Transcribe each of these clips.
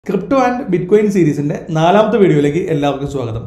crypto and bitcoin സീരീസിന്റെ നാലാമത്തെ വീഡിയോയിലേക്ക് എല്ലാവർക്കും സ്വാഗതം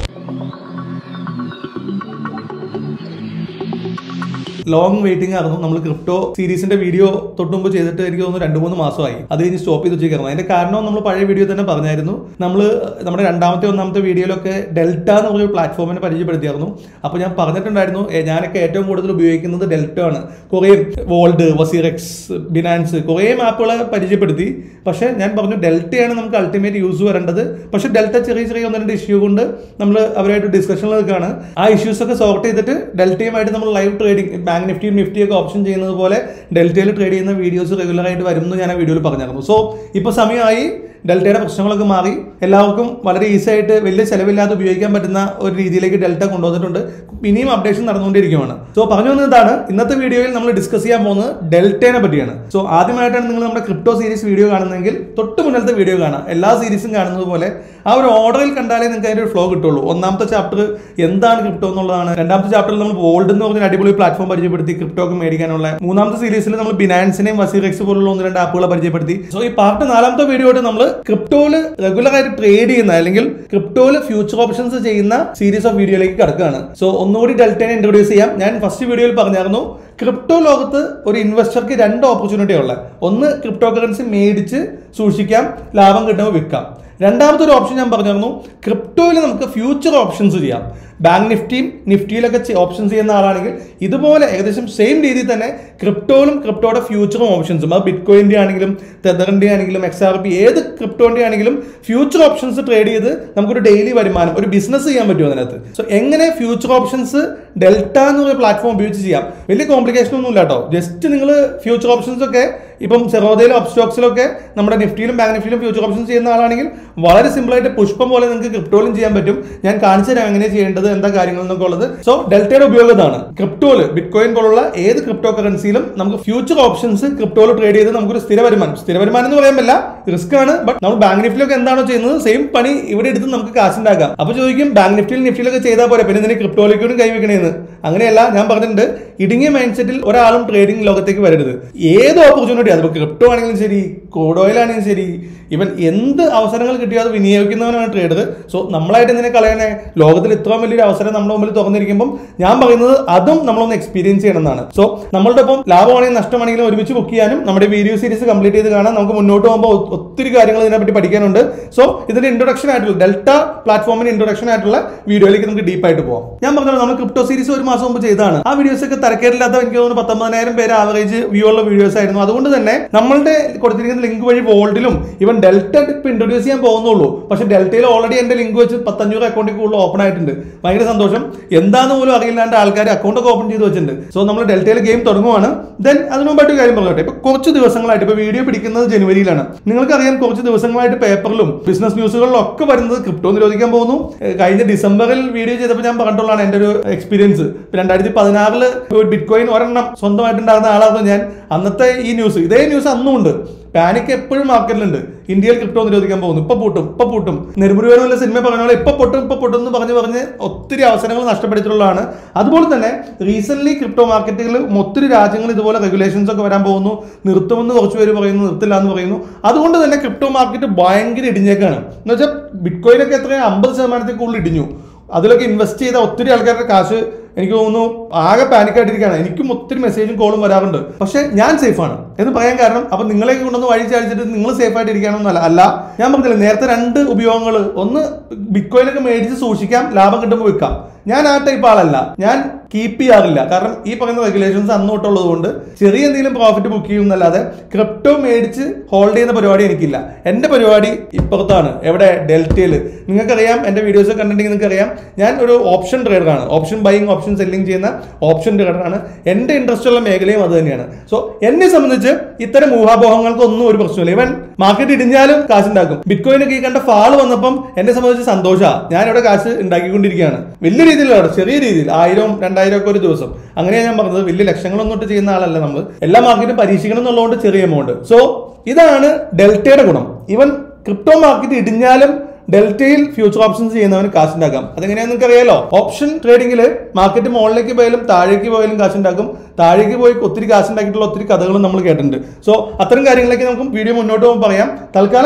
ലോങ് വെയിറ്റിംഗ് ആയിരുന്നു നമ്മൾ ക്രിപ്റ്റോ സീരീസിന്റെ വീഡിയോ തൊട്ടുമുമ്പ് ചെയ്തിട്ട് എനിക്ക് തോന്നുന്നു രണ്ട് മൂന്ന് മാസമായി അത് കഴിഞ്ഞ് സ്റ്റോപ്പ് ചെയ്ത് വെച്ചേക്കായിരുന്നു അതിന്റെ കാരണം നമ്മൾ പഴയ വീഡിയോ തന്നെ പറഞ്ഞായിരുന്നു നമ്മൾ നമ്മുടെ രണ്ടാമത്തെ ഒന്നാമത്തെ വീഡിയോയിലൊക്കെ ഡെൽറ്റ എന്ന് പറഞ്ഞൊരു പ്ലാറ്റ്ഫോമിനെ പരിചയപ്പെടുത്തിയായിരുന്നു അപ്പോൾ ഞാൻ പറഞ്ഞിട്ടുണ്ടായിരുന്നു ഏ, ഞാനൊക്കെ ഏറ്റവും കൂടുതൽ ഉപയോഗിക്കുന്നത് ഡെൽറ്റ ആണ് കുറേ വോൾഡ് വസീറെക്സ് ബിനാൻസ് കുറേ ആപ്പുകളെ പരിചയപ്പെടുത്തി പക്ഷേ ഞാൻ പറഞ്ഞു ഡെൽറ്റയാണ് നമുക്ക് അൾട്ടിമേറ്റ് യൂസ് വരേണ്ടത് പക്ഷേ ഡെൽറ്റ ചെറിയ ചെറിയ ഒന്ന് രണ്ട് ഇഷ്യൂ കൊണ്ട് നമ്മൾ അവരായിട്ട് ഡിസ്കഷനിൽ നിൽക്കുകയാണ് ആ ഇഷ്യൂസ് ഒക്കെ സോർട്ട് ചെയ്തിട്ട് ഡെൽറ്റയുമായിട്ട് നമ്മൾ ലൈവ് ട്രേഡിംഗ് ബാങ്ക് നിഫ്റ്റിയും നിഫ്റ്റിയൊക്കെ ഓപ്ഷൻ ചെയ്യുന്നത് പോലെ ഡെൽറ്റയിൽ ട്രേഡ് ചെയ്യുന്ന വീഡിയോസ് റെഗുലർ ആയിട്ട് വരും എന്ന് ഞാൻ ആ വീഡിയോയിൽ പറഞ്ഞിരുന്നു സോ ഇപ്പോൾ സമയമായി ഡെൽറ്റയുടെ പ്രശ്നങ്ങളൊക്കെ മാറി എല്ലാവർക്കും വളരെ ഈസി ആയിട്ട് വലിയ ചെലവില്ലാതെ ഉപയോഗിക്കാൻ പറ്റുന്ന ഒരു രീതിയിലേക്ക് ഡെൽറ്റ കൊണ്ടുവന്നിട്ടുണ്ട് ഇനിയും അപ്ഡേഷൻ നടന്നുകൊണ്ടിരിക്കുകയാണ് സോ പറഞ്ഞു വന്നതാണ് ഇന്നത്തെ വീഡിയോയിൽ നമ്മൾ ഡിസ്കസ് ചെയ്യാൻ പോകുന്നത് ഡെൽറ്റയെ പറ്റിയാണ് സോ ആദ്യമായിട്ടാണ് നിങ്ങൾ നമ്മുടെ ക്രിപ്റ്റോ സീരീസ് വീഡിയോ കാണുന്നതെങ്കിൽ തൊട്ട് മുന്നത്തെ വീഡിയോ കാണാം എല്ലാ സീരീസും കാണുന്നത് പോലെ ആ ഒരു ഓർഡറിൽ കണ്ടാലേ നിങ്ങൾക്ക് അതിന്റെ ഒരു ഫ്ലോ കിട്ടുള്ളൂ ഒന്നാമത്തെ ചാപ്റ്റർ എന്താണ് ക്രിപ്റ്റോ എന്നുള്ളതാണ് രണ്ടാമത്തെ ചാപ്റ്ററിൽ നമ്മൾ വോൾഡ് എന്ന് പറഞ്ഞ അടിപൊളി പ്ലാറ്റ്ഫോം പരിചയപ്പെടുത്തി ക്രിപ്റ്റോ ഒക്കെ മേടിക്കാനുള്ള മൂന്നാമത്തെ സീരീസിൽ നമ്മൾ ബിനാൻസിനെയും വസീറെക്സ് പോലുള്ള ഒന്ന് രണ്ട് ആപ്പുകളെ പരിചയപ്പെടുത്തി സോ ഈ പാർട്ട് നാലാമത്തെ വീഡിയോ ആയിട്ട് നമ്മൾ ക്രിപ്റ്റോയില് റെഗുലർ ആയിട്ട് ട്രേഡ് ചെയ്യുന്ന അല്ലെങ്കിൽ ക്രിപ്റ്റോയില് ഫ്യൂച്ചർ ഓപ്ഷൻസ് ചെയ്യുന്ന സീരീസ് ഓഫ് വീഡിയോയിലേക്ക് കിടക്കുകയാണ് സോ ഒന്നുകൂടി ഡെൽറ്റനെ ഇൻട്രൊഡ്യൂസ് ചെയ്യാം ഞാൻ ഫസ്റ്റ് വീഡിയോയിൽ പറഞ്ഞായിരുന്നു ക്രിപ്റ്റോ ലോകത്ത് ഒരു ഇൻവെസ്റ്റർക്ക് രണ്ട് ഓപ്പർച്യൂണിറ്റി ഉള്ളത് ഒന്ന് ക്രിപ്റ്റോ കറൻസി മേടിച്ച് സൂക്ഷിക്കാം ലാഭം കിട്ടുമ്പോൾ വിൽക്കാം രണ്ടാമത്തെ ഒരു ഓപ്ഷൻ ഞാൻ പറഞ്ഞിരുന്നു ക്രിപ്റ്റോയിൽ നമുക്ക് ഫ്യൂച്ചർ ഓപ്ഷൻസ് ചെയ്യാം ബാങ്ക് നിഫ്റ്റിയും നിഫ്റ്റിയിലൊക്കെ ഓപ്ഷൻസ് ചെയ്യുന്ന ആളാണെങ്കിൽ ഇതുപോലെ ഏകദേശം സെയിം രീതിയിൽ തന്നെ ക്രിപ്റ്റോയിലും ക്രിപ്റ്റോയുടെ ഫ്യൂച്ചറും ഓപ്ഷൻസും അത് ബിറ്റ് കോയിൻ്റെ ആണെങ്കിലും തെതറിൻ്റെ ആണെങ്കിലും എക്സ് ആർ പി ഏത് ക്രിപ്റ്റോൻ്റെ ആണെങ്കിലും ഫ്യൂച്ചർ ഓപ്ഷൻസ് ട്രേഡ് ചെയ്ത് നമുക്കൊരു ഡെയിലി വരുമാനം ഒരു ബിസിനസ് ചെയ്യാൻ പറ്റും അതിനകത്ത് സോ എങ്ങനെ ഫ്യൂച്ചർ ഓപ്ഷൻസ് ഡെൽറ്റ എന്ന് പറയുന്ന പ്ലാറ്റ്ഫോം ഉപയോഗിച്ച് ചെയ്യാം വലിയ കോംപ്ലിക്കേഷൻ ഒന്നും ഇല്ല കേട്ടോ ജസ്റ്റ് നിങ്ങൾ ഫ്യൂച്ചർ ഓപ്ഷൻസ് ഒക്കെ ഇപ്പം സെറോദയിലും അപ്സ്റ്റോക്സിലൊക്കെ നമ്മുടെ നിഫ്റ്റിയിലും ബാങ്ക് നിഫ്റ്റിയിലും ഫ്യൂച്ചർ ഓപ്ഷൻസ് ചെയ്യുന്ന ആളാണെങ്കിൽ വളരെ സിമ്പിൾ ആയിട്ട് പുഷ്പം പോലെ നിങ്ങൾക്ക് ക്രിപ്റ്റോയിലും ചെയ്യാൻ പറ്റും ഞാൻ കാണിച്ചു തരാം എങ്ങനെ ചെയ്യേണ്ടത് എന്താ കാര്യങ്ങൾ എന്നൊക്കെ ഉള്ളത് സോ ഡെൽറ്റയുടെ ഉപയോഗം ഇതാണ് ക്രിപ്റ്റോയിൽ ബിറ്റ് കോയിൻ പോലുള്ള ഏത് ക്രിപ്റ്റോ കറൻസിയിലും നമുക്ക് ഫ്യൂച്ചർ ഓപ്ഷൻസ് ക്രിപ്റ്റോയിൽ ട്രേഡ് ചെയ്ത് നമുക്കൊരു സ്ഥിര വരുമാനം സ്ഥിര വരുമാനം എന്ന് പറയാൻ പറ്റില്ല റിസ്ക് ആണ് ബട്ട് നമ്മൾ ബാങ്ക് നിഫ്റ്റിലൊക്കെ എന്താണോ ചെയ്യുന്നത് സെയിം പണി ഇവിടെ എടുത്ത് നമുക്ക് കാശുണ്ടാക്കാം അപ്പൊ ചോദിക്കും ബാങ്ക് നിഫ്റ്റിയിൽ നിഫ്റ്റിയിലൊക്കെ ചെയ്താൽ പോരെ പിന്നെ ഇതിന് ക്രിപ്റ്റോയിലേക്കും കൈവെക്കണേന്ന് അങ്ങനെയല്ല ഞാൻ പറഞ്ഞിട്ടുണ്ട് ഇടുങ്ങിയ മൈൻഡ് സെറ്റിൽ ഒരാളും ട്രേഡിംഗ് ലോകത്തേക്ക് വരരുത് ഏത് ഓപ്പർച്യൂണിറ്റി അതിപ്പോൾ ക്രിപ്റ്റോ ആണെങ്കിലും ശരി ക്രൂഡ് ഓയിൽ ആണെങ്കിലും ശരി ഇവൻ എന്ത് അവസരങ്ങൾ കിട്ടിയോ അത് വിനിയോഗിക്കുന്നവനാണ് ട്രേഡർ സോ നമ്മളായിട്ട് എന്തിനെ കളയണേ ലോകത്തിൽ ഇത്രയും വലിയൊരു അവസരം നമ്മുടെ മുമ്പിൽ തുറന്നിരിക്കുമ്പോൾ ഞാൻ പറയുന്നത് അതും നമ്മളൊന്ന് എക്സ്പീരിയൻസ് ചെയ്യണമെന്നാണ് സോ നമ്മളുടെ ഒപ്പം ലാഭമാണെങ്കിലും നഷ്ടമാണെങ്കിലും ഒരുമിച്ച് ബുക്ക് ചെയ്യാനും നമ്മുടെ വീഡിയോ സീരീസ് കംപ്ലീറ്റ് ചെയ്ത് കാണാൻ നമുക്ക് മുന്നോട്ട് പോകുമ്പോൾ ഒ- ഒത്തിരി കാര്യങ്ങൾ ഇതിനെപ്പറ്റി പഠിക്കാനുണ്ട് സോ ഇതിന്റെ ഇൻട്രൊഡക്ഷൻ ആയിട്ടുള്ള ഡെൽറ്റ പ്ലാറ്റ്ഫോമിന്റെ ഇൻട്രൊഡക്ഷൻ ആയിട്ടുള്ള വീഡിയോയിലേക്ക് നമുക്ക് ഡീപ്പ് ആയിട്ട് പോകാം ഞാൻ പറഞ്ഞല്ലോ നമ്മൾ ക്രിപ്റ്റോ സീരീസ് ഒരു മാസം മുമ്പ് ചെയ്തതാണ് ആ വീഡിയോസ് ഒക്കെ തരക്കേടില്ലാത്ത എനിക്ക് തോന്നുന്നു പത്തൊമ്പതിനായിരം പേര് ആവറേജ് വ്യൂ ഉള്ള വീഡിയോസ് ആയിരുന്നു അതുകൊണ്ട് തന്നെ നമ്മളുടെ കൊടുത്തിരിക്കുന്ന ലിങ്ക് വഴി വോൾഡിലും ഇവൻ ഡെൽറ്റ ഇപ്പൊ ഇൻട്രൊഡ്യൂസ് ചെയ്യാൻ പോകുന്നുള്ളൂ പക്ഷെ ഡെൽറ്റയിൽ ഓൾറെഡി എന്റെ ലിങ്ക് വെച്ച് പത്തഞ്ഞൂറ് അക്കൗണ്ടിൽ കൂടുതൽ ഓപ്പൺ ആയിട്ടുണ്ട് ഭയങ്കര സന്തോഷം എന്താന്ന് പോലും അറിയില്ലാണ്ട് ആൾക്കാർ അക്കൗണ്ട് ഒക്കെ ഓപ്പൺ ചെയ്ത് വെച്ചിട്ടുണ്ട് സോ നമ്മൾ ഡെൽറ്റയിൽ ഗെയിം തുടങ്ങുവാണ് ദെൻ അതിനു മുമ്പായിട്ട് ഒരു കാര്യം പറഞ്ഞോട്ടെ ഇപ്പൊ കുറച്ച് ദിവസങ്ങളായിട്ട് ഇപ്പൊ വീഡിയോ പിടിക്കുന്നത് ജനുവരിയിലാണ് നിങ്ങൾക്കറിയാം കുറച്ച് ദിവസങ്ങളായിട്ട് പേപ്പറിലും ബിസിനസ് ന്യൂസുകളിലും ഒക്കെ വരുന്നത് ക്രിപ്റ്റോ നിരോധിക്കാൻ പോകുന്നു ഏഹ് കഴിഞ്ഞ ഡിസംബറിൽ വീഡിയോ ചെയ്തപ്പോൾ ഞാൻ പറഞ്ഞിട്ടുള്ളതാണ് എൻ്റെ ഒരു എക്സ്പീരിയൻസ് രണ്ടായിരത്തി പതിനാറില് ബിറ്റ് കോയിൻ ഒരെണ്ണം സ്വന്തമായിട്ടുണ്ടാകുന്ന ആളായിരുന്നു ഞാൻ അന്നത്തെ ഈ ന്യൂസ് ഇതേ ന്യൂസ് അന്നും ഉണ്ട് പാനിക് എപ്പോഴും മാർക്കറ്റിലുണ്ട് ഇന്ത്യയിൽ ക്രിപ്റ്റോ നിരോധിക്കാൻ പോകുന്നു ഇപ്പൊ പൂട്ടും ഇപ്പൊ പൂട്ടും നെടുമുരുവൻ വല്ല സിനിമ പറഞ്ഞ പോലെ ഇപ്പൊ പൊട്ടും ഇപ്പൊ പൊട്ടും എന്ന് പറഞ്ഞ് പറഞ്ഞ് ഒത്തിരി അവസരങ്ങൾ നഷ്ടപ്പെടുത്തിയിട്ടുള്ളതാണ് അതുപോലെ തന്നെ റീസെന്റ് ക്രിപ്റ്റോ മാർക്കറ്റുകളിൽ ഒത്തിരി രാജ്യങ്ങൾ ഇതുപോലെ റെഗുലേഷൻസ് ഒക്കെ വരാൻ പോകുന്നു നിർത്തുമെന്ന് കുറച്ച് പേര് പറയുന്നു നിർത്തില്ല എന്ന് പറയുന്നു അതുകൊണ്ട് തന്നെ ക്രിപ്റ്റോ മാർക്കറ്റ് ഭയങ്കര ഇടിഞ്ഞേക്കാണ് എന്ന് വെച്ചാൽ ബിറ്റ് കോയിനൊക്കെ എത്രയും അമ്പത് ശതമാനത്തിൽ കൂടുതൽ ഇടിഞ്ഞു അതിലൊക്കെ ഇൻവെസ്റ്റ് ചെയ്ത ഒത്തിരി ആൾക്കാരുടെ കാശ് എനിക്ക് തോന്നുന്നു ആകെ പാനിക്കായിട്ടിരിക്കുകയാണ് എനിക്കും ഒത്തിരി മെസ്സേജും കോളും വരാറുണ്ട് പക്ഷേ ഞാൻ സേഫാണ് എന്ന് പറയാൻ കാരണം അപ്പൊ നിങ്ങളെ കൊണ്ടൊന്ന് വഴി ചാടിച്ചിട്ട് നിങ്ങൾ സേഫ് ആയിട്ട് ഇരിക്കണമെന്നല്ല അല്ല ഞാൻ പറഞ്ഞില്ല നേരത്തെ രണ്ട് ഉപയോഗങ്ങൾ ഒന്ന് ബിറ്റ്കോയിനൊക്കെ മേടിച്ച് സൂക്ഷിക്കാം ലാഭം കിട്ടുമ്പോൾ വിൽക്കാം ഞാൻ ആ ടൈപ്പ് ആളല്ല ഞാൻ കീപ്പ് ചെയ്യാറില്ല കാരണം ഈ പറയുന്ന റെഗുലേഷൻസ് അന്ന് തൊട്ടുള്ളത് കൊണ്ട് ചെറിയ എന്തെങ്കിലും പ്രോഫിറ്റ് ബുക്ക് ചെയ്യുന്നല്ലാതെ ക്രിപ്റ്റോ മേടിച്ച് ഹോൾഡ് ചെയ്യുന്ന പരിപാടി എനിക്കില്ല എൻ്റെ പരിപാടി ഇപ്പുറത്താണ് എവിടെ ഡെൽറ്റയിൽ നിങ്ങൾക്കറിയാം എൻ്റെ വീഡിയോസ് കണ്ടിട്ടുണ്ടെങ്കിൽ നിങ്ങൾക്കറിയാം ഞാൻ ഒരു ഓപ്ഷൻ ട്രേഡറാണ് ഓപ്ഷൻ ബൈങ് ഓപ്ഷൻ സെല്ലിംഗ് ചെയ്യുന്ന ഓപ്ഷൻ ട്രേഡറാണ് എൻ്റെ ഇൻട്രസ്റ്റ് ഉള്ള മേഖലയും അത് തന്നെയാണ് സോ എന്നെ സംബന്ധിച്ച് ഇത്തരം ഊഹാപോഹങ്ങൾക്കൊന്നും ഒരു പ്രശ്നമില്ല ഇവൻ മാർക്കറ്റ് ഇടിഞ്ഞാലും കാശുണ്ടാക്കും ബിറ്റ്കോയിനൊക്കെ ഈ കണ്ട ഫാള് വന്നപ്പം എന്നെ സംബന്ധിച്ച് സന്തോഷമാണ് ഞാൻ ഇവിടെ കാശ് ഉണ്ടാക്കിക്കൊണ്ടിരിക്കുകയാണ് വലിയ രീതിയിലാണ് ചെറിയ രീതിയിൽ ആയിരം രണ്ടായിരം ഒക്കെ ഒരു ദിവസം അങ്ങനെയാണ് ഞാൻ പറഞ്ഞത് വലിയ ലക്ഷങ്ങളൊന്നും ഇട്ട് ചെയ്യുന്ന ആളല്ല നമ്മൾ എല്ലാ മാർക്കറ്റും പരീക്ഷിക്കണം എന്നുള്ളതുകൊണ്ട് ചെറിയ എമൗണ്ട് സോ ഇതാണ് ഡെൽറ്റയുടെ ഗുണം ഇവൻ ക്രിപ്റ്റോ മാർക്കറ്റ് ഇടിഞ്ഞാലും ഡെൽറ്റയിൽ ഫ്യൂച്ചർ ഓപ്ഷൻസ് ചെയ്യുന്നവന് കാശുണ്ടാക്കാം അതെങ്ങനെയാണെന്ന് നിങ്ങൾക്ക് അറിയാലോ ഓപ്ഷൻ ട്രേഡിംഗിൽ മാർക്കറ്റ് മുകളിലേക്ക് പോയാലും താഴേക്ക് പോയാലും കാശുണ്ടാക്കും താഴേക്ക് പോയി ഒത്തിരി കാശുണ്ടാക്കിയിട്ടുള്ള ഒത്തിരി കഥകളും നമ്മൾ കേട്ടിട്ടുണ്ട് സോ അത്തരം കാര്യങ്ങളിലേക്ക് നമുക്ക് വീഡിയോ മുന്നോട്ട് പോകുമ്പോൾ പറയാം തൽക്കാലം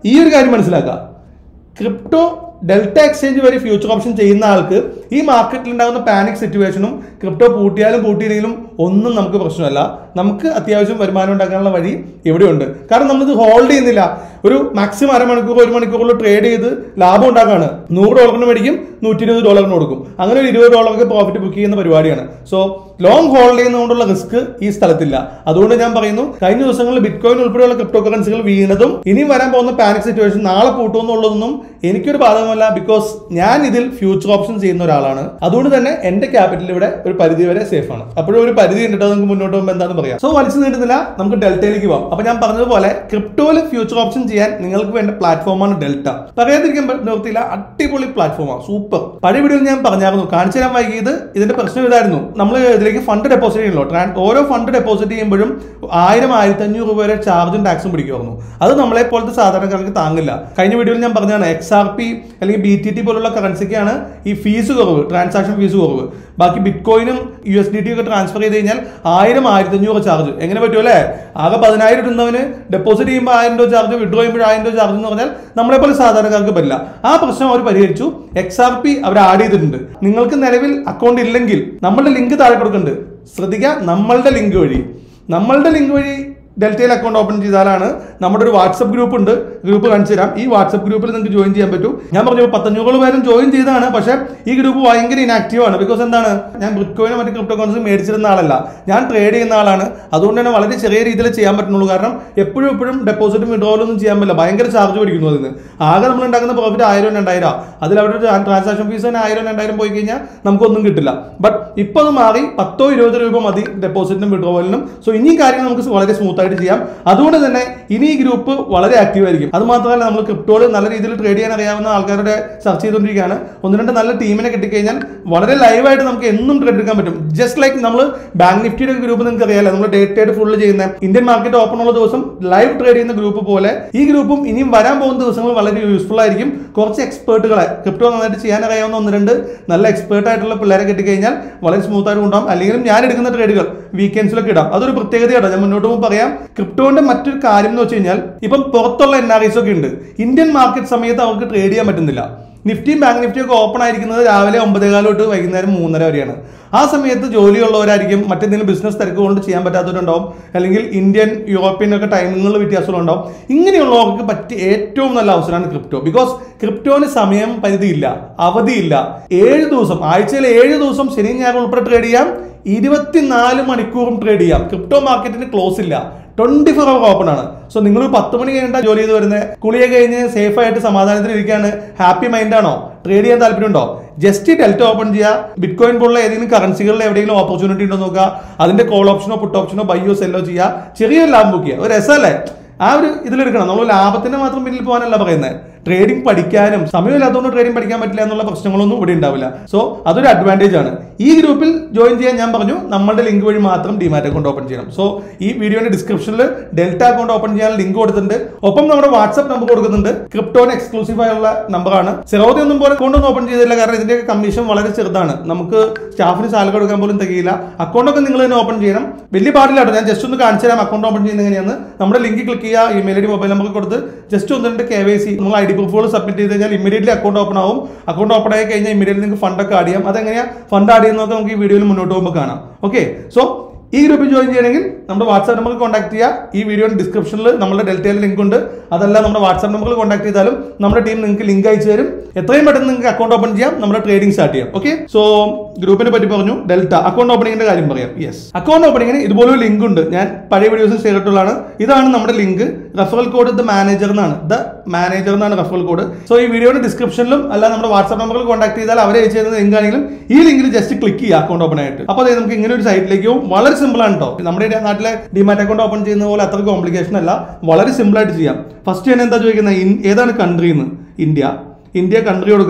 ഈ ഒരു കാര്യം മനസ്സിലാക്കുക ക്രിപ്റ്റോ ഡെൽറ്റ എക്സ്ചേഞ്ച് വഴി ഫ്യൂച്ചർ ഓപ്ഷൻ ചെയ്യുന്ന ആൾക്ക് ഈ മാർക്കറ്റിൽ ഉണ്ടാകുന്ന പാനിക് സിറ്റുവേഷനും ക്രിപ്റ്റോ പൂട്ടിയാലും പൂട്ടിയില്ലെങ്കിലും ഒന്നും നമുക്ക് പ്രശ്നമല്ല നമുക്ക് അത്യാവശ്യം വരുമാനം ഉണ്ടാക്കാനുള്ള വഴി ഇവിടെയുണ്ട് കാരണം നമ്മളിത് ഹോൾഡ് ചെയ്യുന്നില്ല ഒരു മാക്സിമം അരമണിക്കൂർ ഒരു മണിക്കൂറിൽ ട്രേഡ് ചെയ്ത് ലാഭം ഉണ്ടാക്കാണ് നൂറ് ഡോളറിന് മേടിക്കും നൂറ്റി ഇരുപത് ഡോളറിന് കൊടുക്കും അങ്ങനെ ഒരു ഇരുപത് ഡോളർക്ക് പ്രോഫിറ്റ് ബുക്ക് ചെയ്യുന്ന പരിപാടിയാണ് സോ ലോങ് ഹോൾഡ് ചെയ്യുന്നതുകൊണ്ടുള്ള റിസ്ക് ഈ സ്ഥലത്തില്ല അതുകൊണ്ട് ഞാൻ പറയുന്നു കഴിഞ്ഞ ദിവസങ്ങളിൽ ബിറ്റ് കോയിൻ ഉൾപ്പെടെയുള്ള ക്രിപ്റ്റോ കറൻസികൾ വീണതും ഇനിയും വരാൻ പോകുന്ന പാനിക് സിറ്റുവേഷൻ നാളെ പൂട്ടുമെന്നുള്ളതൊന്നും എനിക്കൊരു ബാധകമല്ല ബിക്കോസ് ഞാൻ ഇതിൽ ഫ്യൂച്ചർ ഓപ്ഷൻ ചെയ്യുന്ന ഒരാളാണ് അതുകൊണ്ട് തന്നെ എന്റെ ക്യാപിറ്റൽ ഇവിടെ ഒരു പരിധി വരെ സേഫ് ആണ് അപ്പോഴും ഒരു പരിധി ഉണ്ടിട്ട് നമുക്ക് മുന്നോട്ട് പോകുമ്പോൾ എന്താണെന്ന് പറയാം സോ വലിച്ചു നീട്ടുന്നില്ല നമുക്ക് ഡെൽറ്റയിലേക്ക് പോകാം അപ്പൊ ഞാൻ പറഞ്ഞതുപോലെ ക്രിപ്റ്റോയിൽ ഫ്യൂച്ചർ ഓപ്ഷൻ ചെയ്യാൻ നിങ്ങൾക്ക് വേണ്ട പ്ലാറ്റ്ഫോമാണ് ഡെൽറ്റ പറയാതിരിക്കാൻ പ- നിവൃത്തിയില്ല അടിപൊളി പ്ലാറ്റ്ഫോമാണ് സൂപ്പർ പഴയ വീഡിയോയിൽ ഞാൻ പറഞ്ഞായിരുന്നു കാണിച്ചു തരാൻ വൈകിയത് ഇതിന്റെ പ്രശ്നം ഇതായിരുന്നു നമ്മൾ ഇതിലേക്ക് ഫണ്ട് ഡെപ്പോസിറ്റ് ചെയ്യണല്ലോ ട്രാൻ- ഓരോ ഫണ്ട് ഡെപ്പോസിറ്റ് ചെയ്യുമ്പോഴും ആയിരം ആയിരത്തി അഞ്ഞൂറ് രൂപ വരെ ചാർജും ടാക്സും പിടിക്കുമായിരുന്നു അത് നമ്മളെ പോലത്തെ സാധാരണക്കാർക്ക് താങ്ങില്ല കഴിഞ്ഞ വീഡിയോയിൽ ഞാൻ പറഞ്ഞതാണ് എക്സ് ആർ പി അല്ലെങ്കിൽ ബി ടി ടി പോലുള്ള കറൻസിക്കാണ് ഈ ഫീസ് കുറവ് ട്രാൻസാക്ഷൻ ഫീസ് കുറവ് ബാക്കി ബിറ്റ് കോയിനും യു എസ് ഡി ടി ഒക്കെ ട്രാൻസ്ഫർ ചെയ്ത് കഴിഞ്ഞാൽ ആയിരം ആയിരത്തി അഞ്ഞൂറ് ചാർജ് എങ്ങനെ പറ്റും അല്ലേ ആകെ പതിനായിരം ഇടുന്നവന് ഡെപ്പോസിറ്റ് ചെയ്യുമ്പോൾ ആയിരം രൂപ ചാർജ് വിഡ്രോ ചെയ്യുമ്പോൾ ആയിരം രൂപ ചാർജ് എന്ന് പറഞ്ഞാൽ നമ്മളെ പോലെ സാധാരണക്കാർക്ക് പറ്റില്ല ആ പ്രശ്നം അവർ പരിഹരിച്ചു എക്സ് ആർ പി അവർ ആഡ് ചെയ്തിട്ടുണ്ട് നിങ്ങൾക്ക് നിലവിൽ അക്കൗണ്ട് ഇല്ലെങ്കിൽ നമ്മളുടെ ലിങ്ക് താഴെ കൊടുക്കുന്നുണ്ട് ശ്രദ്ധിക്കുക നമ്മളുടെ ലിങ്ക് വഴി നമ്മളുടെ ലിങ്ക് വഴി ഡെൽറ്റയിൽ അക്കൗണ്ട് ഓപ്പൺ ചെയ്താലാണ് നമ്മുടെ ഒരു വാട്സപ്പ് ഗ്രൂപ്പ് ഉണ്ട് ഗ്രൂപ്പ് കാണിച്ചു തരാം ഈ വാട്സപ്പ് ഗ്രൂപ്പിൽ നിങ്ങൾക്ക് ജോയിൻ ചെയ്യാൻ പറ്റും ഞാൻ പറഞ്ഞു പത്തഞ്ഞൂറ് പേരും ജോയിൻ ചെയ്താണ് പക്ഷേ ഈ ഗ്രൂപ്പ് ഭയങ്കര ഇനാക്റ്റീവ് ആണ് ബിക്കോസ് എന്താണ് ഞാൻ ബിറ്റ്കോയിനും മറ്റ് ക്രിപ്റ്റോ കറൻസി മേടിച്ചിരുന്ന ആളല്ല ഞാൻ ട്രേഡ് ചെയ്യുന്ന ആളാണ് അതുകൊണ്ട് തന്നെ വളരെ ചെറിയ രീതിയിൽ ചെയ്യാൻ പറ്റുന്നുള്ളൂ കാരണം എപ്പോഴും എപ്പോഴും ഡെപ്പോസിറ്റും വിഡ്രോവലൊന്നും ചെയ്യാൻ പറ്റില്ല ഭയങ്കര ചാർജ് പിടിക്കുന്നു അതിന് ആകെ നമ്മൾ ഉണ്ടാക്കുന്ന പ്രോഫിറ്റ് ആയിരം രണ്ടായിരം അതിൽ അവരുടെ ട്രാൻസാക്ഷൻ ഫീസ് തന്നെ ആയിരം രണ്ടായിരം പോയി കഴിഞ്ഞാൽ നമുക്കൊന്നും കിട്ടില്ല ബട്ട് ഇപ്പൊ അത് മാറി പത്തോ ഇരുപത് രൂപ മതി ഡെപ്പോസിറ്റിനും വിഡ്രോവലിനും സോ ഇനി കാര്യങ്ങൾ നമുക്ക് വളരെ സ്മൂത്ത് ആയിട്ട് ചെയ്യാം അതുകൊണ്ട് തന്നെ ഇനി ഈ ഗ്രൂപ്പ് വളരെ ആക്റ്റീവ് ആയിരിക്കും അത് മാത്രമല്ല നമ്മൾ ക്രിപ്റ്റോയിൽ നല്ല രീതിയിൽ ട്രേഡ് ചെയ്യാൻ അറിയാവുന്ന ആൾക്കാരുടെ സെർച്ച് ചെയ്തുകൊണ്ടിരിക്കുകയാണ് ഒന്ന് രണ്ട് നല്ല ടീമിനെ കിട്ടിക്കഴിഞ്ഞാൽ വളരെ ലൈവായിട്ട് നമുക്ക് എന്നും ട്രേഡ് എടുക്കാൻ പറ്റും ജസ്റ്റ് ലൈക്ക് നമ്മൾ ബാങ്ക് നിഫ്റ്റിയുടെ ഗ്രൂപ്പ് നിങ്ങൾക്ക് അറിയാലോ നമ്മൾ ഡേറ്റ് ആയിട്ട് ഫുള്ള് ചെയ്യുന്ന ഇന്ത്യൻ മാർക്കറ്റ് ഓപ്പൺ ഉള്ള ദിവസം ലൈവ് ട്രേഡ് ചെയ്യുന്ന ഗ്രൂപ്പ് പോലെ ഈ ഗ്രൂപ്പും ഇനിയും വരാൻ പോകുന്ന ദിവസങ്ങൾ വളരെ യൂസ്ഫുൾ ആയിരിക്കും കുറച്ച് എക്സ്പേർട്ടുകളെ ക്രിപ്റ്റോ നന്നായിട്ട് ചെയ്യാൻ അറിയാവുന്ന ഒന്ന് രണ്ട് നല്ല എക്സ്പേർട്ട് ആയിട്ടുള്ള പിള്ളേരെ കിട്ടിക്കഴിഞ്ഞാൽ വളരെ സ്മൂത്ത് ആയിട്ട് ഉണ്ടാവും അല്ലെങ്കിലും ഞാൻ എടുക്കുന്ന ട്രേഡുകൾ വീക്കെൻഡ്സിലൊക്കെ ഇടാം അതൊരു പ്രത്യേകതയാണ് ഞാൻ മുന്നോട്ട് പോകുമ്പോൾ പറയാം ക്രിപ്റ്റോന്റെ മറ്റൊരു കാര്യം എന്ന് വെച്ച് കഴിഞ്ഞാൽ ഇപ്പം പുറത്തുള്ള എൻ ആർ ഐസ് ഒക്കെ ഉണ്ട് ഇന്ത്യൻ മാർക്കറ്റ് സമയത്ത് അവർക്ക് ട്രേഡ് ചെയ്യാൻ പറ്റുന്നില്ല നിഫ്റ്റിയും ബാങ്ക് നിഫ്റ്റിയും ഒക്കെ ഓപ്പൺ ആയിരിക്കുന്നത് രാവിലെ ഒമ്പതേകാലം തൊട്ട് വൈകുന്നേരം മൂന്നര വരെയാണ് ആ സമയത്ത് ജോലിയുള്ളവരായിരിക്കും മറ്റെന്തെങ്കിലും ബിസിനസ് തിരക്ക് കൊണ്ട് ചെയ്യാൻ പറ്റാത്തവരുണ്ടാവും അല്ലെങ്കിൽ ഇന്ത്യൻ യൂറോപ്യൻ ഒക്കെ ടൈമിങ്ങുകളിൽ വ്യത്യാസങ്ങളുണ്ടാവും ഇങ്ങനെയുള്ളവർക്ക് പറ്റിയ ഏറ്റവും നല്ല അവസരമാണ് ക്രിപ്റ്റോ ബിക്കോസ് ക്രിപ്റ്റോന് സമയം പരിധിയില്ല അവധിയില്ല ഏഴ് ദിവസം ആഴ്ചയിൽ ഏഴ് ദിവസം ശനി ഞായർ ഉൾപ്പെടെ ട്രേഡ് ചെയ്യാം ഇരുപത്തിനാല് മണിക്കൂറും ട്രേഡ് ചെയ്യാം ക്രിപ്റ്റോ മാർക്കറ്റിന് ക്ലോസ് ഇല്ല ട്വന്റി ഫോർ അവർ ഓപ്പൺ ആണ് സോ നിങ്ങൾ ഒരു പത്ത് മണി കഴിഞ്ഞിട്ടാ ജോലി ചെയ്ത് വരുന്നത് കുളിയെ കഴിഞ്ഞ് സേഫ് ആയിട്ട് സമാധാനത്തിൽ ഇരിക്കുകയാണ് ഹാപ്പി മൈൻഡ് ആണോ ട്രേഡ് ചെയ്യാൻ താല്പര്യമുണ്ടോ ജസ്റ്റ് ഡെൽറ്റ ഓപ്പൺ ചെയ്യുക ബിറ്റ് കോയിൻ പോലുള്ള ഏതെങ്കിലും കറൻസികളിൽ എവിടെയെങ്കിലും ഓപ്പർച്യൂണിറ്റി ഉണ്ടോ നോക്കുക അതിന്റെ കോൾ ഓപ്ഷനോ പുട്ട് ഓപ്ഷനോ ബൈയോ സെല്ലോ ചെയ്യുക ചെറിയൊരു ലാഭം ബുക്ക് ചെയ്യുക ഒരു രസമല്ലേ ആ ഒരു ഇതിലെടുക്കണം നമ്മൾ ലാഭത്തിന്റെ മാത്രം പിന്നിൽ പോകാനല്ല പറയുന്നത് ട്രേഡിംഗ് പഠിക്കാനും സമയമില്ലാത്തതുകൊണ്ട് ട്രേഡിംഗ് പഠിക്കാൻ പറ്റില്ല എന്നുള്ള പ്രശ്നങ്ങളൊന്നും ഇവിടെ ഉണ്ടാവില്ല സോ അതൊരു അഡ്വാൻറ്റേജ് ആണ് ഈ ഗ്രൂപ്പിൽ ജോയിൻ ചെയ്യാൻ ഞാൻ പറഞ്ഞു നമ്മളുടെ ലിങ്ക് വഴി മാത്രം ഡിമാറ്റ് അക്കൗണ്ട് ഓപ്പൺ ചെയ്യണം സോ ഈ വീഡിയോയുടെ ഡിസ്ക്രിപ്ഷനിൽ ഡെൽറ്റ അക്കൗണ്ട് ഓപ്പൺ ചെയ്യാൻ ലിങ്ക് കൊടുത്തിട്ടുണ്ട് ഒപ്പം നമ്മുടെ വാട്സ്ആപ്പ് നമ്പർ കൊടുക്കുന്നുണ്ട് ക്രിപ്റ്റോന് എക്സ്ക്ലൂസീവ് ആയുള്ള നമ്പറാണ് സെറോദി ഒന്നും പോലെ അക്കൗണ്ട് ഒന്നും ഓപ്പൺ ചെയ്തില്ല കാരണം ഇതിന്റെ കമ്മീഷൻ വളരെ ചെറുതാണ് നമുക്ക് സ്റ്റാഫിന് സാലറി കൊടുക്കാൻ പോലും തികയില്ല അക്കൗണ്ട് ഒക്കെ നിങ്ങൾ തന്നെ ഓപ്പൺ ചെയ്യണം വലിയ പാടില്ല കേട്ടോ ഞാൻ ജസ്റ്റ് ഒന്ന് കാണിച്ചു തരാം അക്കൗണ്ട് ഓപ്പൺ ചെയ്യുന്നത് എങ്ങനെയാണ് നമ്മുടെ ലിങ്ക് ക്ലിക്ക് ചെയ്യുക ഇമെയിൽ ഐ ഡി മൊബൈൽ നമ്പർ കൊടുത്ത് ജസ്റ്റ് ഒന്ന് രണ്ട് കെ വൈ സി നമ്മൾ ഐ ഡി പ്രൂഫുകൾ സബ്മിറ്റ് ചെയ്ത് കഴിഞ്ഞാൽ ഇമീഡിയറ്റ്ലി അക്കൗണ്ട് ഓപ്പൺ ആവും അക്കൗണ്ട് ഓപ്പൺ ആയി കഴിഞ്ഞാൽ ഇമീഡിയറ്റ്ലി നിങ്ങൾക്ക് ഫണ്ടൊക്കെ ആഡ് ചെയ്യാം അതെങ്ങനെയാ ഫണ്ട് ആഡ് ചെയ്യുന്നതൊക്കെ നമുക്ക് ഈ വീഡിയോയിൽ മുന്നോട്ട് പോകുമ്പോൾ കാണാം ഓക്കെ സോ ഈ ഗ്രൂപ്പിൽ ജോയിൻ ചെയ്യണമെങ്കിൽ നമ്മുടെ വാട്സാപ്പ് നമ്പർ കോൺടാക്ട് ചെയ്യുക ഈ വീഡിയോയുടെ ഡിസ്ക്രിപ്ഷനിൽ നമ്മുടെ ഡെൽറ്റയിൽ ലിങ്ക് ഉണ്ട് അതല്ല നമ്മുടെ വാട്സാപ്പ് നമ്പറിൽ കോൺടാക്ട് ചെയ്താലും നമ്മുടെ ടീം നിങ്ങൾക്ക് ലിങ്ക് അയച്ചു തരും എത്രയും പെട്ടെന്ന് നിങ്ങൾക്ക് അക്കൗണ്ട് ഓപ്പൺ ചെയ്യാം നമ്മുടെ ട്രേഡിംഗ് സ്റ്റാർട്ട് ചെയ്യാം ഓക്കെ സോ ഗ്രൂപ്പിനെ പറ്റി പറഞ്ഞു ഡെൽറ്റ അക്കൗണ്ട് ഓപ്പണിങ്ങിന്റെ കാര്യം പറയാം യെസ് അക്കൗണ്ട് ഓപ്പണിങ്ങിന് ഇതുപോലെ ലിങ്ക് ഉണ്ട് ഞാൻ പഴയ വീഡിയോസ് ചെയ്തിട്ടുള്ളതാണ് ഇതാണ് നമ്മുടെ link referral code the manager എന്നാണ് ദ മാനേജർ എന്നാണ് റെഫറൽ കോഡ് സോ ഈ വീഡിയോയുടെ ഡിസ്ക്രിപ്ഷനിലും അല്ല നമ്മുടെ വാട്സാപ്പ് നമ്പറിൽ കോൺടാക്ട് ചെയ്താൽ അവരെ അയച്ചു തരുന്ന ലിങ്ക് ആണെങ്കിലും ഈ ലിങ്കിൽ ജസ്റ്റ് ക്ലിക്ക് ചെയ്യുക അക്കൗണ്ട് ഓപ്പൺ ആയിട്ട് അപ്പോൾ അതായത് നമുക്ക് ഇങ്ങനെ ഒരു സൈറ്റിലേക്ക് പോകും വളരെ സിമ്പിൾ ആണ് കേട്ടോ നമ്മുടെ ഈ നാട്ടിലെ ഡിമാറ്റ് അക്കൗണ്ട് ഓപ്പൺ ചെയ്യുന്ന പോലെ അത്ര കോംപ്ലിക്കേഷൻ അല്ല വളരെ സിമ്പിൾ ആയിട്ട് ചെയ്യാം ഫസ്റ്റ് ഞാൻ എന്താ ചോദിക്കുന്നത് ഇൻ- ഏതാണ് കൺട്രി എന്ന് ഇന്ത്യ ഇന്ത്യ കൺട്രി കൊടുക്കുക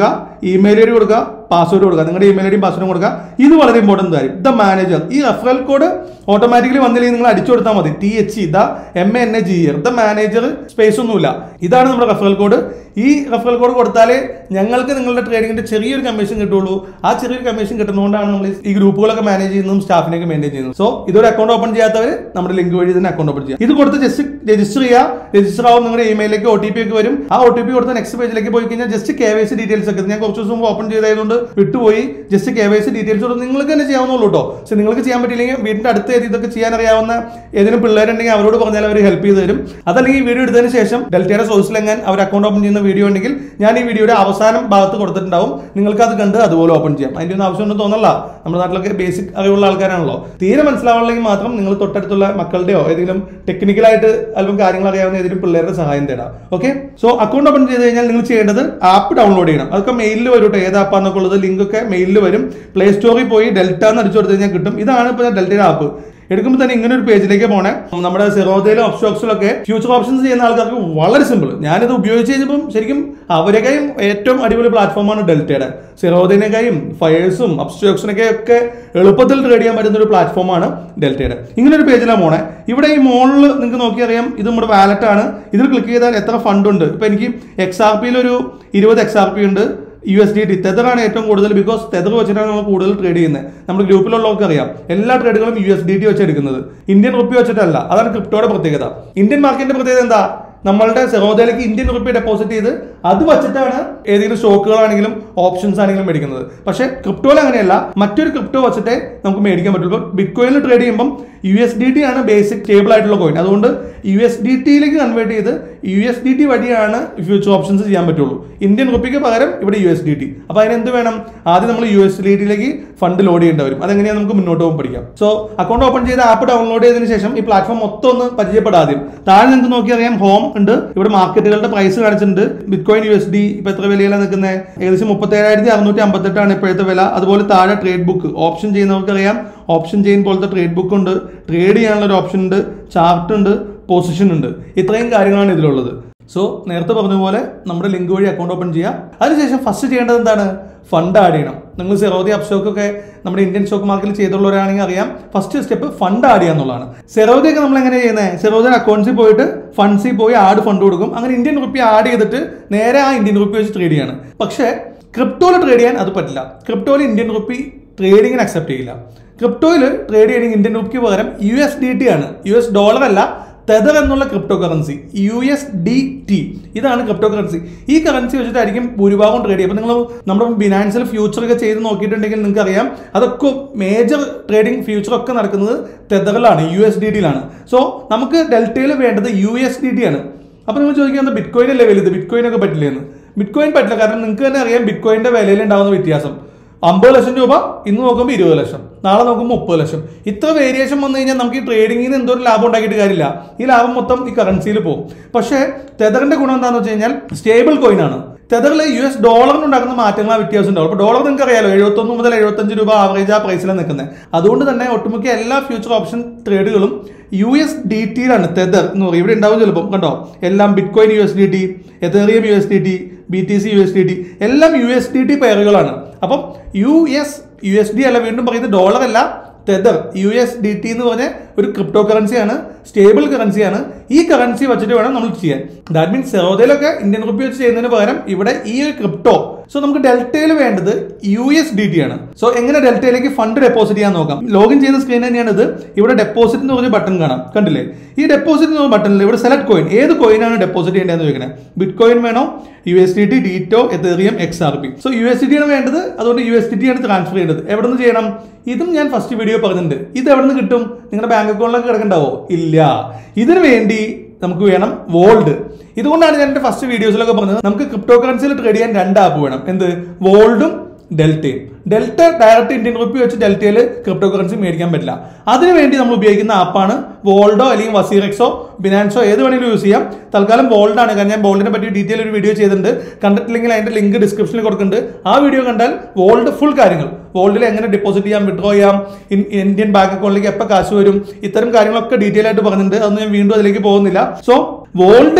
ഇമെയിൽ ഐ ഡി കൊടുക്കുക പാസ്വേഡ് കൊടുക്കുക നിങ്ങളുടെ ഇമെയിൽ ഐ ഡിയും പാസ്വേഡും കൊടുക്കുക ഇത് വളരെ ഇമ്പോർട്ടൻ്റ് കാര്യം ദ മാനേജർ ഈ റെഫറൽ കോഡ് ഓട്ടോമാറ്റിക്കലി വന്നില്ലെങ്കിൽ നിങ്ങൾ അടിച്ചു കൊടുത്താൽ മതി T H E the M N A G E R the manager space ഒന്നുമില്ല ഇതാണ് നമ്മുടെ റെഫറൽ കോഡ് ഈ റെഫറൽ കോഡ് കൊടുത്താലേ ഞങ്ങൾക്ക് നിങ്ങളുടെ ട്രേഡിങ്ങിന്റെ ചെറിയൊരു കമ്മീഷൻ കിട്ടുള്ളൂ ആ ചെറിയൊരു കമ്മീഷൻ കിട്ടുന്നതുകൊണ്ടാണ് നമ്മൾ ഈ ഗ്രൂപ്പുകളൊക്കെ മാനേജ് ചെയ്യുന്നതും സ്റ്റാഫിനെയൊക്കെ മെയിൻറ്റെയിൻ ചെയ്യുന്നത് സോ ഇതൊരു അക്കൗണ്ട് ഓപ്പൺ ചെയ്യാത്തവർ നമ്മുടെ ലിങ്ക് വഴി തന്നെ അക്കൗണ്ട് ഓപ്പൺ ചെയ്യുക ഇത് കൊടുത്ത് ജസ്റ്റ് രജിസ്റ്റർ ചെയ്യുക രജിസ്റ്റർ ആവും നിങ്ങളുടെ ഇമെയിലേക്ക് ഒ ടി പി ഒക്കെ വരും ആ ഒ ടി പി കൊടുത്ത് നെക്സ്റ്റ് പേജിലേക്ക് പോയി കഴിഞ്ഞാൽ just K Y C details ഒക്കെ ഞാൻ കുറച്ച് ദിവസം മുമ്പ് ഓപ്പൺ ചെയ്തതുകൊണ്ട് വിട്ടുപോയി just K Y C details കൊടുത്ത് നിങ്ങൾക്ക് തന്നെ ചെയ്യാവുന്നുള്ളൂ കേട്ടോ പക്ഷെ നിങ്ങൾക്ക് ചെയ്യാൻ പറ്റില്ലെങ്കിൽ വീടിന്റെ അടുത്ത് ഏത് ഇതൊക്കെ ചെയ്യാൻ അറിയാവുന്ന ഏതെങ്കിലും പിള്ളേരുണ്ടെങ്കിൽ അവരോട് പറഞ്ഞാൽ അവർ ഹെൽപ്പ് ചെയ്ത് തരും അതല്ലെങ്കിൽ ഈ വീഡിയോ എടുത്തതിന് ശേഷം ഡെൽറ്റയുടെ സോഴ്സിലെങ്ങാൻ അവർ അക്കൗണ്ട് ഓപ്പൺ ചെയ്യുന്ന വീഡിയോ ഉണ്ടെങ്കിൽ ഞാൻ ഈ വീഡിയോയുടെ അവസാനം ഭാഗത്ത് കൊടുത്തിട്ടുണ്ടാവും നിങ്ങൾക്ക് അത് കണ്ട് അതുപോലെ ഓപ്പൺ ചെയ്യാം അതിന്റെ ഒന്നും ആവശ്യമുണ്ടെന്ന് തോന്നല്ല നമ്മുടെ നാട്ടിലൊക്കെ ബേസിക് അറിവുള്ള ആൾക്കാരാണല്ലോ തീരെ മനസ്സിലാവുന്നില്ലെങ്കിൽ മാത്രം നിങ്ങൾ തൊട്ടടുത്തുള്ള മക്കളുടെയോ ഏതെങ്കിലും ടെക്നിക്കലായിട്ട് അല്പം കാര്യങ്ങൾ അറിയാവുന്ന ഏതെങ്കിലും പിള്ളേരുടെ സഹായം തേടാം ഓക്കെ സോ അക്കൗണ്ട് ഓപ്പൺ ചെയ്ത് കഴിഞ്ഞാൽ നിങ്ങൾ ചെയ്യേണ്ടത് ആപ്പ് ഡൗൺലോഡ് ചെയ്യണം അതൊക്കെ മെയിലിൽ വരും കേട്ടോ ഏത് ആപ്പാന്നൊക്കെ ഉള്ളത് ലിങ്ക് ഒക്കെ മെയിലിൽ വരും പ്ലേ സ്റ്റോറിൽ പോയി ഡെൽറ്റ എന്ന് അടിച്ചു കൊടുത്തു കഴിഞ്ഞാൽ കിട്ടും ഇതാണ് ഇപ്പോൾ ഡെൽറ്റയുടെ ആപ്പ് എടുക്കുമ്പോൾ തന്നെ ഇങ്ങനെ ഒരു പേജിലേക്ക് പോണേ നമ്മുടെ സെറോദയിലും ഓപ്ഷോക്സിലൊക്കെ ഫ്യൂച്ചർ ഓപ്ഷൻസ് ചെയ്യുന്ന ആൾക്കാർക്ക് വളരെ സിമ്പിൾ ഞാനിത് ഉപയോഗിച്ച് കഴിഞ്ഞപ്പം ശരിക്കും അവരെക്കായും ഏറ്റവും അടിപൊളി പ്ലാറ്റ്ഫോമാണ് ഡെൽറ്റയുടെ സെറോദിനേക്കായും ഫയേഴ്സും അപ്സ്റ്റോക്സിനൊക്കെ ഒക്കെ എളുപ്പത്തിൽ ട്രേഡ് ചെയ്യാൻ പറ്റുന്ന ഒരു പ്ലാറ്റ്ഫോമാണ് ഡെൽറ്റയുടെ ഇങ്ങനെ ഒരു പേജിലാണ് പോണേ ഇവിടെ ഈ മോളിൽ നിങ്ങൾക്ക് നോക്കിയറിയാം ഇത് നമ്മുടെ വാലറ്റ് ആണ് ഇതിൽ ക്ലിക്ക് ചെയ്താൽ എത്ര ഫണ്ട് ഉണ്ട് ഇപ്പൊ എനിക്ക് എക്സ് ആർ പിയിൽ ഒരു ഇരുപത് എക്സ് ആർ പി ഉണ്ട് യു എസ് ഡി ടി തെതറാണ് ഏറ്റവും കൂടുതൽ ബിക്കോസ് തെതർ വെച്ചിട്ടാണ് നമ്മൾ കൂടുതൽ ട്രേഡ് ചെയ്യുന്നത് നമ്മുടെ ഗ്രൂപ്പിലുള്ളവർക്ക് അറിയാം എല്ലാ ട്രേഡുകളും യു എസ് ഡി ടി വെച്ച് എടുക്കുന്നത് ഇന്ത്യൻ റുപ്പി വെച്ചിട്ടല്ല അതാണ് ക്രിപ്റ്റോയുടെ പ്രത്യേകത ഇന്ത്യൻ മാർക്കറ്റിന്റെ പ്രത്യേകത എന്താ നമ്മളുടെ സെറോദയിലേക്ക് ഇന്ത്യൻ റുപ്പി ഡെപ്പോസിറ്റ് ചെയ്ത് അത് വെച്ചിട്ടാണ് ഏതെങ്കിലും സ്റ്റോക്കുകളാണെങ്കിലും ഓപ്ഷൻസ് ആണെങ്കിലും മേടിക്കുന്നത് പക്ഷേ ക്രിപ്റ്റോയിൽ അങ്ങനെയല്ല മറ്റൊരു ക്രിപ്റ്റോ വെച്ചിട്ടേ നമുക്ക് മേടിക്കാൻ പറ്റുള്ളൂ ഇപ്പോൾ ബിറ്റ് കോയിനിൽ ട്രേഡ് ചെയ്യുമ്പം യു എസ് ഡി ടി ആണ് ബേസിക് സ്റ്റേബിൾ ആയിട്ടുള്ള കോയിൻ അതുകൊണ്ട് യു എസ് ഡി ടിയിലേക്ക് കൺവേർട്ട് ചെയ്ത് യു എസ് ഡി ടി വഴിയാണ് ഫ്യൂച്ചർ ഓപ്ഷൻസ് ചെയ്യാൻ പറ്റുള്ളൂ ഇന്ത്യൻ റുപ്പിക്ക് പകരം ഇവിടെ യു എസ് ഡി ടി അപ്പോൾ അതിന് എന്ത് വേണം ആദ്യം നമ്മൾ യു എസ് ഡി ടിയിലേക്ക് ഫണ്ട് ലോഡ് ചെയ്യേണ്ടി വരും അതെങ്ങനെയാണ് നമുക്ക് മുന്നോട്ട് പോകുമ്പോൾ പഠിക്കാം സോ അക്കൗണ്ട് ഓപ്പൺ ചെയ്ത് ആപ്പ് ഡൗൺലോഡ് ചെയ്തതിന് ശേഷം ഈ പ്ലാറ്റ്ഫോം മൊത്തം ഒന്ന് പരിചയപ്പെടാം ആദ്യം താഴെ നിങ്ങൾക്ക് നോക്കി അറിയാം ഹോം ഉണ്ട് ഇവിടെ മാർക്കറ്റുകളുടെ പ്രൈസ് കാണിച്ചിട്ടുണ്ട് bitcoin U S D ഇപ്പൊ എത്ര വിലയിലാണ് നിൽക്കുന്നത് ഏകദേശം മുപ്പത്തി ഏഴായിരത്തി അറുന്നൂറ്റി അമ്പത്തെട്ടാണ് ഇപ്പോഴത്തെ വില അതുപോലെ താഴെ ട്രേഡ് ബുക്ക് ഓപ്ഷൻ ചെയ്യുന്നവർക്ക് അറിയാം ഓപ്ഷൻ ചെയിൻ പോലത്തെ ട്രേഡ് ബുക്ക് ഉണ്ട് ട്രേഡ് ചെയ്യാനുള്ള ഒരു ഓപ്ഷൻ ഉണ്ട് ചാർട്ട് ഉണ്ട് പൊസിഷൻ ഉണ്ട് ഇത്രയും കാര്യങ്ങളാണ് ഇതിലുള്ളത് സോ നേരത്തെ പറഞ്ഞ പോലെ നമ്മുടെ ലിങ്ക് വഴി അക്കൗണ്ട് ഓപ്പൺ ചെയ്യാം അതിനുശേഷം ഫസ്റ്റ് ചെയ്യേണ്ടത് എന്താണ് ഫണ്ട് ആഡ് ചെയ്യണം നിങ്ങൾ സെറോദി അപ്സ്റ്റോക്ക് ഒക്കെ നമ്മുടെ ഇന്ത്യൻ സ്റ്റോക്ക് മാർക്കറ്റിൽ ചെയ്തുള്ളവരാണെങ്കിൽ അറിയാം ഫസ്റ്റ് സ്റ്റെപ്പ് ഫണ്ട് ആഡ് ചെയ്യുക എന്നുള്ളതാണ് സെറോദി ഒക്കെ നമ്മൾ എങ്ങനെ ചെയ്യുന്നത് സെറോദി അക്കൗണ്ട്സിൽ പോയിട്ട് ഫണ്ട്സിൽ പോയി ആഡ് ഫണ്ട് കൊടുക്കും അങ്ങനെ ഇന്ത്യൻ റുപ്പി ആഡ് ചെയ്തിട്ട് നേരെ ആ ഇന്ത്യൻ റുപ്പി വെച്ച് ട്രേഡ് ചെയ്യാണ് പക്ഷേ ക്രിപ്റ്റോയിൽ ട്രേഡ് ചെയ്യാൻ അത് പറ്റില്ല ക്രിപ്റ്റോയിൽ ഇന്ത്യൻ റുപ്പി ട്രേഡിങ്ങിന് അക്സെപ്റ്റ് ചെയ്യില്ല ക്രിപ്റ്റോയിൽ ട്രേഡ് ചെയ്യണമെങ്കിൽ ഇന്ത്യൻ റുപ്പിക്ക് പകരം യു എസ് ഡി ടി ആണ് യു എസ് ഡോളർ അല്ല തെതർ എന്നുള്ള crypto currency U S D T ഇതാണ് ക്രിപ്റ്റോ കറൻസി ഈ കറൻസി വെച്ചിട്ടായിരിക്കും ഭൂരിഭാഗം ട്രേഡ് ചെയ്യുക അപ്പോൾ നിങ്ങൾ നമ്മുടെ ബിനാൻസിൽ ഫ്യൂച്ചർ ഒക്കെ ചെയ്ത് നോക്കിയിട്ടുണ്ടെങ്കിൽ നിങ്ങൾക്ക് അറിയാം അതൊക്കെ മേജർ ട്രേഡിംഗ് ഫ്യൂച്ചർ ഒക്കെ നടക്കുന്നത് തെതറിലാണ് യു എസ് ഡി ടിയിലാണ് സോ നമുക്ക് ഡെൽറ്റയിൽ വേണ്ടത് യു എസ് ഡി ടി ആണ് അപ്പോൾ നിങ്ങൾ ചോദിക്കുന്നത് ബിറ്റ് കോയിൻ അല്ലേ വലുത് ബിറ്റ് കോയിൻ ഒക്കെ പറ്റില്ല എന്ന് ബിറ്റ് കോയിൻ പറ്റില്ല കാരണം നിങ്ങൾക്ക് തന്നെ അറിയാം ബിറ്റ് കോയിന്റെ വിലയിൽ ഉണ്ടാകുന്ന വ്യത്യാസം അമ്പത് ലക്ഷം രൂപ ഇന്ന് നോക്കുമ്പോൾ ഇരുപത് ലക്ഷം നാളെ നോക്കുമ്പോൾ മുപ്പത് ലക്ഷം ഇത്ര വേരിയേഷൻ വന്നു കഴിഞ്ഞാൽ നമുക്ക് ഈ ട്രേഡിങ്ങിൽ നിന്ന് എന്തോ ഒരു ലാഭം ഉണ്ടാക്കിയിട്ട് കാര്യമില്ല ഈ ലാഭം മൊത്തം ഈ കറൻസിയിൽ പോകും പക്ഷേ തെതറിന്റെ ഗുണം എന്താണെന്ന് വെച്ച് കഴിഞ്ഞാൽ സ്റ്റേബിൾ കോയിൻ ആണ് തെതറിൽ യു എസ് ഡോളറിന് ഉണ്ടാക്കുന്ന മാറ്റങ്ങൾ ആ വ്യത്യാസം ഉണ്ടാവും അപ്പോൾ ഡോളർ നിങ്ങൾക്ക് അറിയാലോ എഴുപത്തൊന്ന് മുതൽ എഴുപത്തഞ്ച് രൂപ ആവറേജ് ആ പ്രൈസിലാണ് നിൽക്കുന്നത് അതുകൊണ്ട് തന്നെ ഒട്ടുമിക്ക എല്ലാ ഫ്യൂച്ചർ ഓപ്ഷൻ ട്രേഡുകളും യു എസ് ഡി ടിയിലാണ് തെതർ എന്ന് പറയും ഇവിടെ ഉണ്ടാവും ചിലപ്പം കണ്ടോ എല്ലാം bitcoin U S D T Ethereum U S D T B T C U S D T എല്ലാം യു എസ് ഡി ടി പെയറുകളാണ് അപ്പം U S U S D അല്ല വീണ്ടും പറയുന്നത് ഡോളർ അല്ല tether U S D T എന്ന് പറഞ്ഞ ഒരു ക്രിപ്റ്റോ കറൻസിയാണ് സ്റ്റേബിൾ കറൻസിയാണ് ഈ കറൻസി വെച്ചിട്ട് വേണം നമ്മൾ ചെയ്യാൻ ദാറ്റ് മീൻസ് സെറോദയിലൊക്കെ ഇന്ത്യൻ റുപ്പി വെച്ച് ചെയ്യുന്നതിന് പകരം ഇവിടെ ഈ ഒരു ക്രിപ്റ്റോ സോ നമുക്ക് ഡെൽറ്റയിൽ വേണ്ടത് യു എസ് ഡി ടി ആണ് സോ എങ്ങനെ ഡെൽറ്റയിലേക്ക് ഫണ്ട് ഡെപ്പോസിറ്റ് ചെയ്യാൻ നോക്കാം ലോഗിൻ ചെയ്യുന്ന സ്ക്രീൻ തന്നെയാണ് ഇത് ഇവിടെ ഡെപ്പോസിറ്റ് എന്ന് പറഞ്ഞ ബട്ടൺ കാണാം കണ്ടില്ലേ ഈ ഡെപ്പോസിറ്റ് എന്ന് പറഞ്ഞ ബട്ടണിൽ ഇവിടെ സെലക്ട് കോയിൻ ഏത് കോയിനാണ് ഡെപ്പോസിറ്റ് ചെയ്യേണ്ടതെന്ന് ചോദിക്കണേ ബിറ്റ് കോയിൻ വേണോ U S D T ditto Ethereum X R P so U S D T ആണ് വേണ്ടത് അതുകൊണ്ട് യു എസ് ഡി ടി ആണ് ട്രാൻസ്ഫർ ചെയ്യേണ്ടത് എവിടെ നിന്ന് ചെയ്യണം ഇതും ഞാൻ ഫസ്റ്റ് വീഡിയോ പറഞ്ഞിട്ടുണ്ട് ഇത് എവിടെ നിന്ന് കിട്ടും നിങ്ങളുടെ ബാങ്ക് അക്കൗണ്ടിലൊക്കെ കിടക്കണ്ടാവോ ഇല്ല ഇതിനു വേണ്ടി നമുക്ക് വേണം വോൾഡ് ഇതുകൊണ്ടാണ് ഞാൻ എൻ്റെ ഫസ്റ്റ് വീഡിയോസിലൊക്കെ പറഞ്ഞത് നമുക്ക് ക്രിപ്റ്റോ കറൻസിയിൽ ട്രേഡ് ചെയ്യാൻ രണ്ട് ആപ്പ് വേണം എന്ത് വോൾഡും ഡെൽറ്റയും ഡെൽറ്റ ഡയറക്റ്റ് ഇന്ത്യൻ റുപ്പി വെച്ച് ഡെൽറ്റയിൽ ക്രിപ്റ്റോ കറൻസി മേടിക്കാൻ പറ്റില്ല അതിനുവേണ്ടി നമ്മൾ ഉപയോഗിക്കുന്ന ആപ്പാണ് വോൾഡോ അല്ലെങ്കിൽ വസീറെക്സോ ബിനാൻസോ ഏത് വേണമെങ്കിലും യൂസ് ചെയ്യാം തൽക്കാലം വോൾഡ് ആണ് കാരണം ഞാൻ വോൾഡിനെ പറ്റി ഡീറ്റെയിൽ ഒരു വീഡിയോ ചെയ്തിട്ടുണ്ട് കണ്ടിട്ടില്ലെങ്കിൽ അതിന്റെ ലിങ്ക് ഡിസ്ക്രിപ്ഷനിൽ കൊടുക്കുന്നുണ്ട് ആ വീഡിയോ കണ്ടാൽ വോൾഡ് ഫുൾ കാര്യങ്ങൾ വോൾഡിൽ എങ്ങനെ ഡെപ്പോസിറ്റ് ചെയ്യാം വിഡ്രോ ചെയ്യാം ഇൻ- ഇന്ത്യൻ ബാങ്ക് അക്കൗണ്ടിലേക്ക് എപ്പോൾ കാശ് വരും ഇത്തരം കാര്യങ്ങളൊക്കെ ഡീറ്റെയിൽ ആയിട്ട് പറഞ്ഞിട്ടുണ്ട് അതൊന്നും ഞാൻ വീണ്ടും അതിലേക്ക് പോകുന്നില്ല സോ വോൾഡിൽ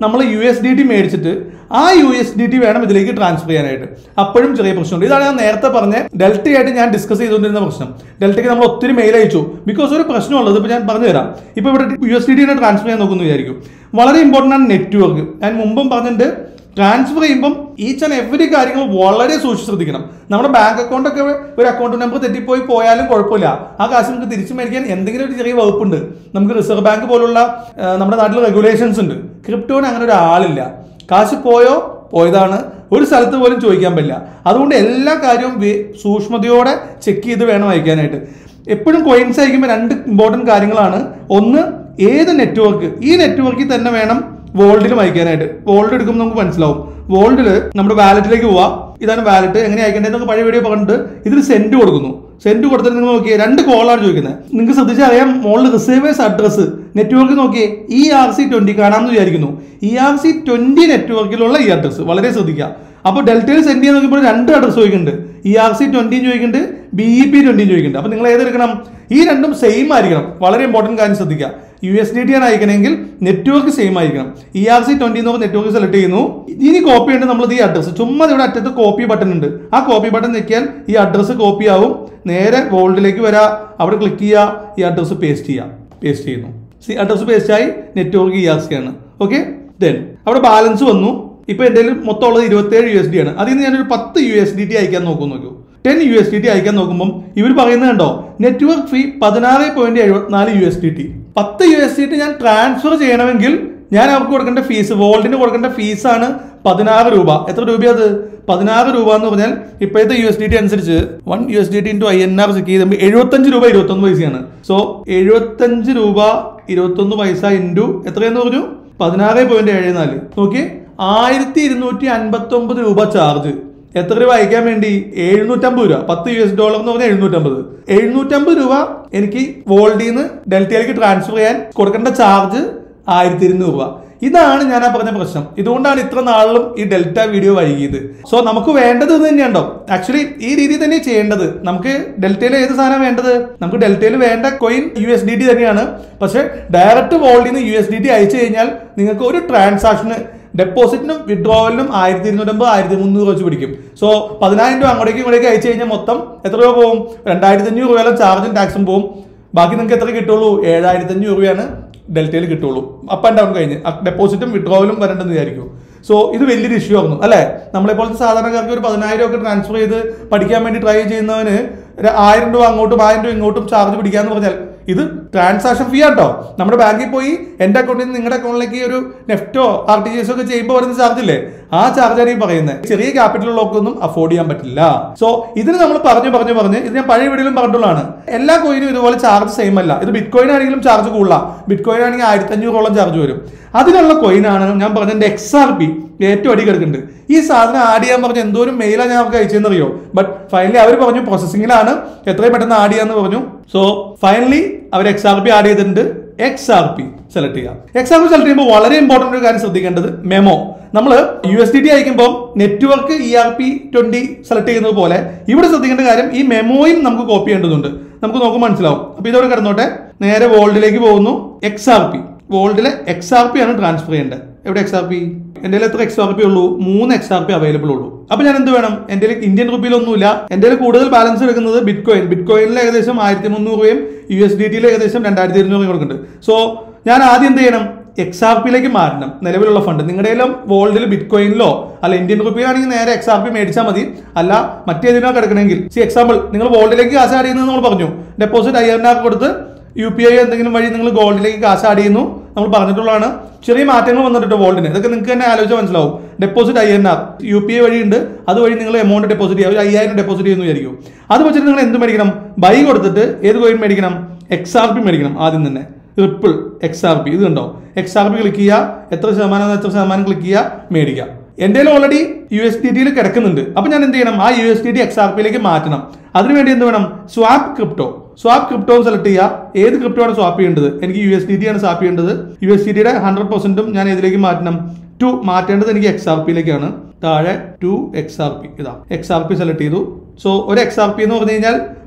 നമ്മൾ യു എസ് ഡി ടി മേടിച്ചിട്ട് ആ യു എസ് ഡി ടി വേണം ഇതിലേക്ക് ട്രാൻസ്ഫർ ചെയ്യാനായിട്ട് അപ്പോഴും ചെറിയ പ്രശ്നമുണ്ട് ഇതാണ് ഞാൻ നേരത്തെ പറഞ്ഞ ഡെൽറ്റയായിട്ട് ഞാൻ ഡിസ്കസ് ചെയ്തുകൊണ്ടിരുന്ന പ്രശ്നം ഡെൽറ്റയ്ക്ക് നമ്മൾ ഒത്തിരി മെയിൽ അയച്ചു ബിക്കോസ് ഒരു പ്രശ്നമുള്ളത് ഇപ്പോൾ ഞാൻ പറഞ്ഞു തരാം ഇപ്പോൾ ഇവിടെ യു എസ് ഡി ടിനെ ട്രാൻസ്ഫർ ചെയ്യാൻ നോക്കുന്നു വിചാരിക്കും വളരെ ഇമ്പോർട്ടൻ്റ് ആണ് നെറ്റ്വർക്ക് ഞാൻ മുമ്പും പറഞ്ഞിട്ടുണ്ട് ട്രാൻസ്ഫർ ചെയ്യുമ്പം ഈച്ച് ആൻഡ് എവറി കാര്യങ്ങൾ വളരെ സൂക്ഷിച്ച് ശ്രദ്ധിക്കണം നമ്മുടെ ബാങ്ക് അക്കൗണ്ട് ഒക്കെ ഒരു അക്കൗണ്ട് നമ്പർ തെറ്റിപ്പോയി പോയാലും കുഴപ്പമില്ല ആ കാശ് നമുക്ക് തിരിച്ചു മേടിക്കാൻ എന്തെങ്കിലും ഒരു ചെറിയ വകുപ്പുണ്ട് നമുക്ക് റിസർവ് ബാങ്ക് പോലുള്ള ആ, നമ്മുടെ നാട്ടിൽ റെഗുലേഷൻസ് ഉണ്ട് ക്രിപ്റ്റോന് അങ്ങനെ ഒരു ആളില്ല കാശ് പോയോ പോയതാണ് ഒരു സ്ഥലത്ത് പോലും ചോദിക്കാൻ പറ്റില്ല അതുകൊണ്ട് എല്ലാ കാര്യവും വേ- സൂക്ഷ്മതയോടെ ചെക്ക് ചെയ്ത് വേണം അയക്കാനായിട്ട് എപ്പോഴും കോയിൻസ് അയക്കുമ്പോൾ രണ്ട് ഇമ്പോർട്ടൻറ്റ് കാര്യങ്ങളാണ് ഒന്ന് ഏത് നെറ്റ്വർക്ക് ഈ നെറ്റ്വർക്കിൽ തന്നെ വേണം വോൾഡിലും അയക്കാനായിട്ട് വോൾഡ് എടുക്കുമ്പോൾ നമുക്ക് മനസ്സിലാവും വോൾഡിൽ നമ്മുടെ വാലറ്റിലേക്ക് പോവാം ഇതാണ് വാലറ്റ് എങ്ങനെ അയക്കേണ്ടത് നമുക്ക് പഴയ വീഡിയോ പറഞ്ഞിട്ട് ഇതിൽ സെൻഡ് കൊടുക്കുന്നു സെൻഡ് കൊടുത്തിട്ട് നിങ്ങൾ നോക്കിയേ രണ്ട് കോളാണ് ചോദിക്കുന്നത് നിങ്ങൾക്ക് ശ്രദ്ധിച്ചാൽ അറിയാം മോളിൽ റിസീവേഴ്സ് അഡ്രസ്സ് നെറ്റ്വർക്ക് നോക്കിയേ ഇ ആർ സി ട്വന്റി കാണാമെന്ന് വിചാരിക്കുന്നു ഇ ആർ സി ട്വന്റി നെറ്റ്വർക്കിലുള്ള ഈ അഡ്രസ്സ് വളരെ ശ്രദ്ധിക്കുക അപ്പോൾ ഡെൽറ്റയിൽ സെൻഡ് ചെയ്യാൻ നോക്കുമ്പോൾ രണ്ട് അഡ്രസ്സ് ചോദിക്കുന്നുണ്ട് ഇ ആർ സി ട്വന്റിയും ചോദിക്കുന്നുണ്ട് ബി ഇ പി ട്വന്റിയും ചോദിക്കുന്നുണ്ട് അപ്പോൾ നിങ്ങൾ ഏതെടുക്കണം ഈ രണ്ടും സെയിം ആയിരിക്കണം വളരെ ഇമ്പോർട്ടൻറ്റ് കാര്യം ശ്രദ്ധിക്കുക യു എസ് ഡി ടി ആണ് അയക്കണമെങ്കിൽ നെറ്റ്വർക്ക് സെയിം ആയിരിക്കണം ഇ ആർ സി ട്വന്റി എന്ന് പറഞ്ഞ നെറ്റ്വർക്ക് സെലക്ട് ചെയ്യുന്നു ഇനി കോപ്പി ഉണ്ട് നമ്മൾ ഈ അഡ്രസ്സ് ചുമ്മാ ഇവിടെ അറ്റത്ത് കോപ്പി ബട്ടൺ ഉണ്ട് ആ കോപ്പി ബട്ടൺ ഞെക്കിയാൽ ഈ അഡ്രസ്സ് കോപ്പി ആവും നേരെ ഗോൾഡിലേക്ക് വരാ അവിടെ ക്ലിക്ക് ചെയ്യുക ഈ അഡ്രസ്സ് പേസ്റ്റ് ചെയ്യുക പേസ്റ്റ് ചെയ്യുന്നു സി അഡ്രസ്സ് പേസ്റ്റ് ആയി നെറ്റ്വർക്ക് ഇ ആർ സി ആണ് ഓക്കെ ദെൻ അവിടെ ബാലൻസ് വന്നു ഇപ്പൊ എൻ്റെ കയ്യിൽ മൊത്തം ഉള്ളത് ഇരുപത്തേഴ് യു എസ് ഡി ആണ് അതിൽ നിന്ന് ഞാനൊരു പത്ത് യു എസ് ഡി ടി അയക്കാൻ നോക്കും നോക്കൂ ten U S D T അയക്കാൻ നോക്കുമ്പോൾ ഇവർ പറയുന്നത് കണ്ടോ നെറ്റ്വർക്ക് ഫീ പതിനാറ് പോയിന്റ് എഴുപത്തിനാല് യു എസ് ഡി ടി പത്ത് യു എസ് ഡി ടി ഞാൻ ട്രാൻസ്ഫർ ചെയ്യണമെങ്കിൽ ഞാൻ അവർക്ക് കൊടുക്കേണ്ട ഫീസ് വോൾഡിന് കൊടുക്കേണ്ട ഫീസാണ് പതിനാറ് രൂപ എത്ര രൂപയത് പതിനാറ് രൂപ എന്ന് പറഞ്ഞാൽ ഇപ്പോഴത്തെ യു എസ് ഡി ടി അനുസരിച്ച് one U S D T into I N R check ചെയ്ത് എഴുപത്തഞ്ച് രൂപ ഇരുപത്തൊന്ന് പൈസയാണ് സോ എഴുപത്തഞ്ച് രൂപ ഇരുപത്തൊന്ന് പൈസ ഇൻറ്റു എത്രയെന്ന് പറഞ്ഞു പതിനാറ് പോയിന്റ് ഏഴ് നാല് നോക്കി ആയിരത്തി ഇരുന്നൂറ്റി അൻപത്തി ഒമ്പത് രൂപ ചാർജ് എത്ര രൂപ അയക്കാൻ വേണ്ടി എഴുന്നൂറ്റമ്പത് രൂപ പത്ത് യു എസ് ഡോളർ എന്ന് പറഞ്ഞാൽ എഴുന്നൂറ്റമ്പത് എഴുന്നൂറ്റമ്പത് രൂപ എനിക്ക് വോൾഡിൽ നിന്ന് ഡെൽറ്റയിലേക്ക് ട്രാൻസ്ഫർ ചെയ്യാൻ കൊടുക്കേണ്ട ചാർജ് ആയിരത്തി ഇരുന്നൂറ് രൂപ ഇതാണ് ഞാൻ ആ പറഞ്ഞ പ്രശ്നം ഇതുകൊണ്ടാണ് ഇത്ര നാളിലും ഈ ഡെൽറ്റ വീഡിയോ വൈകിയത് സോ നമുക്ക് വേണ്ടത് ഇത് തന്നെയുണ്ടോ ആക്ച്വലി ഈ രീതി തന്നെ ചെയ്യേണ്ടത് നമുക്ക് ഡെൽറ്റയിൽ ഏത് സാധനം വേണ്ടത് നമുക്ക് ഡെൽറ്റയിൽ വേണ്ട coin U S D T തന്നെയാണ് പക്ഷേ ഡയറക്റ്റ് വോൾഡിൽ നിന്ന് യു എസ് ഡി ടി അയച്ചു കഴിഞ്ഞാൽ നിങ്ങൾക്ക് ഒരു ട്രാൻസാക്ഷന് ഡെപ്പോസിറ്റിനും വിഡ്രോവലിനും ആയിരത്തി ഇരുന്നൂറ്റമ്പത് ആയിരത്തി മുന്നൂറ് വെച്ച് പിടിക്കും സോ പതിനായിരം രൂപ അങ്ങോട്ടേക്ക് ഇങ്ങോട്ടേക്ക് അയച്ചു കഴിഞ്ഞാൽ മൊത്തം എത്ര രൂപ പോകും രണ്ടായിരത്തി അഞ്ഞൂറ് രൂപയെല്ലാം ചാർജും ടാക്സും പോകും ബാക്കി നിങ്ങൾക്ക് എത്ര കിട്ടുള്ളൂ ഏഴായിരത്തി അഞ്ഞൂറ് രൂപയാണ് ഡെൽറ്റയിൽ കിട്ടുള്ളൂ അപ്പ് ആൻഡ് ഡൗൺ കഴിഞ്ഞ് ഡെപ്പോസിറ്റും വിഡ്രോവലും വരേണ്ടെന്ന് വിചാരിക്കും സോ ഇത് വലിയൊരു ഇഷ്യൂ ആയിരുന്നു അല്ലേ നമ്മളെപ്പോലത്തെ സാധാരണക്കാർക്ക് ഒരു പതിനായിരം ഒക്കെ ട്രാൻസ്ഫർ ചെയ്ത് പഠിക്കാൻ വേണ്ടി ട്രൈ ചെയ്യുന്നവന് ഒരു ആയിരം രൂപ അങ്ങോട്ടും ആയിരം രൂപ ഇങ്ങോട്ടും ചാർജ് പിടിക്കാന്ന് പറഞ്ഞാൽ ഇത് ട്രാൻസാക്ഷൻ ഫീ ആട്ടോ നമ്മുടെ ബാങ്കിൽ പോയി എൻ്റെ അക്കൗണ്ടിൽ നിന്ന് നിങ്ങളുടെ അക്കൗണ്ടിലേക്ക് ഒരു നെഫ്റ്റോ ആർ ടി ജി എസ് ഒക്കെ ചെയ്യുമ്പോൾ വരുന്ന ചാർജ് ഇല്ലേ ആ ചാർജാണ് ഈ പറയുന്നത് ചെറിയ ക്യാപിറ്റൽ ഉള്ളവർക്കൊന്നും അഫോർഡ് ചെയ്യാൻ പറ്റില്ല സോ ഇതിന് നമ്മൾ പറഞ്ഞു പറഞ്ഞു പറഞ്ഞ് ഇത് ഞാൻ പഴയ വീഡിയോയിലും പറഞ്ഞിട്ടുള്ളതാണ് എല്ലാ കോയിനും ഇതുപോലെ ചാർജ് സെയിം അല്ല ഇത് ബിറ്റ് കോയിൻ ആണെങ്കിലും ചാർജ് കൂടുതലാണ് ബിറ്റ് കോയിൻ ആണെങ്കിൽ ആയിരത്തി അഞ്ഞൂറോളം ചാർജ് വരും അതിനുള്ള കോയിനാണ് ഞാൻ പറഞ്ഞതിന്റെ എക്സ് ആർ പി ഏറ്റവും അടി കിടക്കുന്നുണ്ട് ഈ സാധനം ആഡ് ചെയ്യാൻ പറഞ്ഞ എന്തോരം മെയിലാണ് ഞാൻ അവർക്ക് അയച്ചെന്നറിയോ ബട്ട് ഫൈനലി അവർ പറഞ്ഞു പ്രോസസ്സിംഗിലാണ് എത്രയും പെട്ടെന്ന് ആഡ് ചെയ്യാന്ന് പറഞ്ഞു സോ ഫൈനലി അവർ എക്സ് ആർ പി ആഡ് ചെയ്തിട്ടുണ്ട് എക്സ് ആർ പി സെലക്ട് ചെയ്യാം എക്സ് ആർ പി സെലക്ട് ചെയ്യുമ്പോൾ വളരെ ഇമ്പോർട്ടന്റ് ഒരു കാര്യം ശ്രദ്ധിക്കേണ്ടത് മെമോ നമ്മൾ യു എസ് ഡി ടി അയക്കുമ്പോൾ network E R P twenty select ചെയ്യുന്നത് പോലെ ഇവിടെ ശ്രദ്ധിക്കേണ്ട കാര്യം ഈ മെമ്മോയും നമുക്ക് കോപ്പി ചെയ്യേണ്ടതുണ്ട് നമുക്ക് നോക്കുമ്പോൾ മനസ്സിലാവും അപ്പൊ ഇതോടെ കിടന്നോട്ടെ നേരെ വോൾഡിലേക്ക് പോകുന്നു എക്സ് ആർ പി വോൾഡിലെ എക്സ് ആർ പി ആണ് ട്രാൻസ്ഫർ ചെയ്യേണ്ടത് എവിടെ എക്സ് ആർ പി എൻ്റെ എത്ര എക്സ് ആർ പി ഉള്ളൂ മൂന്ന് എക്സ് ആർ പി അവൈലബിൾ ഉള്ളൂ അപ്പൊ ഞാൻ എന്ത് വേണം എൻ്റെ ഇന്ത്യൻ റുപ്പിയിലൊന്നുമില്ല എൻ്റെ കൂടുതൽ ബാലൻസ് എടുക്കുന്നത് ബിറ്റ് കോയിൻ ബിറ്റ് കോയിനിൽ ഏകദേശം ആയിരത്തി മുന്നൂറ് രൂപയും യു എസ് ഡി ടിയിൽ ഏകദേശം രണ്ടായിരത്തി ഇരുന്നൂറ് കൊടുക്കുന്നുണ്ട് സോ ഞാൻ ആദ്യം എന്ത് ചെയ്യണം എക്സ് ആർ പിയിലേക്ക് മാറ്റണം നിലവിലുള്ള ഫണ്ട് നിങ്ങളുടെ എല്ലാം വോൾഡിൽ ബിറ്റ് കോയിനിലോ അല്ല ഇന്ത്യൻ റുപ്പിയിലാണെങ്കിൽ നേരെ എക്സ് ആർ പി മേടിച്ചാൽ മതി അല്ല മറ്റേതിനോ കിടക്കണമെങ്കിൽ സി എക്സാമ്പിൾ നിങ്ങൾ വോൾഡിലേക്ക് കാശ് ആഡ് ചെയ്യുന്നത് നമ്മൾ പറഞ്ഞു ഡെപ്പോസിറ്റ് അയ്യായിരം കൊടുത്ത് യു പി ഐ എന്തെങ്കിലും വഴി നിങ്ങൾ ഗോൾഡിലേക്ക് കാശ് ആഡ് ചെയ്യുന്നു നമ്മൾ പറഞ്ഞിട്ടുള്ളതാണ് ചെറിയ മാറ്റങ്ങൾ വന്നിട്ടുണ്ട് വോൾഡിന് ഇതൊക്കെ നിങ്ങൾക്ക് തന്നെ ആലോചിച്ചാൽ മനസ്സിലാവും deposit I N R U P I വഴി ഉണ്ട് അതുവഴി നിങ്ങൾ എമൗണ്ട് ഡെപ്പോസിറ്റ് ചെയ്യുക ഒരു അയ്യായിരം ഡെപ്പോസിറ്റ് ചെയ്യുന്നു വിചാരിക്കും അത് വെച്ചിട്ട് നിങ്ങൾ എന്ത് മേടിക്കണം ബൈ കൊടുത്തിട്ട് ഏത് കോയിൻ മേടിക്കണം എക്സ് ആർ പി മേടിക്കണം ആദ്യം തന്നെ റിപ്പിൾ എക്സ് ആർ പി ഇത് കണ്ടോ എക്സ് ആർ പി ക്ലിക്ക് ചെയ്യുക എത്ര ശതമാനം എത്ര ശതമാനം ക്ലിക്ക് ചെയ്യുക മേടിക്കുക എൻ്റെ ഓൾറെഡി യു എസ് ഡി ടിയിൽ കിടക്കുന്നുണ്ട് അപ്പൊ ഞാൻ എന്ത് ചെയ്യണം ആ U S D T X R പിയിലേക്ക് മാറ്റണം അതിനുവേണ്ടി എന്ത് വേണം swap crypto swap crypto select ചെയ്യുക ഏത് ക്രിപ്റ്റോ ആണ് സ്വാപ്പ് ചെയ്യേണ്ടത് എനിക്ക് യു എസ് ഡി ടി ആണ് സ്വാപ്പ് ചെയ്യേണ്ടത് യു എസ് ഡി ടിയുടെ ഹൺഡ്രഡ് പെർസെന്റും ഞാൻ ഇതിലേക്ക് മാറ്റണം ടു മാറ്റേണ്ടത് എനിക്ക് എക്സ് ആർ പിയിലേക്കാണ് താഴെ ടു എക്സ് ആർ പി ഇതാ എക്സ് ആർ പി സെലക്ട് ചെയ്തു സോ ഒരു എക്സ് ആർ പി എന്ന് പറഞ്ഞു കഴിഞ്ഞാൽ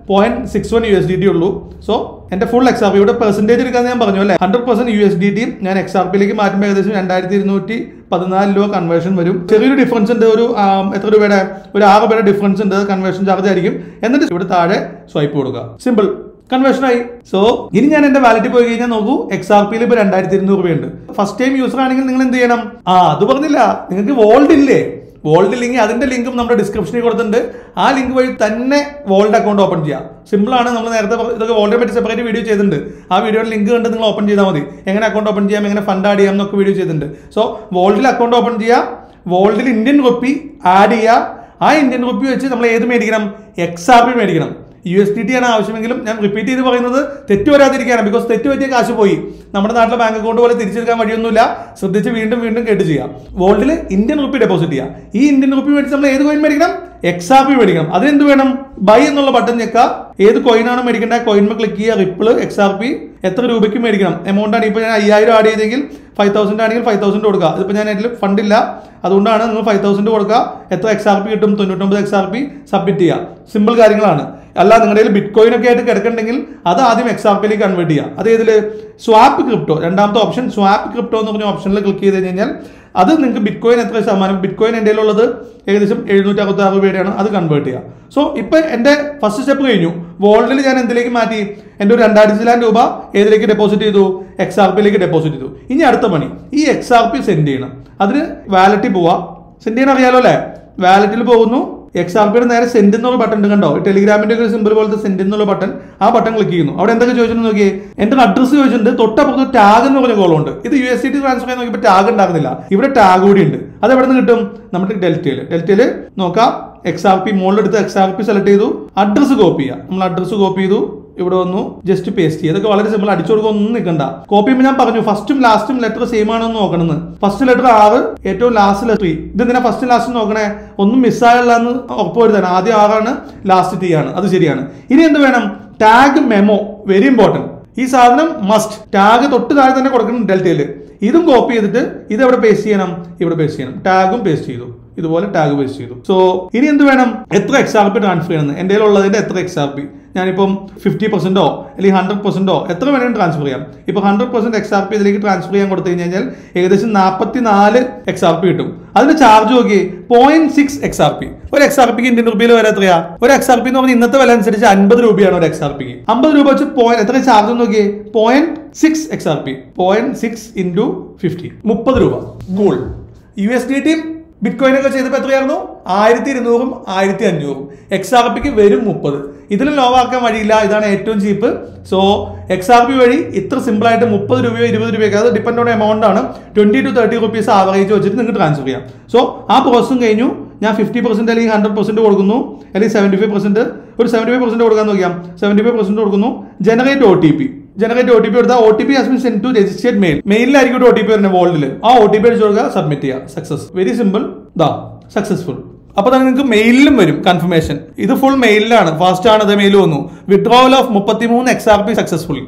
point six one U S D T ഉള്ളൂ സോ എന്റെ ഫുൾ എക്സ് ആർ പി ഇവിടെ പെർസെന്റേജ് എടുക്കാന്ന് ഞാൻ പറഞ്ഞു അല്ലേ hundred percent U S D ടിയും ഞാൻ എക്സ് ആർ പിയിലേക്ക് മാറ്റുമ്പോൾ ഏകദേശം രണ്ടായിരത്തി ഇരുന്നൂറ്റി പതിനാല് രൂപ കൺവേർഷൻ വരും ചെറിയൊരു ഡിഫറൻസ് ഉണ്ട് ഒരു ആ, എത്ര രൂപയുടെ ഒരു ആറ് രൂപയുടെ ഡിഫറൻസ് ഉണ്ട് കൺവേർഷൻ ചാർജ് ആയിരിക്കും എന്നിട്ട് ഇവിടെ താഴെ സ്വൈപ്പ് കൊടുക്കുക സിമ്പിൾ കൺവേർഷൻ ആയി സോ ഇനി ഞാൻ എന്റെ വാലറ്റിൽ പോയി കഴിഞ്ഞാൽ നോക്കൂ എക്സ് ആർ പിയിൽ ഇപ്പൊ രണ്ടായിരത്തി ഇരുന്നൂറ് രൂപയുണ്ട് ഫസ്റ്റ് ടൈം യൂസർ ആണെങ്കിൽ നിങ്ങൾ എന്ത് ചെയ്യണം ആ അത് പറഞ്ഞില്ല നിങ്ങൾക്ക് വോൾഡ് ഇല്ലേ വോൾഡ് ലിങ്ക് അതിന്റെ ലിങ്കും നമ്മുടെ ഡിസ്ക്രിപ്ഷനിൽ കൊടുത്തിട്ടുണ്ട് ആ ലിങ്ക് വഴി തന്നെ വോൾഡ് അക്കൗണ്ട് ഓപ്പൺ ചെയ്യാം സിമ്പിൾ ആണ് നമ്മൾ നേരത്തെ പറ- ഇതൊക്കെ വോൾഡിനെ പറ്റി സെപ്പറേറ്റ് വീഡിയോ ചെയ്തിട്ടുണ്ട് ആ വീഡിയോയുടെ ലിങ്ക് കണ്ട് നിങ്ങൾ ഓപ്പൺ ചെയ്താൽ മതി എങ്ങനെ അക്കൗണ്ട് ഓപ്പൺ ചെയ്യാം എങ്ങനെ ഫണ്ട് ആഡ് ചെയ്യാം എന്നൊക്കെ വീഡിയോ ചെയ്തിട്ടുണ്ട് സോ വോൾഡിൽ അക്കൗണ്ട് ഓപ്പൺ ചെയ്യുക വോൾഡിൽ ഇന്ത്യൻ റുപ്പി ആഡ് ചെയ്യുക ആ ഇന്ത്യൻ റുപ്പി വെച്ച് നമ്മൾ ഏത് മേടിക്കണം എക്സ് ആർ പി മേടിക്കണം യു എസ് ഡി ടി ആണ് ആവശ്യമെങ്കിലും ഞാൻ റിപ്പീറ്റ് ചെയ്ത് പറയുന്നത് തെറ്റ് വരാതിരിക്കാനാണ് ബിക്കോസ് തെറ്റ് പറ്റിയ കാശ് പോയി നമ്മുടെ നാട്ടിലെ ബാങ്ക് അക്കൗണ്ട് പോലെ തിരിച്ചെടുക്കാൻ വഴിയൊന്നുമില്ല ശ്രദ്ധിച്ച് വീണ്ടും വീണ്ടും കേട്ട് ചെയ്യാം വോൾഡിൽ ഇന്ത്യൻ റുപ്പി ഡെപ്പോസിറ്റ് ചെയ്യുക ഈ ഇന്ത്യൻ റുപ്പി മേടിച്ച് നമ്മൾ ഏത് കോയിൻ മേടിക്കണം എക്സ് ആർ പി മേടിക്കണം അതിനെന്ത് വേണം ബൈ എന്നുള്ള ബട്ടൺ ഞെക്കുക ഏത് കോയിനാണ് മേടിക്കേണ്ട കോയിൻമ ക്ലിക്ക് ചെയ്യുക റിപ്പിൾ എക്സ് ആർ പി എത്ര രൂപയ്ക്ക് മേടിക്കണം എമൗണ്ട് ആണ് ഇപ്പോൾ ഞാൻ അയ്യായിരം ആഡ് ചെയ്തെങ്കിൽ ഫൈവ് തൗസൻഡ് ആണെങ്കിൽ ഫൈവ് തൗസൻഡ് കൊടുക്കുക ഇതിപ്പോൾ ഞാൻ അതിൽ ഫണ്ടില്ല അതുകൊണ്ടാണ് നിങ്ങൾ ഫൈവ് തൗസൻഡ് കൊടുക്കുക എത്ര എക്സ് ആർ പി കിട്ടും തൊണ്ണൂറ്റൊമ്പത് എക്സ് ആർ പി സബ്മിറ്റ് ചെയ്യുക സിമ്പിൾ കാര്യങ്ങളാണ് അല്ല നിങ്ങളുടെ കയ്യിൽ ബിറ്റ് കോയിൻ ഒക്കെ ആയിട്ട് കിടക്കണ്ടെങ്കിൽ അത് ആദ്യം എക്സ് ആർ പിയിലേക്ക് കൺവേർട്ട് ചെയ്യുക അത് ഏതിൽ സ്വാപ്പ് ക്രിപ്റ്റോ രണ്ടാമത്തെ ഓപ്ഷൻ സ്വാപ്പ് ക്രിപ്റ്റോ എന്ന് പറഞ്ഞ ഓപ്ഷനിൽ ക്ലിക്ക് ചെയ്ത് കഴിഞ്ഞാൽ അത് നിങ്ങൾക്ക് ബിറ്റ് കോയിൻ എത്ര ശതമാനം ബിറ്റ് കോയിൻ എൻ്റെ ഉള്ളത് ഏകദേശം എഴുന്നൂറ്റി അറുപത്തി ആറ് രൂപയുടെയാണ് അത് കൺവേർട്ട് ചെയ്യുക സോ ഇപ്പം എൻ്റെ ഫസ്റ്റ് സ്റ്റെപ്പ് കഴിഞ്ഞു വോൾഡിൽ ഞാൻ എന്തിലേക്ക് മാറ്റി എൻ്റെ ഒരു രണ്ടായിരത്തി ചിലാൻ രൂപ ഏതിലേക്ക് ഡെപ്പോസിറ്റ് ചെയ്തു എക്സ് ആർ പിയിലേക്ക് ഡെപ്പോസിറ്റ് ചെയ്തു ഇനി അടുത്ത പണി ഈ എക്സ് ആർ പി സെൻഡ് ചെയ്യണം അതിന് വാലറ്റിൽ പോവാ സെൻഡ് ചെയ്യാൻ അറിയാലോ അല്ലേ വാലറ്റിൽ പോകുന്നു എക്സ് ആർ പിയുടെ നേരെ സെൻഡ് എന്നുള്ള ബട്ടൺ ഉണ്ട് കണ്ടോ ടെലിഗ്രാമിന്റെ ഒക്കെ സിമ്പിൾ പോലത്തെ സെൻഡ് എന്നുള്ള ബട്ടൺ ആ ബട്ടൺ ക്ലിക്ക് ചെയ്യുന്നു അവിടെ എന്തൊക്കെ ചോദിച്ചിട്ടുണ്ട് നോക്കിയേ എന്റെ അഡ്രസ്സ് ചോദിച്ചിട്ടുണ്ട് തൊട്ടപ്പുറത്ത് ടാഗ് എന്ന് പറഞ്ഞ കോളുണ്ട് ഇത് U S C T transfer ചെയ്യാൻ നോക്കിയപ്പോൾ ടാഗ് ഉണ്ടാകുന്നില്ല ഇവിടെ ടാഗ് കൂടി ഉണ്ട് അത് എവിടെ നിന്ന് കിട്ടും നമ്മുടെ ഡെൽറ്റയിൽ ഡെൽറ്റയിൽ നോക്കാം എക്സ് ആർ പി മുകളിലെടുത്ത് എക്സ് ആർ പി സെലക്ട് ചെയ്തു അഡ്രസ്സ് കോപ്പി ചെയ്യാം നമ്മൾ അഡ്രസ്സ് കോപ്പി ചെയ്തു ഇവിടെ വന്നു ജസ്റ്റ് പേസ്റ്റ് ചെയ്യുക ഇതൊക്കെ വളരെ സിമ്പിൾ അടിച്ചു കൊടുക്കുക ഒന്നും നിൽക്കണ്ട കോപ്പി ചെയ്യുമ്പോൾ ഞാൻ പറഞ്ഞു ഫസ്റ്റും ലാസ്റ്റും ലെറ്റർ സെയിം ആണോ എന്ന് നോക്കണമെന്ന് ഫസ്റ്റ് ലെറ്റർ ആറ് ഏറ്റവും ലാസ്റ്റ് ലെറ്റർ ഇത് എന്തിനാ ഫസ്റ്റ് ലാസ്റ്റ് നോക്കണേ ഒന്നും മിസ്സായല്ല എന്ന് ഉറപ്പ് വരുത്താൻ ആദ്യം ആറാണ് ലാസ്റ്റ് ടി ആണ് അത് ശരിയാണ് ഇനി എന്ത് വേണം ടാഗ് മെമോ വെരി ഇമ്പോർട്ടൻറ്റ് ഈ സാധനം മസ്റ്റ് ടാഗ് തൊട്ട് താഴെ തന്നെ കൊടുക്കണം ഡെൽറ്റയിൽ ഇതും കോപ്പി ചെയ്തിട്ട് ഇത് എവിടെ പേസ്റ്റ് ചെയ്യണം ഇവിടെ പേസ്റ്റ് ചെയ്യണം ടാഗും പേസ്റ്റ് ചെയ്തു ഇതുപോലെ ടാഗ് പേസ്റ്റ് ചെയ്തു സോ ഇനി എന്ത് വേണം എത്ര എക്സ് ആർ പി ട്രാൻസ്ഫർ ചെയ്യണം എന്റെ ഉള്ളതിന്റെ എത്ര എക്സ് ആർ പി ഞാനിപ്പം ഫിഫ്റ്റി പെർസെന്റോ അല്ലെങ്കിൽ ഹൺഡ്രഡ് പെർസെന്റോ എത്ര വേണമെങ്കിലും ട്രാൻസ്ഫർ ചെയ്യാം ഇപ്പൊ hundred percent X R P ഇതിലേക്ക് ട്രാൻസ്ഫർ ചെയ്യാൻ കൊടുത്തു കഴിഞ്ഞാൽ ഏകദേശം നാൽപ്പത്തി നാല് എക്സ് ആർ പി കിട്ടും അതിന് ചാർജ് നോക്കി point six X R P ഒരു എക്സ് ആർ പിക്ക് ഇന്ത്യൻ റുപ്പിയിൽ വരെ എത്രയാ ഒരു എക്സ് ആർ പി എന്ന് പറഞ്ഞാൽ ഇന്നത്തെ വില അനുസരിച്ച് അൻപത് രൂപയാണ് ഒരു എക്സ് ആർ പിക്ക് അമ്പത് രൂപ വെച്ച് പോയിന്റ് എത്ര ചാർജ് നോക്കിയേ point six X R P point six into fifty മുപ്പത് രൂപ കൂൾ യു എസ് ഡി ടിയും ബിറ്റ് കോയിൻ ഒക്കെ ചെയ്തപ്പോൾ എത്രയായിരുന്നു ആയിരത്തി ഇരുന്നൂറും ആയിരത്തി അഞ്ഞൂറും എക്സ് ആർ പിക്ക് വരും മുപ്പത് ഇതിലും ലോവാക്കാൻ വഴിയില്ല ഇതാണ് ഏറ്റവും cheap so X R P വഴി ഇത്ര സിമ്പിൾ ആയിട്ട് മുപ്പത് രൂപയോ ഇരുപത് രൂപയൊക്കെ അത് ഡിപ്പെൻഡ് ഓൺ എമൗണ്ട് ആണ് twenty two thirty rupees average വെച്ചിട്ട് നിങ്ങൾക്ക് ട്രാൻസ്ഫർ ചെയ്യാം സോ ആ പ്രോസസ്സും കഴിഞ്ഞു ഞാൻ ഫിഫ്റ്റി പെർസെന്റ് അല്ലെങ്കിൽ ഹൺഡ്രഡ് പെർസെന്റ് കൊടുക്കുന്നു അല്ലെങ്കിൽ സെവന്റി ഫൈവ് പെർസെന്റ് ഒരു സെവന്റി ഫൈവ് പെർസെന്റ് കൊടുക്കാൻ നോക്കിയാം സെവന്റി ഫൈവ് പെർസെന്റ് കൊടുക്കുന്നു generate O T P generate O T P കൊടുത്താൽ O T P has bin send to registered mail മെയിലായിരിക്കും ഒ ടി പി വരുന്നത് വോൾഡിൽ ആ ഒ ടി പി അടിച്ചു കൊടുക്കുക സബ്മിറ്റ് ചെയ്യുക സക്സസ് വെരി സിമ്പിൾ ദാ സക്സസ്ഫുൾ അപ്പൊ തന്നെ നിങ്ങൾക്ക് മെയിലിലും വരും കൺഫർമേഷൻ ഇത് ഫുൾ മെയിലിലാണ് ഫാസ്റ്റ് ആണ് അത് മെയിൽ വന്നു വിഡ്രോവൽ ഓഫ് മുപ്പത്തിമൂന്ന് X R P successful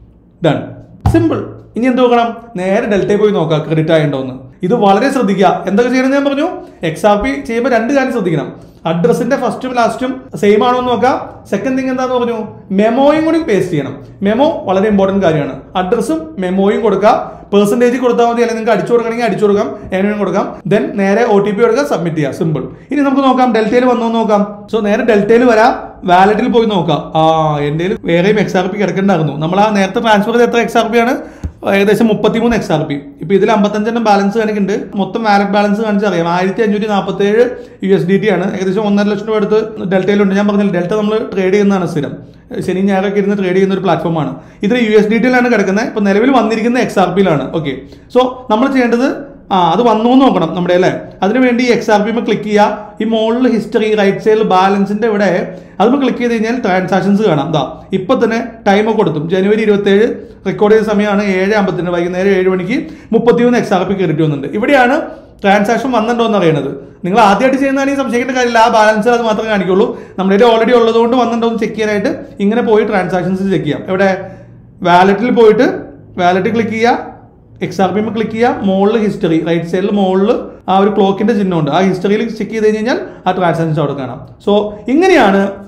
done simple ഇനി എന്ത് നോക്കണം നേരെ ഡെൽറ്റയിൽ പോയി നോക്കാം ക്രെഡിറ്റ് ആയിട്ടുണ്ടോന്ന് ഇത് വളരെ ശ്രദ്ധിക്കുക എന്തൊക്കെ ചെയ്യണം ഞാൻ പറഞ്ഞു എക്സ് ആർ പി ചെയ്യുമ്പോൾ രണ്ട് കാര്യം ശ്രദ്ധിക്കണം അഡ്രസ്സിന്റെ ഫസ്റ്റും ലാസ്റ്റും സെയിം ആണോ എന്ന് നോക്കാം സെക്കൻഡ് തിങ് എന്താന്ന് പറഞ്ഞു മെമ്മോയും കൂടി പേസ്റ്റ് ചെയ്യണം മെമ്മോ വളരെ ഇമ്പോർട്ടന്റ് കാര്യമാണ് അഡ്രസ്സും മെമ്മോയും കൊടുക്കുക പെർസെന്റേജ് കൊടുത്താൽ മതി അല്ലെങ്കിൽ നിങ്ങൾക്ക് അടിച്ചു കൊടുക്കണമെങ്കിൽ അടിച്ചു കൊടുക്കാം എങ്ങനെയും കൊടുക്കാം ദെൻ നേരെ ഒ ടി പി കൊടുക്കുക സബ്മിറ്റ് ചെയ്യുക സിമ്പിൾ ഇനി നമുക്ക് നോക്കാം ഡെൽറ്റയിൽ വന്നു നോക്കാം സോ നേരെ ഡെൽറ്റയിൽ വരാം വാലറ്റിൽ പോയി നോക്കാം ആ എൻ്റെ കയ്യിൽ വേറെയും എക്സ് ആർ പി കിടക്കണ്ടായിരുന്നു നമ്മൾ ആ നേരത്തെ ട്രാൻസ്ഫർ ചെയ്ത എത്ര എക്സ് ആർ പി ആണ് ഏകദേശം മുപ്പത്തിമൂന്ന് എക്സ് ആർ പി ഇപ്പൊ ഇതിൽ അമ്പത്തഞ്ചെണ്ണം ബാലൻസ് കാണിക്കുന്നുണ്ട് മൊത്തം വാലറ്റ് ബാലൻസ് കാണിച്ചാൽ അറിയാം ആയിരത്തി അഞ്ഞൂറ്റി നാൽപ്പത്തി ഏഴ് യു എസ് ഡി ടി ആണ് ഏകദേശം ഒന്നര ലക്ഷം രൂപ അടുത്ത് ഡെൽറ്റയിലുണ്ട് ഞാൻ പറഞ്ഞില്ല ഡെൽറ്റ നമ്മൾ ട്രേഡ് ചെയ്യുന്നതാണ് സ്ഥിരം ശനി ഞായറൊക്കെ ഇരുന്ന് ട്രേഡ് ചെയ്യുന്ന ഒരു പ്ലാറ്റ്ഫോമാണ് ഇത് യു എസ് ഡി ടിയിലാണ് കിടക്കുന്നത് ഇപ്പൊ നിലവിൽ വന്നിരിക്കുന്ന എക്സ് ആർ പിയിലാണ് ഓക്കെ സോ നമ്മൾ ചെയ്യേണ്ടത് ആ അത് വന്നു എന്ന് നോക്കണം നമ്മുടെ അല്ലേ അതിനുവേണ്ടി എക്സ് ആർ പി ക്ലിക്ക് ചെയ്യുക ഈ മുകളിൽ ഹിസ്റ്ററി റൈറ്റ് സൈഡിൽ ബാലൻസിന്റെ ഇവിടെ അത് ക്ലിക്ക് ചെയ്ത് കഴിഞ്ഞാൽ ട്രാൻസാക്ഷൻസ് കാണാം ദാ ഇപ്പൊ തന്നെ ടൈം ഒക്കെ കൊടുത്തു ജനുവരി ഇരുപത്തേഴ് റെക്കോർഡ് ചെയ്ത സമയമാണ് ഏഴ് അമ്പത്തിന് വൈകുന്നേരം ഏഴ് മണിക്ക് മുപ്പത്തിമൂന്ന് എക്സ് ആർ പി ക്രെഡിറ്റ് വന്നിട്ടുണ്ട് ഇവിടെയാണ് ട്രാൻസാക്ഷൻ വന്നിട്ടുണ്ടോ എന്ന് അറിയണത് നിങ്ങൾ ആദ്യമായിട്ട് ചെയ്യുന്നതാണെങ്കിൽ സംശയിക്കേണ്ട കാര്യമില്ല ആ ബാലൻസ് അത് മാത്രമേ കാണിക്കുള്ളൂ നമ്മുടെ ഓൾറെഡി ഉള്ളതുകൊണ്ട് വന്നിട്ടുണ്ടോ എന്ന് ചെക്ക് ചെയ്യാനായിട്ട് ഇങ്ങനെ പോയി ട്രാൻസാക്ഷൻസ് ചെക്ക് ചെയ്യാം എവിടെ വാലറ്റിൽ പോയിട്ട് വാലറ്റ് ക്ലിക്ക് ചെയ്യുക എക്സ് ആർ പി ക്ലിക്ക് ചെയ്യുക മുകളിൽ ഹിസ്റ്ററി റൈറ്റ് സൈഡിൽ മുകളിൽ ആ ഒരു ക്ലോക്കിന്റെ ചിഹ്നമുണ്ട് ആ ഹിസ്റ്ററിയിൽ ചെക്ക് ചെയ്ത് കഴിഞ്ഞാൽ ആ ട്രാൻസാക്ഷൻസ് അവിടെ കാണാം സോ ഇങ്ങനെയാണ്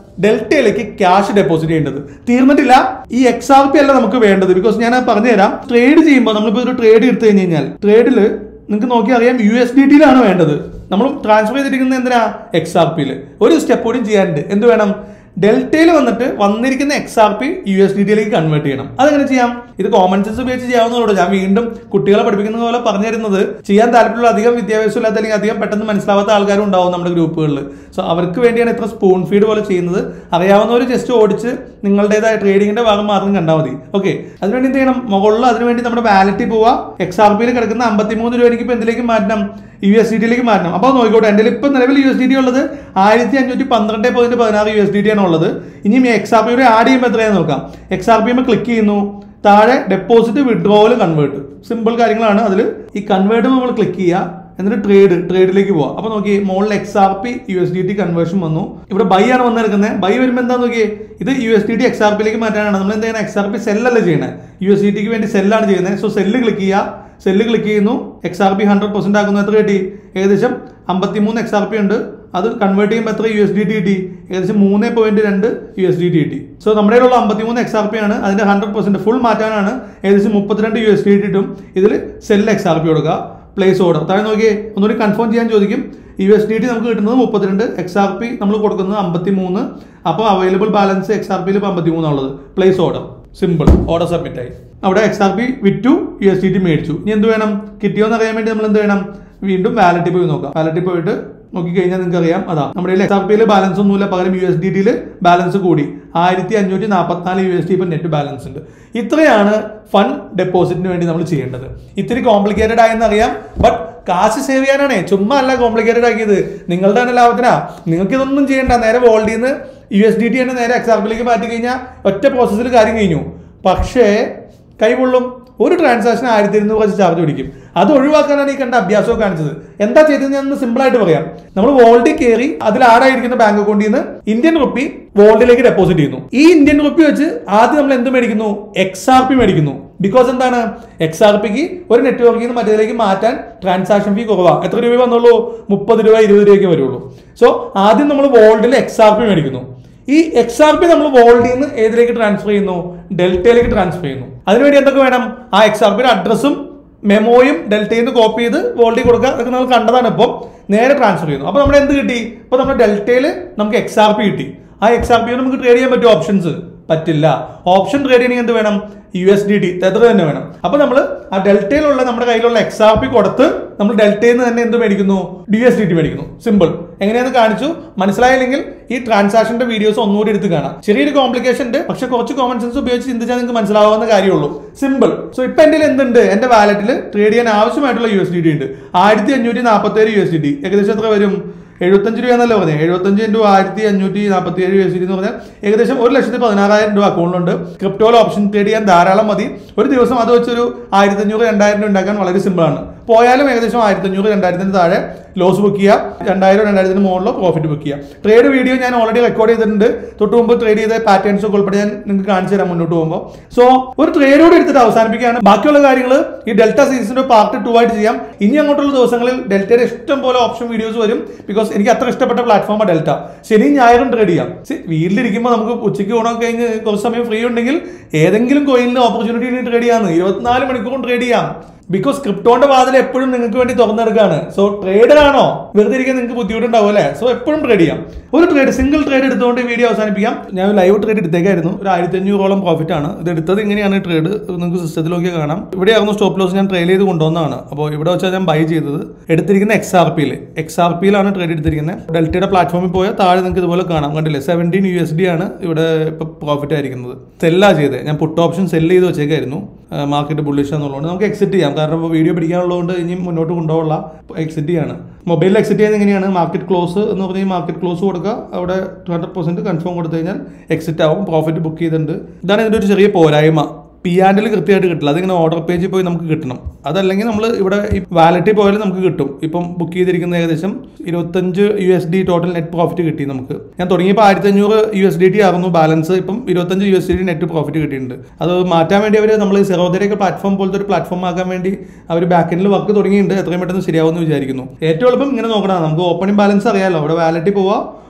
ഡെൽറ്റയിലേക്ക് ക്യാഷ് ഡെപ്പോസിറ്റ് ചെയ്യേണ്ടത് തീർന്നിട്ടില്ല ഈ എക്സ് ആർ പി അല്ല നമുക്ക് വേണ്ടത് ബിക്കോസ് ഞാൻ പറഞ്ഞുതരാം ട്രേഡ് ചെയ്യുമ്പോൾ നമ്മളിപ്പോൾ ഒരു ട്രേഡ് എടുത്തു കഴിഞ്ഞ് കഴിഞ്ഞാൽ ട്രേഡിൽ നിങ്ങൾക്ക് നോക്കി അറിയാം യു എസ് ഡി ടിയിലാണ് വേണ്ടത് നമ്മൾ ട്രാൻസ്ഫർ ചെയ്തിരിക്കുന്നത് എന്തിനാ എക്സ് ആർ പിയിൽ ഒരു സ്റ്റെപ്പ് കൂടി ചെയ്യാനുണ്ട് എന്ത് വേണം ഡെൽറ്റയിൽ വന്നിട്ട് വന്നിരിക്കുന്ന X R P U S D ടിയിലേക്ക് കൺവേർട്ട് ചെയ്യണം അതെങ്ങനെ ചെയ്യാം ഇത് കോമൺ സെൻസ് ഉപയോഗിച്ച് ചെയ്യാവുന്നതുള്ളൂ ഞാൻ വീണ്ടും കുട്ടികളെ പഠിപ്പിക്കുന്ന പോലെ പറഞ്ഞു തരുന്നത് ചെയ്യാൻ താല്പര്യമുള്ള അധികം വിദ്യാഭ്യാസം ഇല്ലാത്ത അല്ലെങ്കിൽ അധികം പെട്ടെന്ന് മനസ്സിലാവാത്ത ആൾക്കാരും ഉണ്ടാവും നമ്മുടെ ഗ്രൂപ്പുകളിൽ സോ അവർക്ക് വേണ്ടിയാണ് ഇത്ര സ്പൂൺ ഫീഡ് പോലെ ചെയ്യുന്നത് അറിയാവുന്നവർ ജസ്റ്റ് ഓടിച്ച് നിങ്ങളുടേതായ ട്രേഡിങ്ങിന്റെ ഭാഗം മാത്രം കണ്ടാൽ മതി ഓക്കെ അതിനുവേണ്ടി എന്ത് ചെയ്യണം മുകളിൽ അതിനുവേണ്ടി നമ്മുടെ വാലറ്റിൽ പോവുക എക്സ് ആർ പിയിൽ കിടക്കുന്ന അമ്പത്തിമൂന്ന് രൂപ എനിക്ക് ഇപ്പൊ എന്തിലേക്ക് മാറ്റണം യു എസ് ഡി ടിയിലേക്ക് മാറ്റണം അപ്പോൾ നോക്കിക്കോട്ടെ എൻ്റെ ഇപ്പം നിലവിൽ യു എസ് ഡി ടി ഉള്ളത് ആയിരത്തി അഞ്ഞൂറ്റി പന്ത്രണ്ട് പോയിന്റ് പതിനാറ് യു എസ് ഡി ടി ആണ് ഉള്ളത് ഇനി എക്സ് ആർ പി കൂടെ ആഡ് ചെയ്യുമ്പോൾ എത്രയാണെന്ന് നോക്കാം എക്സ് ആർ പി ക്ലിക്ക് ചെയ്യുന്നു താഴെ ഡെപ്പോസിറ്റ് വിഡ്രോവൽ കൺവേർട്ട് സിമ്പിൾ കാര്യങ്ങളാണ് അതിൽ ഈ കൺവേർട്ട് നമ്മൾ ക്ലിക്ക് ചെയ്യുക എന്നിട്ട് ട്രേഡ് ട്രേഡിലേക്ക് പോവാം അപ്പൊ നോക്കി മുകളിൽ X R P U S D T conversion വന്നു ഇവിടെ ബൈ ആണ് വന്നിരിക്കുന്നത് ബൈ വരുമ്പോൾ എന്താ നോക്കിയേ ഇത് U S D T X R പിയിലേക്ക് മാറ്റാനാണ് നമ്മൾ എന്ത് ചെയ്യണം എക്സ് ആർ പി സെല്ലല്ല ചെയ്യണത് യു എസ് ഡി ടിക്ക് വേണ്ടി സെല്ലാണ് ചെയ്യുന്നത് സോ സെല്ല് ക്ലിക്ക് ചെയ്യുക സെല്ല് ക്ലിക്ക് ചെയ്യുന്നു X R P hundred percent ആക്കുന്നു എത്ര കിട്ടി ഏകദേശം അമ്പത്തിമൂന്ന് എക്സ് ആർ പി ഉണ്ട് അത് കൺവേർട്ട് ചെയ്യുമ്പോൾ എത്ര യു എസ് ഡി ടി കിട്ടി ഏകദേശം മൂന്ന് പോയിന്റ് രണ്ട് യു എസ് ഡി ടി കിട്ടി സോ നമ്മുടെ കയ്യിലുള്ള അമ്പത്തിമൂന്ന് എക്സ് ആർ പി ആണ് അതിന്റെ ഹൺഡ്രഡ് പെർസെന്റ് ഫുൾ മാറ്റാനാണ് ഏകദേശം മുപ്പത്തിരണ്ട് യു എസ് ഡി ടി കിട്ടും ഇതിൽ സെല്ല് എക്സ് ആർ പി കൊടുക്കുക പ്ലേസ് ഓർഡർ താഴെ നോക്കിയേ ഒന്നുകൂടി കൺഫേം ചെയ്യാൻ ചോദിക്കും യു എസ് ഡി ടി നമുക്ക് കിട്ടുന്നത് മുപ്പത്തിരണ്ട് എക്സ് ആർ പി നമ്മൾ കൊടുക്കുന്നത് അമ്പത്തി മൂന്ന് അപ്പോൾ അവൈലബിൾ ബാലൻസ് എക്സ് ആർ പിയിൽ ഇപ്പോൾ അമ്പത്തി മൂന്നാണുള്ളത് place order simple order submit ആയി അവിടെ എക്സ് ആർ പി വിറ്റു യു എസ് ഡി ടി മേടിച്ചു ഇനി എന്ത് വേണം കിട്ടിയോ എന്ന് അറിയാൻ വേണ്ടി നമ്മൾ എന്ത് വേണം വീണ്ടും വാലറ്റിൽ പോയി നോക്കാം വാലറ്റിൽ പോയിട്ട് നോക്കിക്കഴിഞ്ഞാൽ നിങ്ങൾക്ക് അറിയാം അതാ നമ്മുടെ എക്സ് ആർ പിയിൽ ബാലൻസ് ഒന്നുമില്ല പകരം യു എസ് ഡി ടിയിൽ ബാലൻസ് കൂടി ആയിരത്തി അഞ്ഞൂറ്റി നാൽപ്പത്തിനാല് യു എസ് ഡി ഇപ്പം നെറ്റ് ബാലൻസ് ഉണ്ട് ഇത്രയാണ് ഫണ്ട് ഡെപ്പോസിറ്റിന് വേണ്ടി നമ്മൾ ചെയ്യേണ്ടത് ഇത്തിരി കോംപ്ലിക്കേറ്റഡ് ആയെന്ന് അറിയാം ബട്ട് കാശ് സേവ് ചെയ്യാനാണേ ചുമ്മാ അല്ല കോംപ്ലിക്കേറ്റഡ് ആക്കിയത് നിങ്ങളുടെ തന്നെ ലാഭത്തിനാ നിങ്ങൾക്ക് ഇതൊന്നും ചെയ്യണ്ട നേരെ വോൾഡിൽ നിന്ന് യു എസ് ഡി ടി തന്നെ നേരെ എക്സ് ആർ പിയിലേക്ക് മാറ്റി കഴിഞ്ഞാൽ ഒറ്റ പ്രോസസ്സിൽ കാര്യം കഴിഞ്ഞു പക്ഷേ കൈപൊള്ളും ഒരു ട്രാൻസാക്ഷൻ ആയിരത്തി ഇരുന്നൂറ് വെച്ച് ചാർജ് പിടിക്കും അത് ഒഴിവാക്കാനാണ് ഈ കണ്ട അഭ്യാസവും കാണിച്ചത് എന്താ ചെയ്തത് ഞാൻ സിമ്പിൾ ആയിട്ട് പറയാം നമ്മൾ വോൾഡിൽ കയറി അതിൽ ആടായിരിക്കുന്ന ബാങ്ക് അക്കൗണ്ടിൽ നിന്ന് ഇന്ത്യൻ റുപ്പി വോൾഡിലേക്ക് ഡെപ്പോസിറ്റ് ചെയ്യുന്നു ഈ ഇന്ത്യൻ റുപ്പി വെച്ച് ആദ്യം നമ്മൾ എന്ത് മേടിക്കുന്നു എക്സ് ആർ പി മേടിക്കുന്നു ബിക്കോസ് എന്താണ് എക്സ് ആർ പിക്ക് ഒരു നെറ്റ്വർക്കിൽ നിന്ന് മറ്റേതിലേക്ക് മാറ്റാൻ ട്രാൻസാക്ഷൻ ഫീ കുറവാണ് എത്ര രൂപ വന്നുള്ളൂ മുപ്പത് രൂപ ഇരുപത് രൂപയ്ക്ക് വരുള്ളൂ സോ ആദ്യം നമ്മൾ വോൾഡിൽ എക്സ് ആർ പി മേടിക്കുന്നു ഈ എക്സ് ആർ പി നമ്മൾ വോൾഡിൽ നിന്ന് ഏതിലേക്ക് ട്രാൻസ്ഫർ ചെയ്യുന്നു ഡെൽറ്റയിലേക്ക് ട്രാൻസ്ഫർ ചെയ്യുന്നു അതിനുവേണ്ടി എന്തൊക്കെ വേണം ആ എക്സ് ആർ പിയുടെ അഡ്രസ്സും മെമ്മോയും ഡെൽറ്റയിൽ നിന്ന് കോപ്പി ചെയ്ത് വോൾഡിൽ കൊടുക്കുക അതൊക്കെ നമ്മൾ കണ്ടതാണ് ഇപ്പം നേരെ ട്രാൻസ്ഫർ ചെയ്യുന്നു അപ്പോൾ നമ്മുടെ എന്ത് കിട്ടി ഇപ്പോൾ നമ്മുടെ ഡെൽറ്റയിൽ നമുക്ക് എക്സ് ആർ പി കിട്ടി ആ എക്സ് ആർ പി നമുക്ക് ട്രേഡ് ചെയ്യാൻ പറ്റും ഓപ്ഷൻസ് പറ്റില്ല ഓപ്ഷൻ ട്രേഡ് ചെയ്യണമെങ്കിൽ എന്ത് വേണം യു എസ് ഡി ടി തെത്ര തന്നെ വേണം അപ്പൊ നമ്മൾ ആ ഡെൽറ്റയിലുള്ള നമ്മുടെ കയ്യിലുള്ള എക്സ് ആർ പി കൊടുത്ത് നമ്മൾ ഡെൽറ്റയിൽ നിന്ന് തന്നെ എന്ത് മേടിക്കുന്നു ഡി എസ് ഡി ടി മേടിക്കുന്നു സിമ്പിൾ എങ്ങനെയാന്ന് കാണിച്ചു മനസ്സിലായില്ലെങ്കിൽ ഈ ട്രാൻസാക്ഷന്റെ വീഡിയോസ് ഒന്നുകൂടി എടുത്ത് കാണാം ചെറിയൊരു കോംപ്ലിക്കേഷൻ ഉണ്ട് പക്ഷെ കുറച്ച് കോമൺ സെൻസ് ഉപയോഗിച്ച് ചിന്തിച്ചാൽ നിങ്ങൾക്ക് മനസ്സിലാവുന്ന കാര്യമുള്ളൂ സിമ്പിൾ സോ ഇപ്പൊ എന്റെ എന്തുണ്ട് എന്റെ വാലറ്റിൽ ട്രേഡ് ചെയ്യാൻ ആവശ്യമായിട്ടുള്ള യു എസ് ഡി ടി ഉണ്ട് ആയിരത്തി അഞ്ഞൂറ്റി നാൽപ്പത്തി ഏഴ് യു എസ് ഡി ടി ഏകദേശം എത്ര വരും എഴുപത്തഞ്ച് രൂപ എന്നല്ലേ പറഞ്ഞത് എഴുപത്തഞ്ച് ഇൻറ്റു ആയിരത്തി അഞ്ഞൂറ്റി നാൽപ്പത്തി ഏഴ് എസ് എന്ന് പറഞ്ഞാൽ ഏകദേശം ഒരു ലക്ഷത്തി പതിനാറായിരം രൂപ അക്കൗണ്ടിലുണ്ട് ക്രിപ്റ്റോയിൽ ഓപ്ഷൻ ട്രേഡ് ചെയ്യാൻ ധാരാളം മതി ഒരു ദിവസം അത് വെച്ചൊരു ആയിരത്തി അഞ്ഞൂറ് രണ്ടായിരം രൂപ ഉണ്ടാക്കാൻ വളരെ സിമ്പിളാണ് പോയാലും ഏകദേശം ആയിരത്തി അഞ്ഞൂറ് രണ്ടായിരത്തിന് താഴെ ലോസ് ബുക്ക് ചെയ്യുക രണ്ടായിരം രണ്ടായിരത്തിന് മുകളിലോ പ്രോഫിറ്റ് ബുക്ക് ചെയ്യുക ട്രേഡ് വീഡിയോ ഞാൻ ഓൾറെഡി റെക്കോർഡ് ചെയ്തിട്ടുണ്ട് തൊട്ട് മുമ്പ് ട്രേഡ് ചെയ്ത പാറ്റേൺസ് ഒക്കെ ഉൾപ്പെടെ ഞാൻ നിങ്ങൾക്ക് കാണിച്ചു തരാം മുന്നോട്ട് പോകുമ്പോൾ സോ ഒരു ട്രേഡ് കൂടി എടുത്തിട്ട് അവസാനിപ്പിക്കുകയാണ് ബാക്കിയുള്ള കാര്യങ്ങൾ ഈ ഡെൽറ്റ സീരീസിന്റെ പാർട്ട് ടു ആയിട്ട് ചെയ്യാം ഇനി അങ്ങോട്ടുള്ള ദിവസങ്ങളിൽ ഡെൽറ്റയുടെ ഇഷ്ടം പോലെ ഓപ്ഷൻ വീഡിയോസ് വരും ബിക്കോസ് എനിക്ക് അത്ര ഇഷ്ടപ്പെട്ട പ്ലാറ്റ്ഫോമാണ് ഡെൽറ്റ ശനിയും ഞായറും ട്രേഡ് ചെയ്യാം See, വീട്ടിലിരിക്കുമ്പോൾ നമുക്ക് ഉച്ചയ്ക്ക് ഊണൊക്കെ കഴിഞ്ഞ് കുറച്ച് സമയം ഫ്രീ ഉണ്ടെങ്കിൽ ഏതെങ്കിലും കോയിലിന് ഓപ്പർച്യൂണിറ്റി ട്രേഡ് ചെയ്യാമെന്ന് ഇരുപത്തിനാല് മണിക്കൂറും ട്രേഡ് ചെയ്യാം ബിക്കോസ് ക്രിപ്റ്റോന്റെ വാതിൽ എപ്പോഴും നിങ്ങൾക്ക് വേണ്ടി തുറന്നെടുക്കാണ് സോ ട്രേഡർ ആണോ വെറുതെ ഇരിക്കാൻ നിങ്ങൾക്ക് ബുദ്ധിമുട്ടുണ്ടാവും അല്ലേ സോ എപ്പോഴും ട്രേഡ് ചെയ്യാം ഒരു ട്രേഡ് സിംഗിൾ ട്രേഡ് എടുത്തുകൊണ്ട് ഈ വീഡിയോ അവസാനിപ്പിക്കാം ഞാൻ ലൈവ് ട്രേഡ് എടുത്തേക്കായിരുന്നു ഒരു ആയിരത്തി അഞ്ഞൂറോളം പ്രോഫിറ്റ് ആണ് ഇത് എടുത്തത് ഇങ്ങനെയാണ് ട്രേഡ് നിങ്ങൾക്ക് സിസ്റ്റത്തിലൊക്കെ കാണാം ഇവിടെയായിരുന്നു സ്റ്റോപ്പ് ലോസ് ഞാൻ ട്രെയിൽ ചെയ്ത് കൊണ്ടുവന്നതാണ് അപ്പോൾ ഇവിടെ വെച്ചാൽ ഞാൻ ബൈ ചെയ്തത് എടുത്തിരിക്കുന്ന എക്സ് ആർ പിയിൽ എക്സ് ആർ പിയിലാണ് ട്രേഡ് എടുത്തിരിക്കുന്നത് ഡെൽറ്റയുടെ പ്ലാറ്റ്ഫോമിൽ പോയാൽ താഴെ നിങ്ങൾക്ക് ഇതുപോലെ കാണാം കണ്ടില്ലേ സെവൻറ്റീൻ യു എസ് ഡി ആണ് ഇവിടെ ഇപ്പോൾ പ്രോഫിറ്റ് ആയിരിക്കുന്നത് സെല്ലാ ചെയ്തത് ഞാൻ പുട്ട് ഓപ്ഷൻ സെല്ല് ചെയ്ത് വെച്ചേക്കായിരുന്നു മാർക്കറ്റ് ബുള്ളിഷ് എന്നുള്ളതുകൊണ്ട് നമുക്ക് എക്സിറ്റ് ചെയ്യാം കാരണം ഇപ്പോൾ വീഡിയോ പിടിക്കാനുള്ളതുകൊണ്ട് ഇനി മുന്നോട്ട് കൊണ്ടുപോകാനുള്ള എക്സിറ്റ് ചെയ്യാണ് മൊബൈലിൽ എക്സിറ്റ് ചെയ്യുന്നത് എങ്ങനെയാണ് മാർക്കറ്റ് ക്ലോസ് എന്ന് പറഞ്ഞാൽ മാർക്കറ്റ് ക്ലോസ് കൊടുക്കുക അവിടെ ഹൺഡ്രഡ് പെർസെൻറ്റ് കൺഫേം കൊടുത്തു കഴിഞ്ഞാൽ എക്സിറ്റ് ആവും പ്രോഫിറ്റ് ബുക്ക് ചെയ്തിട്ടുണ്ട് ഇതാണ് ഇതിൻ്റെ ഒരു ചെറിയ പോരായ്മ പി ആൻഡിൽ കൃത്യമായിട്ട് കിട്ടില്ല അതിങ്ങനെ ഓർഡർ പേജിൽ പോയി നമുക്ക് കിട്ടണം അതല്ലെങ്കിൽ നമ്മൾ ഇവിടെ ഈ വാലറ്റിൽ പോയാലും നമുക്ക് കിട്ടും ഇപ്പം ബുക്ക് ചെയ്തിരിക്കുന്ന ഏകദേശം ഇരുപത്തഞ്ച് U S D total net profit കിട്ടി നമുക്ക് ഞാൻ തുടങ്ങിയപ്പോൾ ആയിരത്തി അഞ്ഞൂറ് യു എസ് ഡി ടി ആയിരുന്നു ബാലൻസ് ഇപ്പം ഇരുപത്തഞ്ച് U S D T net profit കിട്ടിയിട്ടുണ്ട് അത് മാറ്റാൻ വേണ്ടി അവർ നമ്മൾ സെറോദരയൊക്കെ പ്ലാറ്റ്ഫോം പോലത്തെ ഒരു പ്ലാറ്റ്ഫോം ആക്കാൻ വേണ്ടി അവർ ബാക്ക് എൻഡിൽ വർക്ക് തുടങ്ങിയിട്ടുണ്ട് എത്രയും പെട്ടെന്ന് ശരിയാവുമെന്ന് വിചാരിക്കുന്നു ഏറ്റവും എളുപ്പം ഇങ്ങനെ നോക്കണം നമുക്ക് ഓപ്പണിംഗ് ബാലൻസ് അറിയാമല്ലോ അവിടെ വാലറ്റിൽ പോവാം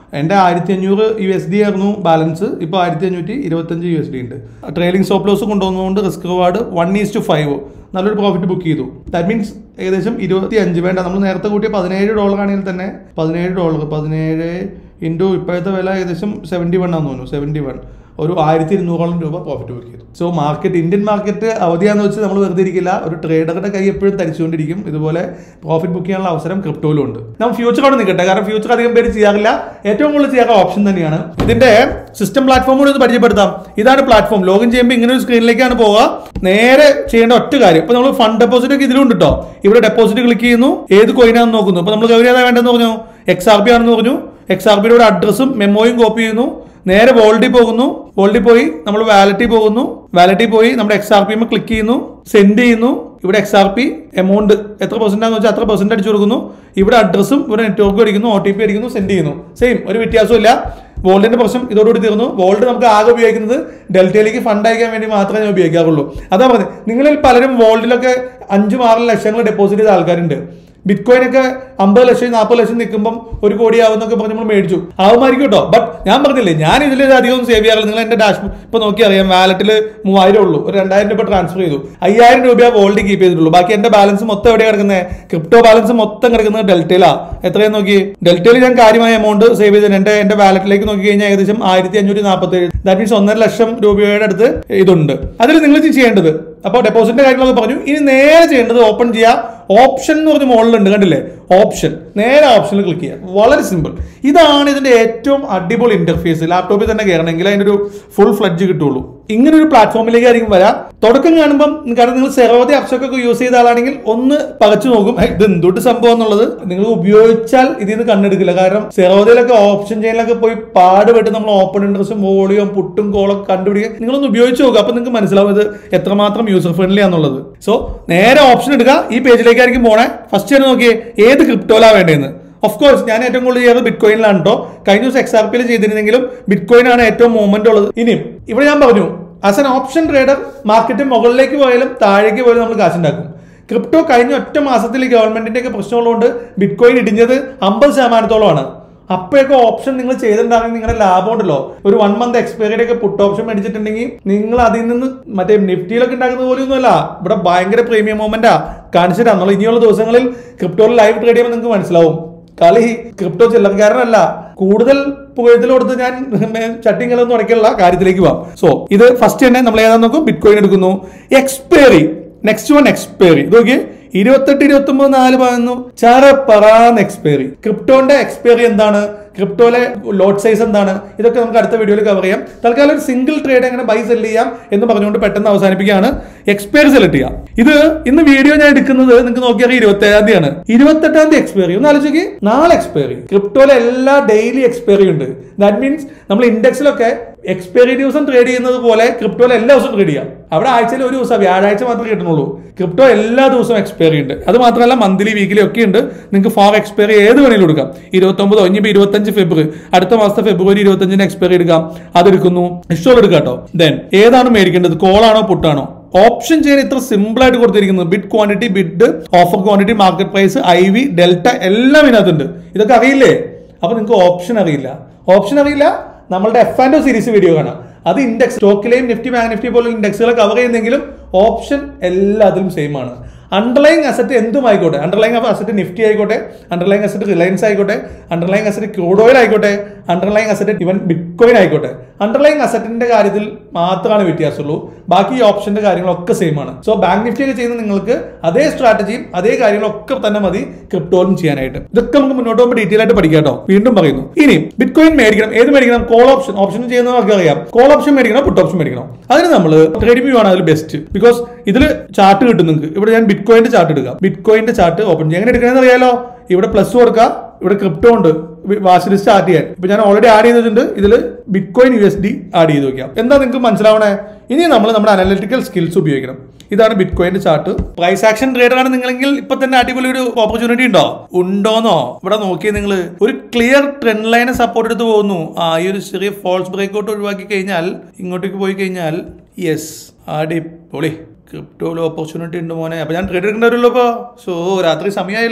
എൻ്റെ ആയിരത്തി അഞ്ഞൂറ് യു എസ് ഡി ആയിരുന്നു ബാലൻസ് ഇപ്പോൾ ആയിരത്തി അഞ്ഞൂറ്റി ഇരുപത്തഞ്ച് യു എസ് ഡി ഉണ്ട് ട്രെയിലിംഗ് സ്റ്റോപ്പ് ലോസ് കൊണ്ടുവന്നതുകൊണ്ട് risk reward one is two five നല്ലൊരു പ്രോഫിറ്റ് ബുക്ക് ചെയ്തു ദാറ്റ് മീൻസ് ഏകദേശം ഇരുപത്തി അഞ്ച് വേണ്ട നമ്മൾ നേരത്തെ കൂട്ടിയ പതിനേഴ് ഡോളർ ആണെങ്കിൽ തന്നെ പതിനേഴ് ഡോളർ പതിനേഴ് ഇൻറ്റു ഇപ്പോഴത്തെ വില ഏകദേശം സെവൻറ്റി വൺ ആണെന്ന് തോന്നുന്നു സെവൻറ്റി വൺ ഒരു ആയിരത്തി ഇരുന്നൂറോളം രൂപ പ്രോഫിറ്റ് ബുക്ക് ചെയ്തു സോ മാർക്കറ്റ് ഇന്ത്യൻ മാർക്കറ്റ് അവധിയാന്ന് വെച്ച് നമ്മൾ വെറുതെ ഇരിക്കില്ല ഒരു ട്രേഡറുടെ കൈ എപ്പോഴും തരിച്ചുകൊണ്ടിരിക്കും ഇതുപോലെ പ്രോഫിറ്റ് ബുക്ക് ചെയ്യാനുള്ള അവസരം ക്രിപ്റ്റോയിലും ഉണ്ട് നമ്മൾ ഫ്യൂച്ചർ അവിടെ നിൽക്കട്ടെ കാരണം ഫ്യൂച്ചർ അധികം പേര് ചെയ്യാറില്ല ഏറ്റവും കൂടുതൽ ചെയ്യാത്ത ഓപ്ഷൻ തന്നെയാണ് ഇതിന്റെ സിസ്റ്റം പ്ലാറ്റ്ഫോം കൂടി ഒന്ന് പരിചയപ്പെടുത്താം ഇതാണ് പ്ലാറ്റ്ഫോം ലോഗിൻ ചെയ്യുമ്പോൾ ഇങ്ങനെ ഒരു സ്ക്രീനിലേക്കാണ് പോവുക നേരെ ചെയ്യേണ്ട ഒറ്റ കാര്യം ഇപ്പൊ നമ്മൾ ഫണ്ട് ഡെപ്പോസിറ്റ് ഒക്കെ ഇതിലുണ്ട് കേട്ടോ ഇവിടെ ഡെപ്പോസിറ്റ് ക്ലിക്ക് ചെയ്യുന്നു ഏത് കോയിനാണെന്ന് നോക്കുന്നു ഇപ്പൊ നമ്മൾ ഗൗരി ഏതാ വേണ്ടെന്ന് പറഞ്ഞു എക്സ് ആർ പി ആണെന്ന് പറഞ്ഞു എക്സ് ആർ പിയുടെ അഡ്രസ്സും മെമ്മോയും കോപ്പി ചെയ്യുന്നു നേരെ വോൾഡിൽ പോകുന്നു വോൾഡിൽ പോയി നമ്മൾ വാലറ്റിൽ പോകുന്നു വാലറ്റിൽ പോയി നമ്മുടെ എക്സ് ആർ പി ക്ലിക്ക് ചെയ്യുന്നു സെൻഡ് ചെയ്യുന്നു ഇവിടെ എക്സ് ആർ പി എമൗണ്ട് എത്ര പെർസെന്റ് ആണെന്ന് വെച്ചാൽ അത്ര പെർസെന്റ് അടിച്ചു കൊടുക്കുന്നു ഇവിടെ അഡ്രസ്സും ഇവിടെ നെറ്റ്വർക്ക് അടിക്കുന്നു ഒ ടി പി അടിക്കുന്നു സെൻഡ് ചെയ്യുന്നു സെയിം ഒരു വ്യത്യാസമില്ല വോൾഡിന്റെ പ്രശ്നം ഇതോടുകൂടി തീർന്നു വോൾഡ് നമുക്ക് ആകെ ഉപയോഗിക്കുന്നത് ഡെൽറ്റയിലേക്ക് ഫണ്ട് അയക്കാൻ വേണ്ടി മാത്രമേ ഞാൻ ഉപയോഗിക്കാറുള്ളൂ അതാ പറഞ്ഞത് നിങ്ങളിൽ പലരും വോൾഡിലൊക്കെ അഞ്ചും ആറും ലക്ഷങ്ങൾ ഡെപ്പോസിറ്റ് ചെയ്ത ആൾക്കാരുണ്ട് ബിറ്റ് കോയിൻ ഒക്കെ അമ്പത് ലക്ഷം നാൽപ്പത് ലക്ഷം നിൽക്കുമ്പോൾ ഒരു കോടി ആവുന്നൊക്കെ പറഞ്ഞ് നമ്മൾ മേടിച്ചു ആവുമായിരിക്കും കേട്ടോ ബട്ട് ഞാൻ പറഞ്ഞില്ലേ ഞാൻ ഇതിൽ അധികം സേവ് ചെയ്യാറില്ല നിങ്ങൾ എന്റെ ഡാഷ് ഇപ്പൊ നോക്കി അറിയാം വാലറ്റിൽ മൂവായിരം ഉള്ളൂ ഒരു രണ്ടായിരം രൂപ ട്രാൻസ്ഫർ ചെയ്തു അയ്യായിരം രൂപ വോൾഡ് കീപ്പ് ചെയ്തിട്ടുള്ളൂ ബാക്കി എന്റെ ബാലൻസ് മൊത്തം എവിടെ കിടക്കുന്നത് ക്രിപ്റ്റോ ബാലൻസ് മൊത്തം കിടക്കുന്നത് ഡെൽറ്റയിലാ എത്രയും നോക്കി ഡെൽറ്റയിൽ ഞാൻ കാര്യമായ എമൗണ്ട് സേവ് ചെയ്തിട്ടുണ്ട് എന്റെ എന്റെ വാലറ്റിലേക്ക് നോക്കി കഴിഞ്ഞാൽ ഏകദേശം ആയിരത്തി അഞ്ഞൂറ്റി നാൽപ്പത്തി ഏഴ് ദാറ്റ് മീൻസ് ഒന്നര ലക്ഷം രൂപയുടെ അടുത്ത് ഇതുണ്ട് അതിൽ നിങ്ങൾ ചെയ്യേണ്ടത് അപ്പോൾ ഡെപ്പോസിറ്റിന്റെ കാര്യങ്ങളൊക്കെ പറഞ്ഞു ഇനി നേരെ ചെയ്യേണ്ടത് ഓപ്പൺ ചെയ്യുക ഓപ്ഷൻ എന്ന് പറഞ്ഞ മുകളിലുണ്ട് കണ്ടില്ലേ ഓപ്ഷൻ നേരെ ഓപ്ഷനിൽ ക്ലിക്ക് ചെയ്യുക വളരെ സിമ്പിൾ ഇതാണ് ഇതിന്റെ ഏറ്റവും അടിപൊളി ഇന്റർഫേസ് ലാപ്ടോപ്പിൽ തന്നെ കയറണമെങ്കിൽ അതിന്റെ ഒരു ഫുൾ ഫ്ലഡ്ജ് കിട്ടുള്ളൂ ഇങ്ങനെ ഒരു പ്ലാറ്റ്ഫോമിലേക്ക് ആയിരിക്കും വരാം തുടക്കം കാണുമ്പം കാരണം നിങ്ങൾ സെറോദി അപ്സൊക്കെ യൂസ് ചെയ്ത ആളാണെങ്കിൽ ഒന്ന് പകച്ചു നോക്കും "ഹേ, ഇത് എന്തുട്ട് സംഭവം എന്നുള്ളത് നിങ്ങൾ ഉപയോഗിച്ചാൽ ഇതിൽ നിന്ന് കണ്ണെടുക്കില്ല കാരണം സെറോദയിലൊക്കെ ഓപ്ഷൻ ചെയിനിലൊക്കെ പോയി പാടുപെട്ട് നമ്മൾ ഓപ്പൺ ഇൻട്രസ്റ്റും വോളിയും പുട്ടും കോളൊക്കെ കണ്ടുപിടിക്കുക നിങ്ങളൊന്ന് ഉപയോഗിച്ച് നോക്കുക അപ്പൊ നിങ്ങൾക്ക് മനസ്സിലാവും ഇത് എത്രമാത്രം യൂസർ ഫ്രണ്ട്ലി ആണെന്നുള്ളത് സോ നേരെ ഓപ്ഷൻ എടുക്കുക ഈ പേജിലേക്കായിരിക്കും പോണേ ഫസ്റ്റ് തന്നെ നോക്കിയേ ഏത് ക്രിപ്റ്റോലാ വേണ്ടതെന്ന് ഓഫ് കോഴ്സ് ഞാൻ ഏറ്റവും കൂടുതൽ ചെയ്യുന്നത് ബിറ്റ് കോയിനിലാണ് കേട്ടോ കഴിഞ്ഞ ദിവസം എക്സ് ആർ പിയിൽ ചെയ്തിരുന്നെങ്കിലും ബിറ്റ് കോയിൻ ആണ് ഏറ്റവും മൂവ്മെന്റ് ഉള്ളത് ഇനിയും ഇവിടെ ഞാൻ പറഞ്ഞു as an option trader market മുകളിലേക്ക് പോയാലും താഴേക്ക് പോയാലും നമ്മൾ കാശുണ്ടാക്കും ക്രിപ്റ്റോ കഴിഞ്ഞ ഒറ്റ മാസത്തിൽ ഗവൺമെന്റിന്റെ ഒക്കെ പ്രശ്നമുള്ളതുകൊണ്ട് ബിറ്റ് കോയിൻ ഇടിഞ്ഞത് അമ്പത് ശതമാനത്തോളമാണ് അപ്പോഴൊക്കെ ഓപ്ഷൻ നിങ്ങൾ ചെയ്തിട്ടുണ്ടാകുന്ന നിങ്ങളുടെ ലാഭം ഉണ്ടല്ലോ ഒരു വൺ മന്ത് എക്സ്പയറിയുടെ ഒക്കെ പുട്ട് ഓപ്ഷൻ മേടിച്ചിട്ടുണ്ടെങ്കിൽ നിങ്ങൾ അതിൽ നിന്ന് മറ്റേ നിഫ്റ്റിയിലൊക്കെ ഉണ്ടാക്കുന്ന പോലെയൊന്നുമല്ല ഇവിടെ ഭയങ്കര പ്രീമിയം മൂവ്മെന്റാ കാണിച്ചിട്ടാ നമ്മൾ ഇനിയുള്ള ദിവസങ്ങളിൽ ക്രിപ്റ്റോയിൽ ലൈവ് ട്രേഡ് ചെയ്യുമ്പോൾ നിങ്ങൾക്ക് മനസ്സിലാവും കളി ക്രിപ്റ്റോ ചില്ലറക്കാരനല്ല കൂടുതൽ പുകഴത്തിൽ കൊടുത്ത് ഞാൻ ചട്ടിങ്ങളൊന്നും ഉടയ്ക്കുള്ള കാര്യത്തിലേക്ക് പോവാം സോ ഇത് ഫസ്റ്റ് തന്നെ നമ്മൾ ഏതാ നോക്കും ബിറ്റ് കോയിൻ എടുക്കുന്നു എക്സ്പയറി നെക്സ്റ്റ് വൺ എക്സ്പയറി ഇത് നോക്കിയേ ഇരുപത്തെട്ട് ഇരുപത്തി ഒമ്പത് നാല് പതിനൊന്ന് ചാറ പറാന്ന് എക്സ്പയറി ക്രിപ്റ്റോന്റെ എക്സ്പയറി എന്താണ് ക്രിപ്റ്റോയിലെ ലോട്ട് സൈസ് എന്താണ് ഇതൊക്കെ നമുക്ക് അടുത്ത വീഡിയോയിൽ കവർ ചെയ്യാം തൽക്കാലം ഒരു സിംഗിൾ ട്രേഡ് എങ്ങനെ ബൈ സെല് ചെയ്യാം എന്ന് പറഞ്ഞുകൊണ്ട് പെട്ടെന്ന് അവസാനിപ്പിക്കുകയാണ് എക്സ്പയറി സെലക്ട് ചെയ്യാം ഇത് ഇന്ന് വീഡിയോ ഞാൻ എടുക്കുന്നത് നിങ്ങൾക്ക് നോക്കിയാൽ ഇരുപത്തി ഏഴാം തീയതിയാണ് ഇരുപത്തെട്ടാം തീയതി എക്സ്പയറി ഒന്ന് ആലോചിക്ക് നാളെ എക്സ്പയറി ക്രിപ്റ്റോയിലെ എല്ലാ ഡെയിലി എക്സ്പയറി ഉണ്ട് ദാറ്റ് മീൻസ് നമ്മൾ ഇൻഡെക്സിലൊക്കെ എക്സ്പയറി ദിവസം ട്രേഡ് ചെയ്യുന്നത് പോലെ ക്രിപ്റ്റോയിൽ എല്ലാ ദിവസവും ട്രേഡ് ചെയ്യാം അവിടെ ആഴ്ചയിൽ ഒരു ദിവസം വ്യാഴാഴ്ച മാത്രമേ കിട്ടുന്നുള്ളൂ ക്രിപ്റ്റോ എല്ലാ ദിവസവും എക്സ്പയറി ഉണ്ട് അത് മാത്രമല്ല മന്ത്ലി വീക്കിലി ഒക്കെ ഉണ്ട് നിങ്ങൾക്ക് ഫോർ എക്സ്പയറി ഏത് വേണമെങ്കിലും എടുക്കാം ഇരുപത്തൊമ്പതോ ഇനിയിപ്പോൾ ഇരുപത്തഞ്ച് ഫെബ്രുവരി അടുത്ത മാസത്തെ ഫെബ്രുവരി ഇരുപത്തഞ്ചിന് എക്സ്പയറി എടുക്കാം അതെടുക്കുന്നു ഇഷ്ടമുള്ള എടുക്കാം കേട്ടോ ദെൻ ഏതാണ് മേടിക്കേണ്ടത് കോളാണോ പുട്ടാണോ ഓപ്ഷൻ ചെയ്യാൻ ഇത്ര സിമ്പിൾ ആയിട്ട് കൊടുത്തിരിക്കുന്നത് bid quantity bid offer quantity market price I V delta എല്ലാം ഇതിനകത്തുണ്ട് ഇതൊക്കെ അറിയില്ലേ അപ്പൊ നിങ്ങൾക്ക് ഓപ്ഷൻ അറിയില്ല ഓപ്ഷൻ അറിയില്ല നമ്മളുടെ എഫ് ആൻഡ് സീരീസ് വീഡിയോ കാണാം അത് ഇൻഡെക്സ് സ്റ്റോക്കിലെയും നിഫ്റ്റി ബാങ്ക് നിഫ്റ്റി പോലുള്ള ഇൻഡെക്സുകൾ കവർ ചെയ്യുന്നെങ്കിലും ഓപ്ഷൻ എല്ലാത്തിലും സെയിം ആണ് അണ്ടർലൈങ് അസറ്റ് എന്തും ആയിക്കോട്ടെ അണ്ടർലൈങ് അസറ്റ് നിഫ്റ്റി ആയിക്കോട്ടെ അണ്ടർലൈങ് അസറ്റ് റിലയൻസ് ആയിക്കോട്ടെ അണ്ടർലൈങ് അസറ്റ് ക്രൂഡ് ഓയിൽ ആയിക്കോട്ടെ അണ്ടർലൈങ് അസറ്റ് ഇവൻ ബിറ്റ്കോയിൻ ആയിക്കോട്ടെ അണ്ടർലൈങ് അസറ്റിന്റെ കാര്യത്തിൽ മാത്രമാണ് വ്യത്യാസമുള്ളൂ ബാക്കി ഈ ഓപ്ഷന്റെ കാര്യങ്ങളൊക്കെ സെയിം ആണ് സോ ബാങ്ക് നിഫ്റ്റി ഒക്കെ ചെയ്യുന്ന നിങ്ങൾക്ക് അതേ സ്ട്രാറ്റജിയും അതേ കാര്യങ്ങളൊക്കെ തന്നെ മതി ക്രിപ്റ്റോയിലും ചെയ്യാനായിട്ട് ഇതൊക്കെ നമുക്ക് മുന്നോട്ട് പോകുമ്പോൾ ഡീറ്റെയിൽ ആയിട്ട് പഠിക്കാം കേട്ടോ വീണ്ടും പറയുന്നു ഇനി ബിറ്റ്കോയിൻ മേടിക്കണം ഏത് മേടിക്കണം കോൾ ഓപ്ഷൻ ഓപ്ഷൻ ചെയ്യുന്നതൊക്കെ അറിയാം കോൾ ഓപ്ഷൻ മേടിക്കണം പുട്ട് ഓപ്ഷൻ മേടിക്കണം അതിന് നമ്മൾ ട്രേഡ് വ്യൂ ആണ് അതിൽ ബെസ്റ്റ് ബിക്കോസ് ഇതിൽ ചാർട്ട് കിട്ടും നിങ്ങൾക്ക് ഇവിടെ ഞാൻ ബിറ്റ്കോയിന്റെ ചാർട്ട് എടുക്കാം ബിറ്റ്കോയിന്റെ ചാർട്ട് ഓപ്പൺ ചെയ്യാം എങ്ങനെ എടുക്കണമെന്ന് അറിയാലോ ഇവിടെ പ്ലസ് കൊടുക്കുക ഇവിടെ ക്രിപ്റ്റോ ഉണ്ട് വാച്ച് ലിസ്റ്റ് ആഡ് ചെയ്യാൻ ഇപ്പൊ ഞാൻ ഓൾറെഡി ആഡ് ചെയ്തിട്ടുണ്ട് ഇതിൽ bitcoin U S D add ചെയ്ത് നോക്കാം എന്താ നിങ്ങൾക്ക് മനസ്സിലാവണേ ഇനി നമ്മൾ നമ്മുടെ അനലിറ്റിക്കൽ സ്കിൽസ് ഉപയോഗിക്കണം ഇതാണ് ബിറ്റ്കോയിന്റെ ചാർട്ട് പ്രൈസ് ആക്ഷൻ ട്രേഡർ ആണ് നിങ്ങളെങ്കിൽ ഇപ്പൊ തന്നെ അടിപൊളി ഒരു ഓപ്പർച്യൂണിറ്റി ഉണ്ടോ ഉണ്ടോന്നോ ഇവിടെ നോക്കിയേ നിങ്ങൾ ഒരു ക്ലിയർ ട്രെൻഡ് ലൈനെ സപ്പോർട്ട് എടുത്ത് പോകുന്നു ആ ഈ ഒരു ചെറിയ ഫോൾസ് ബ്രേക്കൗട്ട് ഒഴിവാക്കി കഴിഞ്ഞാൽ ഇങ്ങോട്ടേക്ക് പോയി കഴിഞ്ഞാൽ യെസ് അടിപൊളി ക്രിപ്റ്റോയിൽ ഓപ്പർച്യൂണിറ്റി ഉണ്ട് മോനെ അപ്പൊ ഞാൻ ട്രേഡ് എടുക്കേണ്ടവരുള്ളൂ ഇപ്പോ സോ രാത്രി സമയമായല്ലോ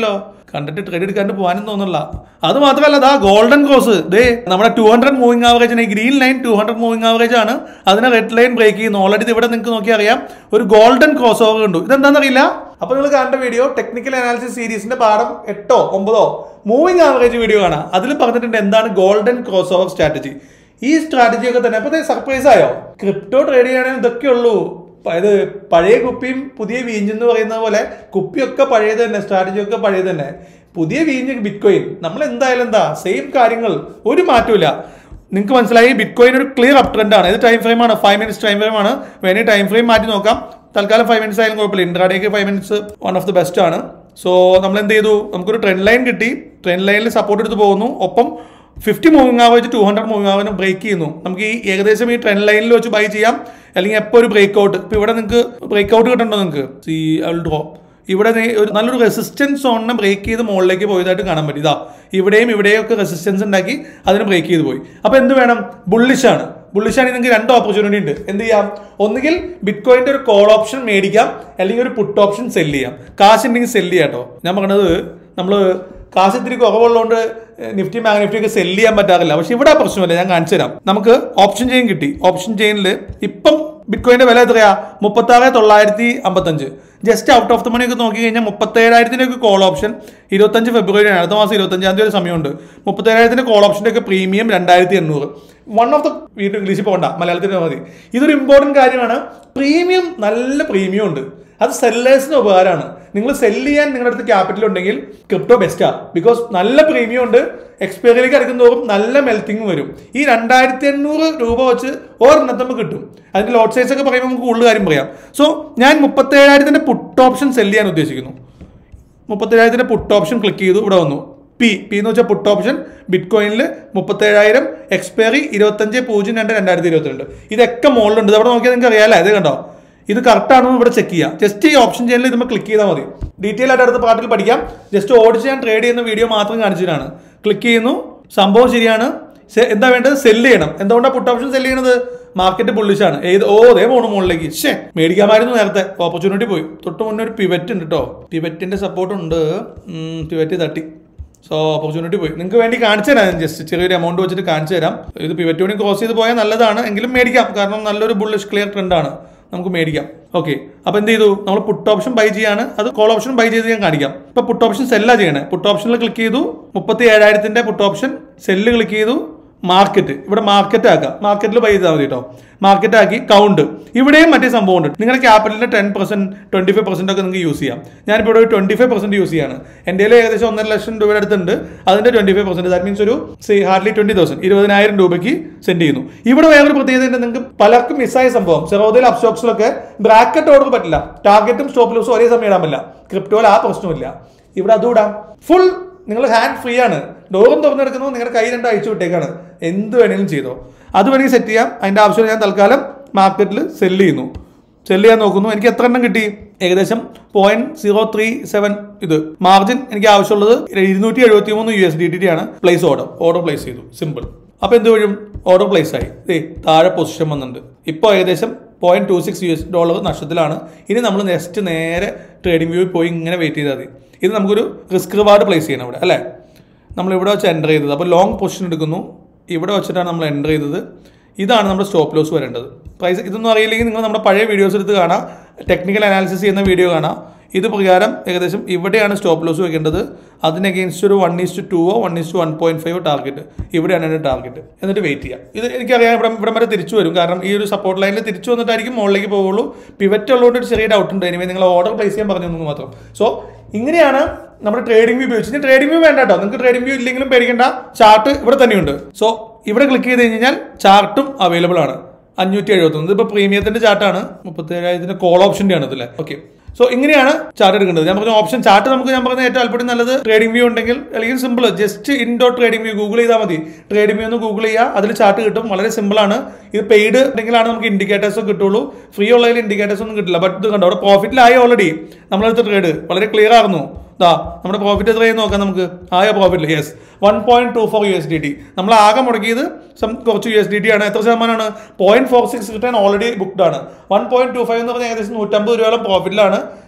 കണ്ടിട്ട് ട്രേഡ് എടുക്കാണ്ട് പോകാനും തോന്നുന്നില്ല അത് മാത്രമല്ല ദാ ഗോൾഡൻ ക്രോസ് ദേ നമ്മുടെ ടു ഹൺഡ്രഡ് മൂവിംഗ് ആവറേജ് ഈ green line two hundred moving average ആണ് അതിനെ റെഡ് ലൈൻ ബ്രേക്ക് ചെയ്യുന്നു ഓൾറെഡി ഇവിടെ നിങ്ങൾക്ക് നോക്കി അറിയാം ഒരു ഗോൾഡൻ ക്രോസ് ഓവർ ഉണ്ട് ഇതെന്താണെന്നറിയില്ല അപ്പൊ നിങ്ങൾ കാണേണ്ട വീഡിയോ ടെക്നിക്കൽ അനാലിസിസ് സീരീസിന്റെ പാഠം എട്ടോ ഒമ്പതോ മൂവിംഗ് ആവറേജ് വീഡിയോ കാണാം അതിൽ പറഞ്ഞിട്ടുണ്ട് എന്താണ് ഗോൾഡൻ ക്രോസ് ഓവർ സ്ട്രാറ്റജി ഈ സ്ട്രാറ്റജി ഒക്കെ തന്നെ അപ്പൊ സർപ്രൈസ് ആയോ ക്രിപ്റ്റോ ട്രേഡ് ചെയ്യുകയാണെങ്കിൽ ഇതൊക്കെ ഉള്ളൂ അതായത് പഴയ കുപ്പിയും പുതിയ വീഞ്ഞെന്ന് പറയുന്ന പോലെ കുപ്പിയൊക്കെ പഴയത് തന്നെ സ്ട്രാറ്റജി ഒക്കെ പഴയത് തന്നെ പുതിയ വീഞ്ഞ് ബിറ്റ് കോയിൻ നമ്മൾ എന്തായാലും എന്താ സെയിം കാര്യങ്ങൾ ഒരു മാറ്റമില്ല നിങ്ങൾക്ക് മനസ്സിലായി ബിറ്റ് കോയിൻ ഒരു ക്ലിയർ അപ് ട്രെൻഡ് ആണ് ഇത് ടൈം ഫ്രെയിം ആണ് ഫൈവ് മിനിറ്റ്സ് ടൈം ഫ്രെയിം ആണ് വേണേൽ ടൈം ഫ്രെയിം മാറ്റി നോക്കാം തൽക്കാലം ഫൈവ് മിനിറ്റ്സ് ആയാലും കുഴപ്പമില്ല ഇൻട്രാഡേക്ക് five minutes one of the best ആണ് സോ നമ്മൾ എന്ത് ചെയ്തു നമുക്കൊരു ട്രെൻഡ് ലൈൻ കിട്ടി ട്രെൻഡ് ലൈനിൽ സപ്പോർട്ട് എടുത്ത് പോകുന്നു ഒപ്പം fifty moving average two hundred moving ആവറിന് ബ്രേക്ക് ചെയ്യുന്നു നമുക്ക് ഈ ഏകദേശം ഈ ട്രെൻഡ് ലൈനിൽ വെച്ച് ബൈ ചെയ്യാം അല്ലെങ്കിൽ എപ്പോൾ ഒരു ബ്രേക്ക് ഔട്ട് ഇപ്പൊ ഇവിടെ നിങ്ങൾക്ക് ബ്രേക്ക് ഔട്ട് കിട്ടണ്ടോ നിങ്ങൾക്ക് സി ഡ്രോ ഇവിടെ ദേ ഒരു നല്ലൊരു റെസിസ്റ്റൻസ് സോണിനെ ബ്രേക്ക് ചെയ്ത് മുകളിലേക്ക് പോയതായിട്ട് കാണാൻ പറ്റും ഇതാ ഇവിടെയും ഇവിടെയും ഒക്കെ റെസിസ്റ്റൻസ് ഉണ്ടാക്കി അതിന് ബ്രേക്ക് ചെയ്ത് പോയി അപ്പൊ എന്ത് വേണം ബുള്ളിഷ് ആണ് ബുള്ളിഷ് ആണെങ്കിൽ നിങ്ങൾക്ക് രണ്ട് ഓപ്പർച്യൂണിറ്റി ഉണ്ട് എന്ത് ചെയ്യാം ഒന്നുകിൽ ബിറ്റ് കോയിന്റെ ഒരു കോൾ ഓപ്ഷൻ മേടിക്കാം അല്ലെങ്കിൽ ഒരു പുട്ട് ഓപ്ഷൻ സെല് ചെയ്യാം കാശ് ഉണ്ടെങ്കിൽ സെല് ചെയ്യാം കേട്ടോ ഞാൻ പറഞ്ഞത് നമ്മൾ കാശ് ഇത്തിരി കുറവുള്ളതുകൊണ്ട് നിഫ്റ്റി ബാങ്ക് നിഫ്റ്റി ഒക്കെ സെല് ചെയ്യാൻ പറ്റാറില്ല പക്ഷെ ഇവിടെ ആ പ്രശ്നമില്ല ഞാൻ കാണിച്ചു തരാം നമുക്ക് ഓപ്ഷൻ ചെയിൻ കിട്ടി ഓപ്ഷൻ ചെയിനിൽ ഇപ്പം ബിറ്റ്കോയിന്റെ വില എത്രയാ മുപ്പത്തി ആറ് തൊള്ളായിരത്തി അമ്പത്തഞ്ച് just out of the money ഒക്കെ നോക്കി കഴിഞ്ഞാൽ മുപ്പത്തേഴായിരത്തിന്റെ ഒക്കെ കോൾ ഓപ്ഷൻ ഇരുപത്തഞ്ച് ഫെബ്രുവരി അടുത്ത മാസം ഇരുപത്തഞ്ചാം തീയതി ഒരു സമയമുണ്ട് മുപ്പത്തേഴായിരത്തിന്റെ കോൾ ഓപ്ഷന്റെ ഒക്കെ പ്രീമിയം രണ്ടായിരത്തി എണ്ണൂറ് വൺ ഓഫ് ദ വീഡിയോ ഇംഗ്ലീഷിൽ പോകണ്ട മലയാളത്തിൽ മതി ഇതൊരു ഇമ്പോർട്ടന്റ് കാര്യമാണ് പ്രീമിയം നല്ല പ്രീമിയം ഉണ്ട് അത് സെല്ലേഴ്സിന് ഉപകാരമാണ് നിങ്ങൾ സെല് ചെയ്യാൻ നിങ്ങളുടെ അടുത്ത് ക്യാപിറ്റൽ ഉണ്ടെങ്കിൽ ക്രിപ്റ്റോ ബെസ്റ്റാ ബിക്കോസ് നല്ല പ്രീമിയം ഉണ്ട് എക്സ്പയറിലേക്ക് അടക്കും തോറും നല്ല മെൽത്തിങ് വരും ഈ രണ്ടായിരത്തി എണ്ണൂറ് രൂപ വെച്ച് ഒരെണ്ണത്ത് നമുക്ക് കിട്ടും അതിന്റെ ലോട്ട് സൈസ് ഒക്കെ പറയുമ്പോൾ നമുക്ക് കൂടുതൽ കാര്യം പറയാം സോ ഞാൻ മുപ്പത്തേഴായിരത്തിന്റെ പുട്ട് ഓപ്ഷൻ സെല് ചെയ്യാൻ ഉദ്ദേശിക്കുന്നു മുപ്പത്തേഴായിരത്തിന്റെ പുട്ട് ഓപ്ഷൻ ക്ലിക്ക് ചെയ്തു ഇവിടെ വന്നു പി പി എന്ന് വെച്ചാൽ പുട്ട് ഓപ്ഷൻ ബിറ്റ് കോയിനിൽ മുപ്പത്തേഴായിരം എക്സ്പയറി ഇരുപത്തഞ്ച് പൂജ്യം രണ്ട് രണ്ടായിരത്തി ഇരുപത്തിരണ്ട് ഇതൊക്കെ മുകളിലുണ്ട് ഇത് അവിടെ നോക്കിയാൽ നിങ്ങൾക്ക് അറിയാമല്ലേ ഇത് കണ്ടോ ഇത് കറക്റ്റ് ആണോ ഇവിടെ ചെക്ക് ചെയ്യാം ജസ്റ്റ് ഈ ഓപ്ഷൻ ചെയിനിൽ ഇതുമ്പോൾ ക്ലിക്ക് ചെയ്താൽ മതി ഡീറ്റെയിൽ ആയിട്ട് അടുത്ത പാർട്ടിൽ പഠിക്കാം ജസ്റ്റ് ഓടിച്ച് ഞാൻ ട്രേഡ് ചെയ്യുന്ന വീഡിയോ മാത്രം കാണിച്ചതാണ് ക്ലിക്ക് ചെയ്യുന്നു സംഭവം ശരിയാണ് സെ- എന്താ വേണ്ടത് സെല്ല് ചെയ്യണം എന്തുകൊണ്ടാണ് പുട്ട് ഓപ്ഷൻ സെല്ല് ചെയ്യണത് മാർക്കറ്റ് ബുള്ളിഷാണ് ഏത് ഓ അതേ പോണു മുകളിലേക്ക് ശേ മേടിക്കാമായിരുന്നു നേരത്തെ ഓപ്പർച്യൂണിറ്റി പോയി തൊട്ട് മുന്നേ ഒരു പിവറ്റ് ഉണ്ട് കേട്ടോ പിവറ്റിന്റെ സപ്പോർട്ട് ഉണ്ട് പിവറ്റ് തട്ടി സോ ഓപ്പർച്യൂണിറ്റി പോയി നിങ്ങൾക്ക് വേണ്ടി കാണിച്ചു തരാം ജസ്റ്റ് ചെറിയൊരു എമൗണ്ട് വെച്ചിട്ട് കാണിച്ചു തരാം ഇത് പിവറ്റ് വേണ്ടി ക്രോസ് ചെയ്ത് പോയാൽ നല്ലതാണ് എങ്കിലും മേടിക്കാം കാരണം നല്ലൊരു ബുള്ളിഷ് ക്ലിയർ ട്രെൻഡാണ് നമുക്ക് മേടിക്കാം ഓക്കെ അപ്പൊ എന്ത് ചെയ്തു നമ്മൾ പുട്ട് ഓപ്ഷൻ ബൈ ചെയ്യാണ് അത് കോൾ ഓപ്ഷൻ ബൈ ചെയ്ത് ഞാൻ കാണിക്കാം ഇപ്പൊ പുട്ട് ഓപ്ഷൻ സെല്ലാ ചെയ്യണേ പുട്ട് ഓപ്ഷനിൽ ക്ലിക്ക് ചെയ്തു മുപ്പത്തി ഏഴായിരത്തിന്റെ പുട്ട് ഓപ്ഷൻ സെല്ല് ക്ലിക്ക് ചെയ്തു മാർക്കറ്റ് ഇവിടെ മാർക്കറ്റ് ആക്കാം മാർക്കറ്റിൽ ബൈ ചെയ്താൽ മതി കേട്ടോ മാർക്കറ്റ് ആക്കി കൗണ്ട് ഇവിടെയും മറ്റേ സംഭവം ഉണ്ട് നിങ്ങളുടെ ക്യാപിറ്റലിന്റെ ten percent twenty five percent ഒക്കെ നിങ്ങൾക്ക് യൂസ് ചെയ്യാം ഞാനിപ്പോൾ ഇവിടെ ഒരു ട്വന്റി ഫൈവ് പെർസെന്റ് യൂസ് ചെയ്യാണ് എൻ്റെ കയ്യിൽ ഏകദേശം ഒന്നര ലക്ഷം രൂപയുടെ അടുത്തുണ്ട് അതിന്റെ twenty five percent that means ഒരു സി ഹാർഡ്ലി ട്വന്റി തൗസൻഡ് ഇരുപതിനായിരം രൂപയ്ക്ക് സെൻഡ് ചെയ്യുന്നു ഇവിടെ വേറൊരു പ്രത്യേകത ഉണ്ട് നിങ്ങൾക്ക് പലർക്കും മിസ്സായ സംഭവം സെറോദയിൽ അപ്സ്റ്റോക്സിലൊക്കെ ബ്രാക്കറ്റ് ഓർഡർ പറ്റില്ല ടാർഗറ്റും സ്റ്റോപ്പ് ലോസും ഒരേ സമയം ഇടാൻ പറ്റില്ല ക്രിപ്റ്റോയിൽ ആ പ്രശ്നമില്ല ഇവിടെ അതും ഇടാം ഫുൾ നിങ്ങൾ ഹാൻഡ് ഫ്രീ ആണ് ഡോറും തുറന്നെടുക്കുന്നു നിങ്ങളുടെ കൈ രണ്ട് അയച്ചു വിട്ടേക്കാണ് എന്ത് വേണമെങ്കിലും ചെയ്തോ അത് വേണമെങ്കിൽ സെറ്റ് ചെയ്യാം അതിന്റെ ആവശ്യം ഞാൻ തൽക്കാലം മാർക്കറ്റിൽ സെല്ല് ചെയ്യുന്നു സെല്ല് ചെയ്യാൻ നോക്കുന്നു എനിക്ക് എത്ര എണ്ണം കിട്ടി ഏകദേശം പോയിന്റ് സീറോ ത്രീ സെവൻ ഇത് മാർജിൻ എനിക്ക് ആവശ്യമുള്ളത് ഇരുന്നൂറ്റി എഴുപത്തി മൂന്ന് യു എസ് ഡി ടി ആണ് പ്ലേസ് ഓർഡർ ഓർഡർ പ്ലേസ് ചെയ്തു സിമ്പിൾ അപ്പൊ എന്ത് വരും ഓർഡർ പ്ലേസ് ആയി ദേ താഴെ പൊസിഷൻ വന്നിട്ടുണ്ട് ഇപ്പോൾ ഏകദേശം point two six U S dollar നഷ്ടത്തിലാണ് ഇനി നമ്മൾ നെക്സ്റ്റ് നേരെ ട്രേഡിംഗ് വ്യൂവിൽ പോയി ഇങ്ങനെ വെയിറ്റ് ചെയ്താൽ മതി ഇത് നമുക്കൊരു റിസ്ക് റിവാർഡ് പ്ലേസ് ചെയ്യണം ഇവിടെ അല്ലേ നമ്മൾ ഇവിടെ വെച്ച് എൻ്റർ ചെയ്തത് അപ്പോൾ ലോങ് പൊസിഷൻ എടുക്കുന്നു ഇവിടെ വെച്ചിട്ടാണ് നമ്മൾ എൻ്റർ ചെയ്തത് ഇതാണ് നമ്മുടെ സ്റ്റോപ്പ് ലോസ് വരേണ്ടത് പ്രൈസ് ഇതൊന്നും അറിയില്ലെങ്കിൽ നിങ്ങൾ നമ്മുടെ പഴയ വീഡിയോസ് എടുത്ത് കാണാം ടെക്നിക്കൽ അനാലിസിസ് ചെയ്യുന്ന വീഡിയോ കാണാം ഇത് പ്രകാരം ഏകദേശം ഇവിടെയാണ് സ്റ്റോപ്പ് ലോസ് വെക്കേണ്ടത് അതിന് അഗെയിൻസ്റ്റ് ഒരു വൺ ഈസ് ടു ടുവോ one is two one point five target ഇവിടെയാണ് എൻ്റെ ടാർഗറ്റ് എന്നിട്ട് വെയിറ്റ് ചെയ്യാം ഇത് എനിക്കറിയാം ഇവിടെ ഇവിടെ വരെ തിരിച്ചു വരും കാരണം ഈ ഒരു സപ്പോർട്ട് ലൈനിൽ തിരിച്ചു വന്നിട്ടായിരിക്കും മുകളിലേക്ക് പോകുള്ളൂ പിവറ്റ് ഉള്ളതുകൊണ്ട് ഒരു ചെറിയ ഡൗട്ട് ഉണ്ട് എനിവേ നിങ്ങൾ ഓർഡർ പ്ലേസ് ചെയ്യാൻ പറഞ്ഞു എന്ന് മാത്രം സോ ഇങ്ങനെയാണ് നമ്മുടെ ട്രേഡിംഗ് വ്യൂ ഉപയോഗിച്ച് ഇനി ട്രേഡിംഗ് വ്യൂ വേണ്ട കേട്ടോ നിങ്ങൾക്ക് ട്രേഡിംഗ് വ്യൂ ഇല്ലെങ്കിലും പേടിക്കേണ്ട ചാർട്ട് ഇവിടെ തന്നെയുണ്ട് സോ ഇവിടെ ക്ലിക്ക് ചെയ്ത് കഴിഞ്ഞാൽ ചാർട്ടും അവൈലബിൾ ആണ് അഞ്ഞൂറ്റി എഴുപത്തി ഒന്ന് ഇപ്പോൾ പ്രീമിയത്തിന്റെ ചാർട്ടാണ് മുപ്പത്തി ഏഴായിരത്തിന്റെ കോൾ ഓപ്ഷന്റെ ആണ് ഇതിലെ ഓക്കെ സോ ഇങ്ങനെയാണ് ചാർട്ട് എടുക്കേണ്ടത് ഞാൻ പറഞ്ഞ ഓപ്ഷൻ ചാർട്ട് നമുക്ക് ഞാൻ പറഞ്ഞ ഏറ്റവും അല്പം നല്ലത് ട്രേഡിംഗ് വ്യൂ ഉണ്ടെങ്കിൽ അല്ലെങ്കിൽ സിമ്പിൾ ജസ്റ്റ് ഇൻഡോർ ട്രേഡിംഗ് വ്യൂ ഗൂഗിൾ ചെയ്താൽ മതി ട്രേഡിംഗ് വ്യൂ ഒന്ന് ഗൂഗിൾ ചെയ്യുക അതിൽ ചാർട്ട് കിട്ടും വളരെ സിമ്പിൾ ആണ് ഇത് പെയ്ഡ് ഉണ്ടെങ്കിലാണ് നമുക്ക് ഇൻഡിക്കേറ്റേഴ്സ് കിട്ടുള്ളൂ ഫ്രീ ഉള്ളതിൽ ഇൻഡിക്കേറ്റേഴ്സ് ഒന്നും കിട്ടില്ല ബട്ട് ഇത് കണ്ടോ അവിടെ പ്രോഫിറ്റിലായി ഓൾറെഡി നമ്മളെടുത്ത ട്രേഡ് വളരെ ക്ലിയർ ആയിരുന്നു ദാ നമ്മുടെ പ്രോഫിറ്റ് എത്രയായി നോക്കാം നമുക്ക് ആയ profit yes one point two four U S D T നമ്മൾ ആകെ മുടക്കിയത് സം കുറച്ച് യു എസ് ഡി ടി ആണ് എത്ര ശതമാനമാണ് point four six return already booked ആണ് വൺ പോയിന്റ് ടു ഫൈവ് എന്ന് പറഞ്ഞാൽ ഏകദേശം നൂറ്റമ്പത് രൂപയോളം പ്രോഫിറ്റിലാണ്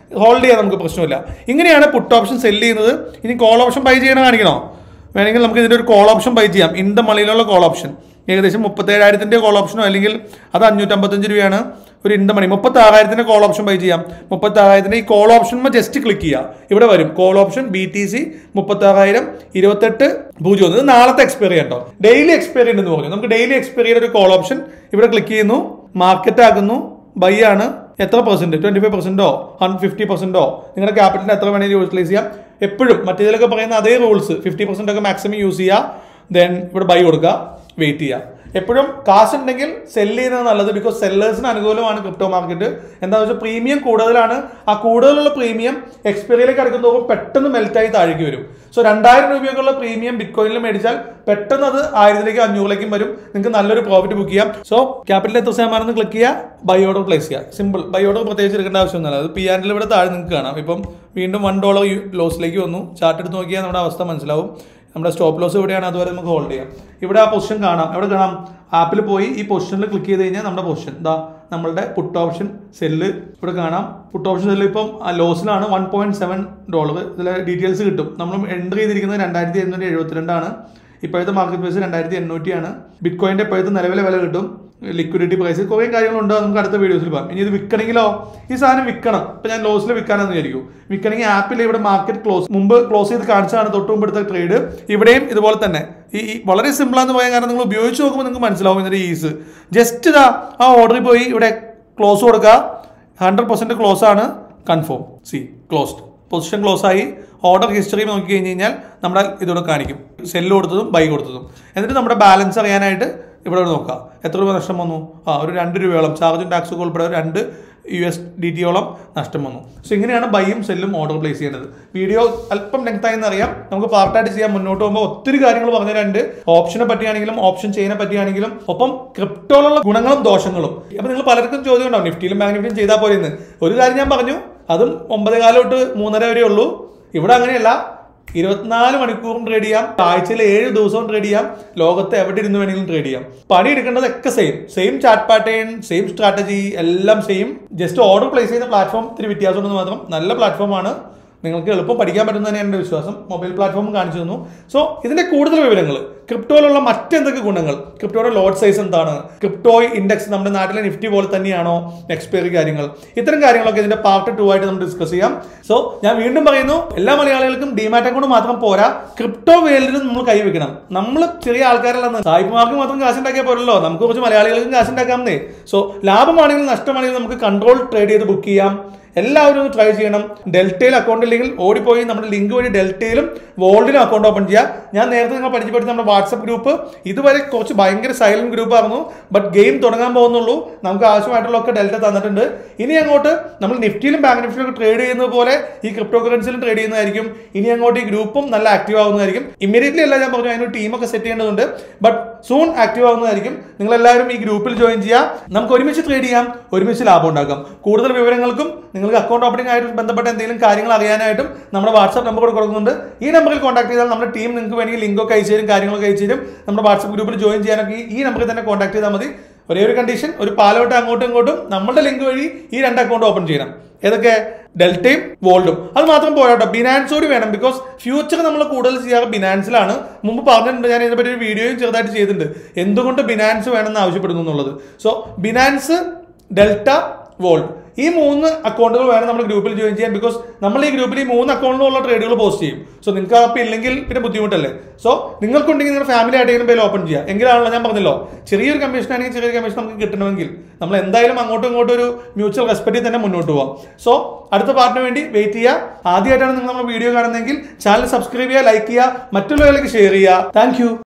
ഹോൾഡ് ചെയ്യാൻ നമുക്ക് പ്രശ്നമില്ല ഇങ്ങനെയാണ് പുട്ട് ഓപ്ഷൻ സെല് ചെയ്യുന്നത് ഇനി കോൾ ഓപ്ഷൻ ബൈ ചെയ്യണ കാണിക്കണോ വേണമെങ്കിൽ നമുക്ക് ഇതിൻ്റെ ഒരു കോൾ ഓപ്ഷൻ ബൈ ചെയ്യാം ഇൻ ദ മണിയിലുള്ള കോൾ ഓപ്ഷൻ ഏകദേശം മുപ്പത്തേഴായിരത്തിൻ്റെ കോൾ ഓപ്ഷനോ അല്ലെങ്കിൽ അത് അഞ്ഞൂറ്റമ്പത്തഞ്ച് രൂപയാണ് ഒരു ഇൻ ദ മണി മുപ്പത്തി ആറായിരത്തിൻ്റെ കോൾ ഓപ്ഷൻ ബൈ ചെയ്യാം മുപ്പത്തി ആറായിരത്തിൻ്റെ ഈ കോൾ ഓപ്ഷൻ ജസ്റ്റ് ക്ലിക്ക് ചെയ്യുക ഇവിടെ വരും call option B T C മുപ്പത്തി ആറായിരം ഇരുപത്തെട്ട് പൂജ്യം ഒന്ന് ഇത് നാളത്തെ എക്സ്പയറി കേട്ടോ ഡെയിലി എക്സ്പയറി ഉണ്ടെന്ന് പറഞ്ഞു നമുക്ക് ഡെയിലി എക്സ്പയറിയുടെ ഒരു കോൾ ഓപ്ഷൻ ഇവിടെ ക്ലിക്ക് ചെയ്യുന്നു മാർക്കറ്റ് ആക്കുന്നു ബൈ ആണ് എത്ര പെർസെന്റ് ട്വന്റി ഫൈവ് പെർസെന്റോ ഹൺ ഫിഫ്റ്റി പെർസെന്റോ നിങ്ങളുടെ ക്യാപിറ്റലിന് എത്ര വേണമെങ്കിലും യൂട്ടിലൈസ് ചെയ്യാം എപ്പോഴും മറ്റേതിലൊക്കെ പറയുന്ന അതേ റൂൾസ് ഫിഫ്റ്റി പെർസെന്റ് ഒക്കെ മാക്സിമം യൂസ് ചെയ്യുക ദെൻ ഇവിടെ ബൈ കൊടുക്കുക വെയിറ്റ് ചെയ്യുക എപ്പോഴും കാശ് ഉണ്ടെങ്കിൽ സെല് ചെയ്യുന്നത് നല്ലത് ബിക്കോസ് സെല്ലേഴ്സിന് അനുകൂലമാണ് ക്രിപ്റ്റോ മാർക്കറ്റ് എന്താണെന്ന് വെച്ചാൽ പ്രീമിയം കൂടുതലാണ് ആ കൂടുതലുള്ള പ്രീമിയം എക്സ്പയറിയിലേക്ക് അടുക്കും തോറും പെട്ടെന്ന് മെൽറ്റായി താഴേക്ക് വരും സോ രണ്ടായിരം രൂപയൊക്കെയുള്ള പ്രീമിയം ബിറ്റ്കോയിനിൽ മേടിച്ചാൽ പെട്ടെന്ന് അത് ആയിരത്തിലേക്ക് അഞ്ഞൂറിലേക്കും വരും നിങ്ങൾക്ക് നല്ലൊരു പ്രോഫിറ്റ് ബുക്ക് ചെയ്യാം സോ ക്യാപിറ്റൽ എത്ര ശതമാനം ക്ലിക്ക് ചെയ്യുക ബൈ ഓർഡർ പ്ലേസ് ചെയ്യുക സിമ്പിൾ ബൈ ഓർഡർ പ്രത്യേകിച്ച് എടുക്കേണ്ട ആവശ്യമൊന്നുമില്ല അത് പി ആൻഡിൽ ഇവിടെ താഴെ നിങ്ങൾക്ക് കാണാം ഇപ്പം വീണ്ടും വൺ ഡോളർ ലോസിലേക്ക് വന്നു ചാർട്ട് എടുത്ത് നോക്കിയാൽ നമ്മുടെ അവസ്ഥ മനസ്സിലാവും നമ്മുടെ സ്റ്റോപ്പ് ലോസ് എവിടെയാണ് അതുവരെ നമുക്ക് ഹോൾഡ് ചെയ്യാം ഇവിടെ ആ പൊസിഷൻ കാണാം എവിടെ കാണാം ആപ്പിൽ പോയി ഈ പൊസിഷനിൽ ക്ലിക്ക് ചെയ്ത് കഴിഞ്ഞാൽ നമ്മുടെ പൊസിഷൻ ഇതാ നമ്മളുടെ പുട്ട് ഓപ്ഷൻ സെല്ല് ഇവിടെ കാണാം പുട്ട് ഓപ്ഷൻ സെല്ല് ഇപ്പം ലോസിലാണ് വൺ പോയിന്റ് സെവൻ ഡോളർ ഇതിലെ ഡീറ്റെയിൽസ് കിട്ടും നമ്മൾ എൻട്രി ചെയ്തിരിക്കുന്നത് രണ്ടായിരത്തി എഴുന്നൂറ്റി എഴുപത്തിരണ്ടാണ് ഇപ്പോഴത്തെ മാർക്കറ്റ് പ്രൈസ് രണ്ടായിരത്തി എണ്ണൂറ്റിയാണ് ബിറ്റ് കോയിന്റെ ഇപ്പോഴത്തെ നിലവിലെ വില കിട്ടും ലിക്വിഡിറ്റി പ്രൈസ് കുറേ കാര്യങ്ങളുണ്ട് അത് നമുക്ക് അടുത്ത വീഡിയോസിൽ പറയാം ഇനി ഇത് വിൽക്കണമെങ്കിലോ ഈ സാധനം വിൽക്കണം ഇപ്പൊ ഞാൻ ലോസിൽ വിൽക്കാനെന്ന് വിചാരിക്കും വിൽക്കണമെങ്കിൽ ആപ്പിൽ ഇവിടെ മാർക്കറ്റ് ക്ലോസ് മുമ്പ് ക്ലോസ് ചെയ്ത് കാണിച്ചതാണ് തൊട്ട് മുമ്പ് എടുത്ത ട്രേഡ് ഇവിടെയും ഇതുപോലെ തന്നെ ഈ ഈ വളരെ സിമ്പിളാന്ന് പറയാൻ കാരണം നിങ്ങൾ ഉപയോഗിച്ച് നോക്കുമ്പോൾ നിങ്ങൾക്ക് മനസ്സിലാവും ഇതിന്റെ ഈസ് ജസ്റ്റ് ഇതാ ആ ഓർഡറിൽ പോയി ഇവിടെ ക്ലോസ് കൊടുക്കുക ഹൺഡ്രഡ് പെർസെന്റ് ക്ലോസ് ആണ് കൺഫേം സി ക്ലോസ്ഡ് പൊസിഷൻ ക്ലോസ് ആയി ഓർഡർ ഹിസ്റ്ററി നോക്കി കഴിഞ്ഞ് കഴിഞ്ഞാൽ നമ്മുടെ ഇതോടെ കാണിക്കും സെല്ല് കൊടുത്തതും ബൈ കൊടുത്തതും എന്നിട്ട് നമ്മുടെ ബാലൻസ് അറിയാനായിട്ട് ഇവിടെ നോക്കുക എത്ര രൂപ നഷ്ടം വന്നു ആ ഒരു രണ്ട് രൂപയോളം ചാർജും ടാക്സും ഒക്കെ ഉൾപ്പെടെ ഒരു രണ്ട് യു എസ് ഡി ടിയോളം നഷ്ടം വന്നു സോ ഇങ്ങനെയാണ് ബൈയും സെല്ലും ഓർഡർ പ്ലേസ് ചെയ്യേണ്ടത് വീഡിയോ അല്പം ലെങ്ത് ആയെന്ന് അറിയാം നമുക്ക് പാർട്ടായിട്ട് ചെയ്യാൻ മുന്നോട്ട് പോകുമ്പോൾ ഒത്തിരി കാര്യങ്ങൾ പറഞ്ഞു തരാനുണ്ട് ഓപ്ഷനെ പറ്റിയാണെങ്കിലും ഓപ്ഷൻ ചെയിനെ പറ്റിയാണെങ്കിലും ഒപ്പം ക്രിപ്റ്റോയിലുള്ള ഗുണങ്ങളും ദോഷങ്ങളും അപ്പൊ നിങ്ങൾ പലർക്കും ചോദ്യം ഉണ്ടാവും നിഫ്റ്റിയിലും ബാങ്ക് നിഫ്റ്റിയും ചെയ്താൽ പോലെ ഇന്ന് ഒരു കാര്യം ഞാൻ പറഞ്ഞു അതും ഒമ്പത് കാലം തൊട്ട് മൂന്നര വരെ ഉള്ളൂ ഇവിടെ അങ്ങനെയല്ല ഇരുപത്തിനാല് മണിക്കൂറും ട്രേഡ് ചെയ്യാം ആഴ്ചയിൽ ഏഴ് ദിവസവും ട്രേഡ് ചെയ്യാം ലോകത്ത് എവിടെ ഇരുന്ന് വേണമെങ്കിലും ട്രേഡ് ചെയ്യാം പണി എടുക്കേണ്ടതൊക്കെ same same chart pattern same strategy എല്ലാം സെയിം ജസ്റ്റ് ഓർഡർ പ്ലേസ് ചെയ്യുന്ന പ്ലാറ്റ്ഫോം ഇത്തിരി വ്യത്യാസമുണ്ടെന്ന് മാത്രം നല്ല പ്ലാറ്റ്ഫോമാണ് നിങ്ങൾക്ക് എളുപ്പം പഠിക്കാൻ പറ്റുന്ന തന്നെയാണ് എൻ്റെ വിശ്വാസം മൊബൈൽ പ്ലാറ്റ്ഫോം കാണിച്ചു തന്നു സോ ഇതിന്റെ കൂടുതൽ വിവരങ്ങൾ ക്രിപ്റ്റോയിലുള്ള മറ്റെന്തൊക്കെ ഗുണങ്ങൾ ക്രിപ്റ്റോയുടെ ലോഡ് സൈസ് എന്താണ് ക്രിപ്റ്റോ ഇൻഡെക്സ് നമ്മുടെ നാട്ടിലെ നിഫ്റ്റി പോലെ തന്നെയാണോ എക്സ്പയറി കാര്യങ്ങൾ ഇത്തരം കാര്യങ്ങളൊക്കെ ഇതിന്റെ പാർട്ട് ടു ആയിട്ട് നമുക്ക് ഡിസ്കസ് ചെയ്യാം സോ ഞാൻ വീണ്ടും പറയുന്നു എല്ലാ മലയാളികൾക്കും ഡിമാറ്റ് അക്കൗണ്ട് മാത്രം പോരാ ക്രിപ്റ്റോ വേൾഡിലും നമ്മൾ കൈവയ്ക്കണം നമ്മൾ ചെറിയ ആൾക്കാരല്ലെന്ന് സായിപ്പുമാർക്ക് മാത്രം കാശ് ഉണ്ടാക്കിയാൽ പോരല്ലോ നമുക്ക് കുറച്ച് മലയാളികൾക്കും കാശ് ഉണ്ടാക്കാമെന്നേ സോ ലാഭമാണെങ്കിലും നഷ്ടമാണെങ്കിലും നമുക്ക് കൺട്രോൾ ട്രേഡ് ചെയ്ത് ബുക്ക് ചെയ്യാം എല്ലാവരും ഒന്ന് ട്രൈ ചെയ്യണം ഡെൽറ്റയിൽ അക്കൗണ്ട് ഇല്ലെങ്കിൽ ഓടിപ്പോയി നമ്മുടെ ലിങ്ക് വഴി ഡെൽറ്റയിലും വോൾഡിലും അക്കൗണ്ട് ഓപ്പൺ ചെയ്യുക ഞാൻ നേരത്തെ നിങ്ങൾ പരിചയപ്പെടുത്തി നമ്മുടെ വാട്സപ്പ് ഗ്രൂപ്പ് ഇതുവരെ കുറച്ച് ഭയങ്കര സൈലന്റ് ഗ്രൂപ്പ് ആയിരുന്നു ബട്ട് ഗെയിം തുടങ്ങാൻ പോകുന്നുള്ളൂ നമുക്ക് ആവശ്യമായിട്ടുള്ള ഒക്കെ ഡെൽറ്റ തന്നിട്ടുണ്ട് ഇനി അങ്ങോട്ട് നമ്മൾ നിഫ്റ്റിയിലും ബാങ്ക് നിഫ്റ്റിയിലും ഒക്കെ ട്രേഡ് ചെയ്യുന്നത് പോലെ ഈ ക്രിപ്റ്റോ കറൻസിയിലും ട്രേഡ് ചെയ്യുന്നതായിരിക്കും ഇനി അങ്ങോട്ട് ഈ ഗ്രൂപ്പും നല്ല ആക്റ്റീവ് ആവുന്നതായിരിക്കും ഇമ്മീഡിയറ്റ്ലി അല്ല ഞാൻ പറഞ്ഞു അതിനൊരു ടീമൊക്കെ സെറ്റ് ചെയ്യേണ്ടതുണ്ട് ബട്ട് സൂൺ ആക്റ്റീവ് ആവുന്നതായിരിക്കും നിങ്ങൾ എല്ലാവരും ഈ ഗ്രൂപ്പിൽ ജോയിൻ ചെയ്യുക നമുക്ക് ഒരുമിച്ച് ട്രേഡ് ചെയ്യാം ഒരുമിച്ച് ലാഭം ഉണ്ടാക്കാം കൂടുതൽ വിവരങ്ങൾക്കും നിങ്ങൾക്ക് അക്കൗണ്ട് ഓപ്പണിംഗ് ആയിട്ട് ബന്ധപ്പെട്ട എന്തെങ്കിലും കാര്യങ്ങൾ അറിയാനായിട്ടും നമ്മുടെ വാട്സ്ആപ്പ് നമ്പർ കൂടെ കൊടുക്കുന്നുണ്ട് ഈ നമ്പറിൽ കോൺടാക്ട് ചെയ്താൽ നമ്മുടെ ടീം നിങ്ങൾക്ക് വേണമെങ്കിൽ ലിങ്കൊക്കെ അയച്ചു തരും കാര്യങ്ങളൊക്കെ അയച്ചു തരും നമ്മുടെ വാട്സ്ആപ്പ് ഗ്രൂപ്പിൽ ജോയിൻ ചെയ്യാനൊക്കെ ഈ- ഈ നമ്പറിൽ തന്നെ കോൺടാക്ട് ചെയ്താൽ മതി ഒരേ ഒരു കണ്ടീഷൻ ഒരു പാലോട്ട് അങ്ങോട്ടും ഇങ്ങോട്ടും നമ്മുടെ ലിങ്ക് വഴി ഈ രണ്ട് അക്കൗണ്ട് ഓപ്പൺ ചെയ്യണം ഏതൊക്കെ ഡെൽറ്റയും വോൾഡും അത് മാത്രം പോരാട്ടോ ബിനാൻസ് കൂടി വേണം ബിക്കോസ് ഫ്യൂച്ചർ നമ്മൾ കൂടുതൽ ചെയ്യാറ് ബിനാൻസിലാണ് മുമ്പ് പറഞ്ഞിട്ടുണ്ട് ഞാൻ ഇതിനെപ്പറ്റി ഒരു വീഡിയോയും ചെറുതായിട്ട് ചെയ്തിട്ടുണ്ട് എന്തുകൊണ്ട് ബിനാൻസ് വേണമെന്ന് ആവശ്യപ്പെടുന്നു എന്നുള്ളത് സോ ബിനാൻസ് ഡെൽറ്റ വോൾഡ് ഈ മൂന്ന് അക്കൗണ്ടുകൾ വേണം നമ്മുടെ ഗ്രൂപ്പിൽ ജോയിൻ ചെയ്യാൻ ബിക്കോസ് നമ്മൾ ഈ ഗ്രൂപ്പിൽ ഈ മൂന്ന് അക്കൗണ്ടിലുള്ള ട്രേഡുകൾ പോസ്റ്റ് ചെയ്യും സോ നിങ്ങൾക്ക് അപ്പം ഇല്ലെങ്കിൽ പിന്നെ ബുദ്ധിമുട്ടല്ലേ സോ നിങ്ങൾക്കുണ്ടെങ്കിൽ നിങ്ങളുടെ ഫാമിലി ആയിട്ട് പേര് ഓപ്പൺ ചെയ്യാം എങ്കിലാണല്ലോ ഞാൻ പറഞ്ഞല്ലോ ചെറിയൊരു കമ്മീഷൻ ആണെങ്കിൽ ചെറിയൊരു കമ്മീഷൻ നമുക്ക് കിട്ടണമെങ്കിൽ നമ്മൾ എന്തായാലും അങ്ങോട്ടും ഇങ്ങോട്ടും ഒരു മ്യൂച്വൽ റെസ്പെക്റ്റിൽ തന്നെ മുന്നോട്ട് പോവാം സോ അടുത്ത പാർട്ടിന് വേണ്ടി വെയിറ്റ് ചെയ്യുക ആദ്യമായിട്ടാണ് നിങ്ങൾ നമ്മുടെ വീഡിയോ കാണുന്നതെങ്കിൽ ചാനൽ സബ്സ്ക്രൈബ് ചെയ്യുക ലൈക്ക് ചെയ്യുക മറ്റുള്ളവരിലേക്ക് ഷെയർ ചെയ്യുക താങ്ക്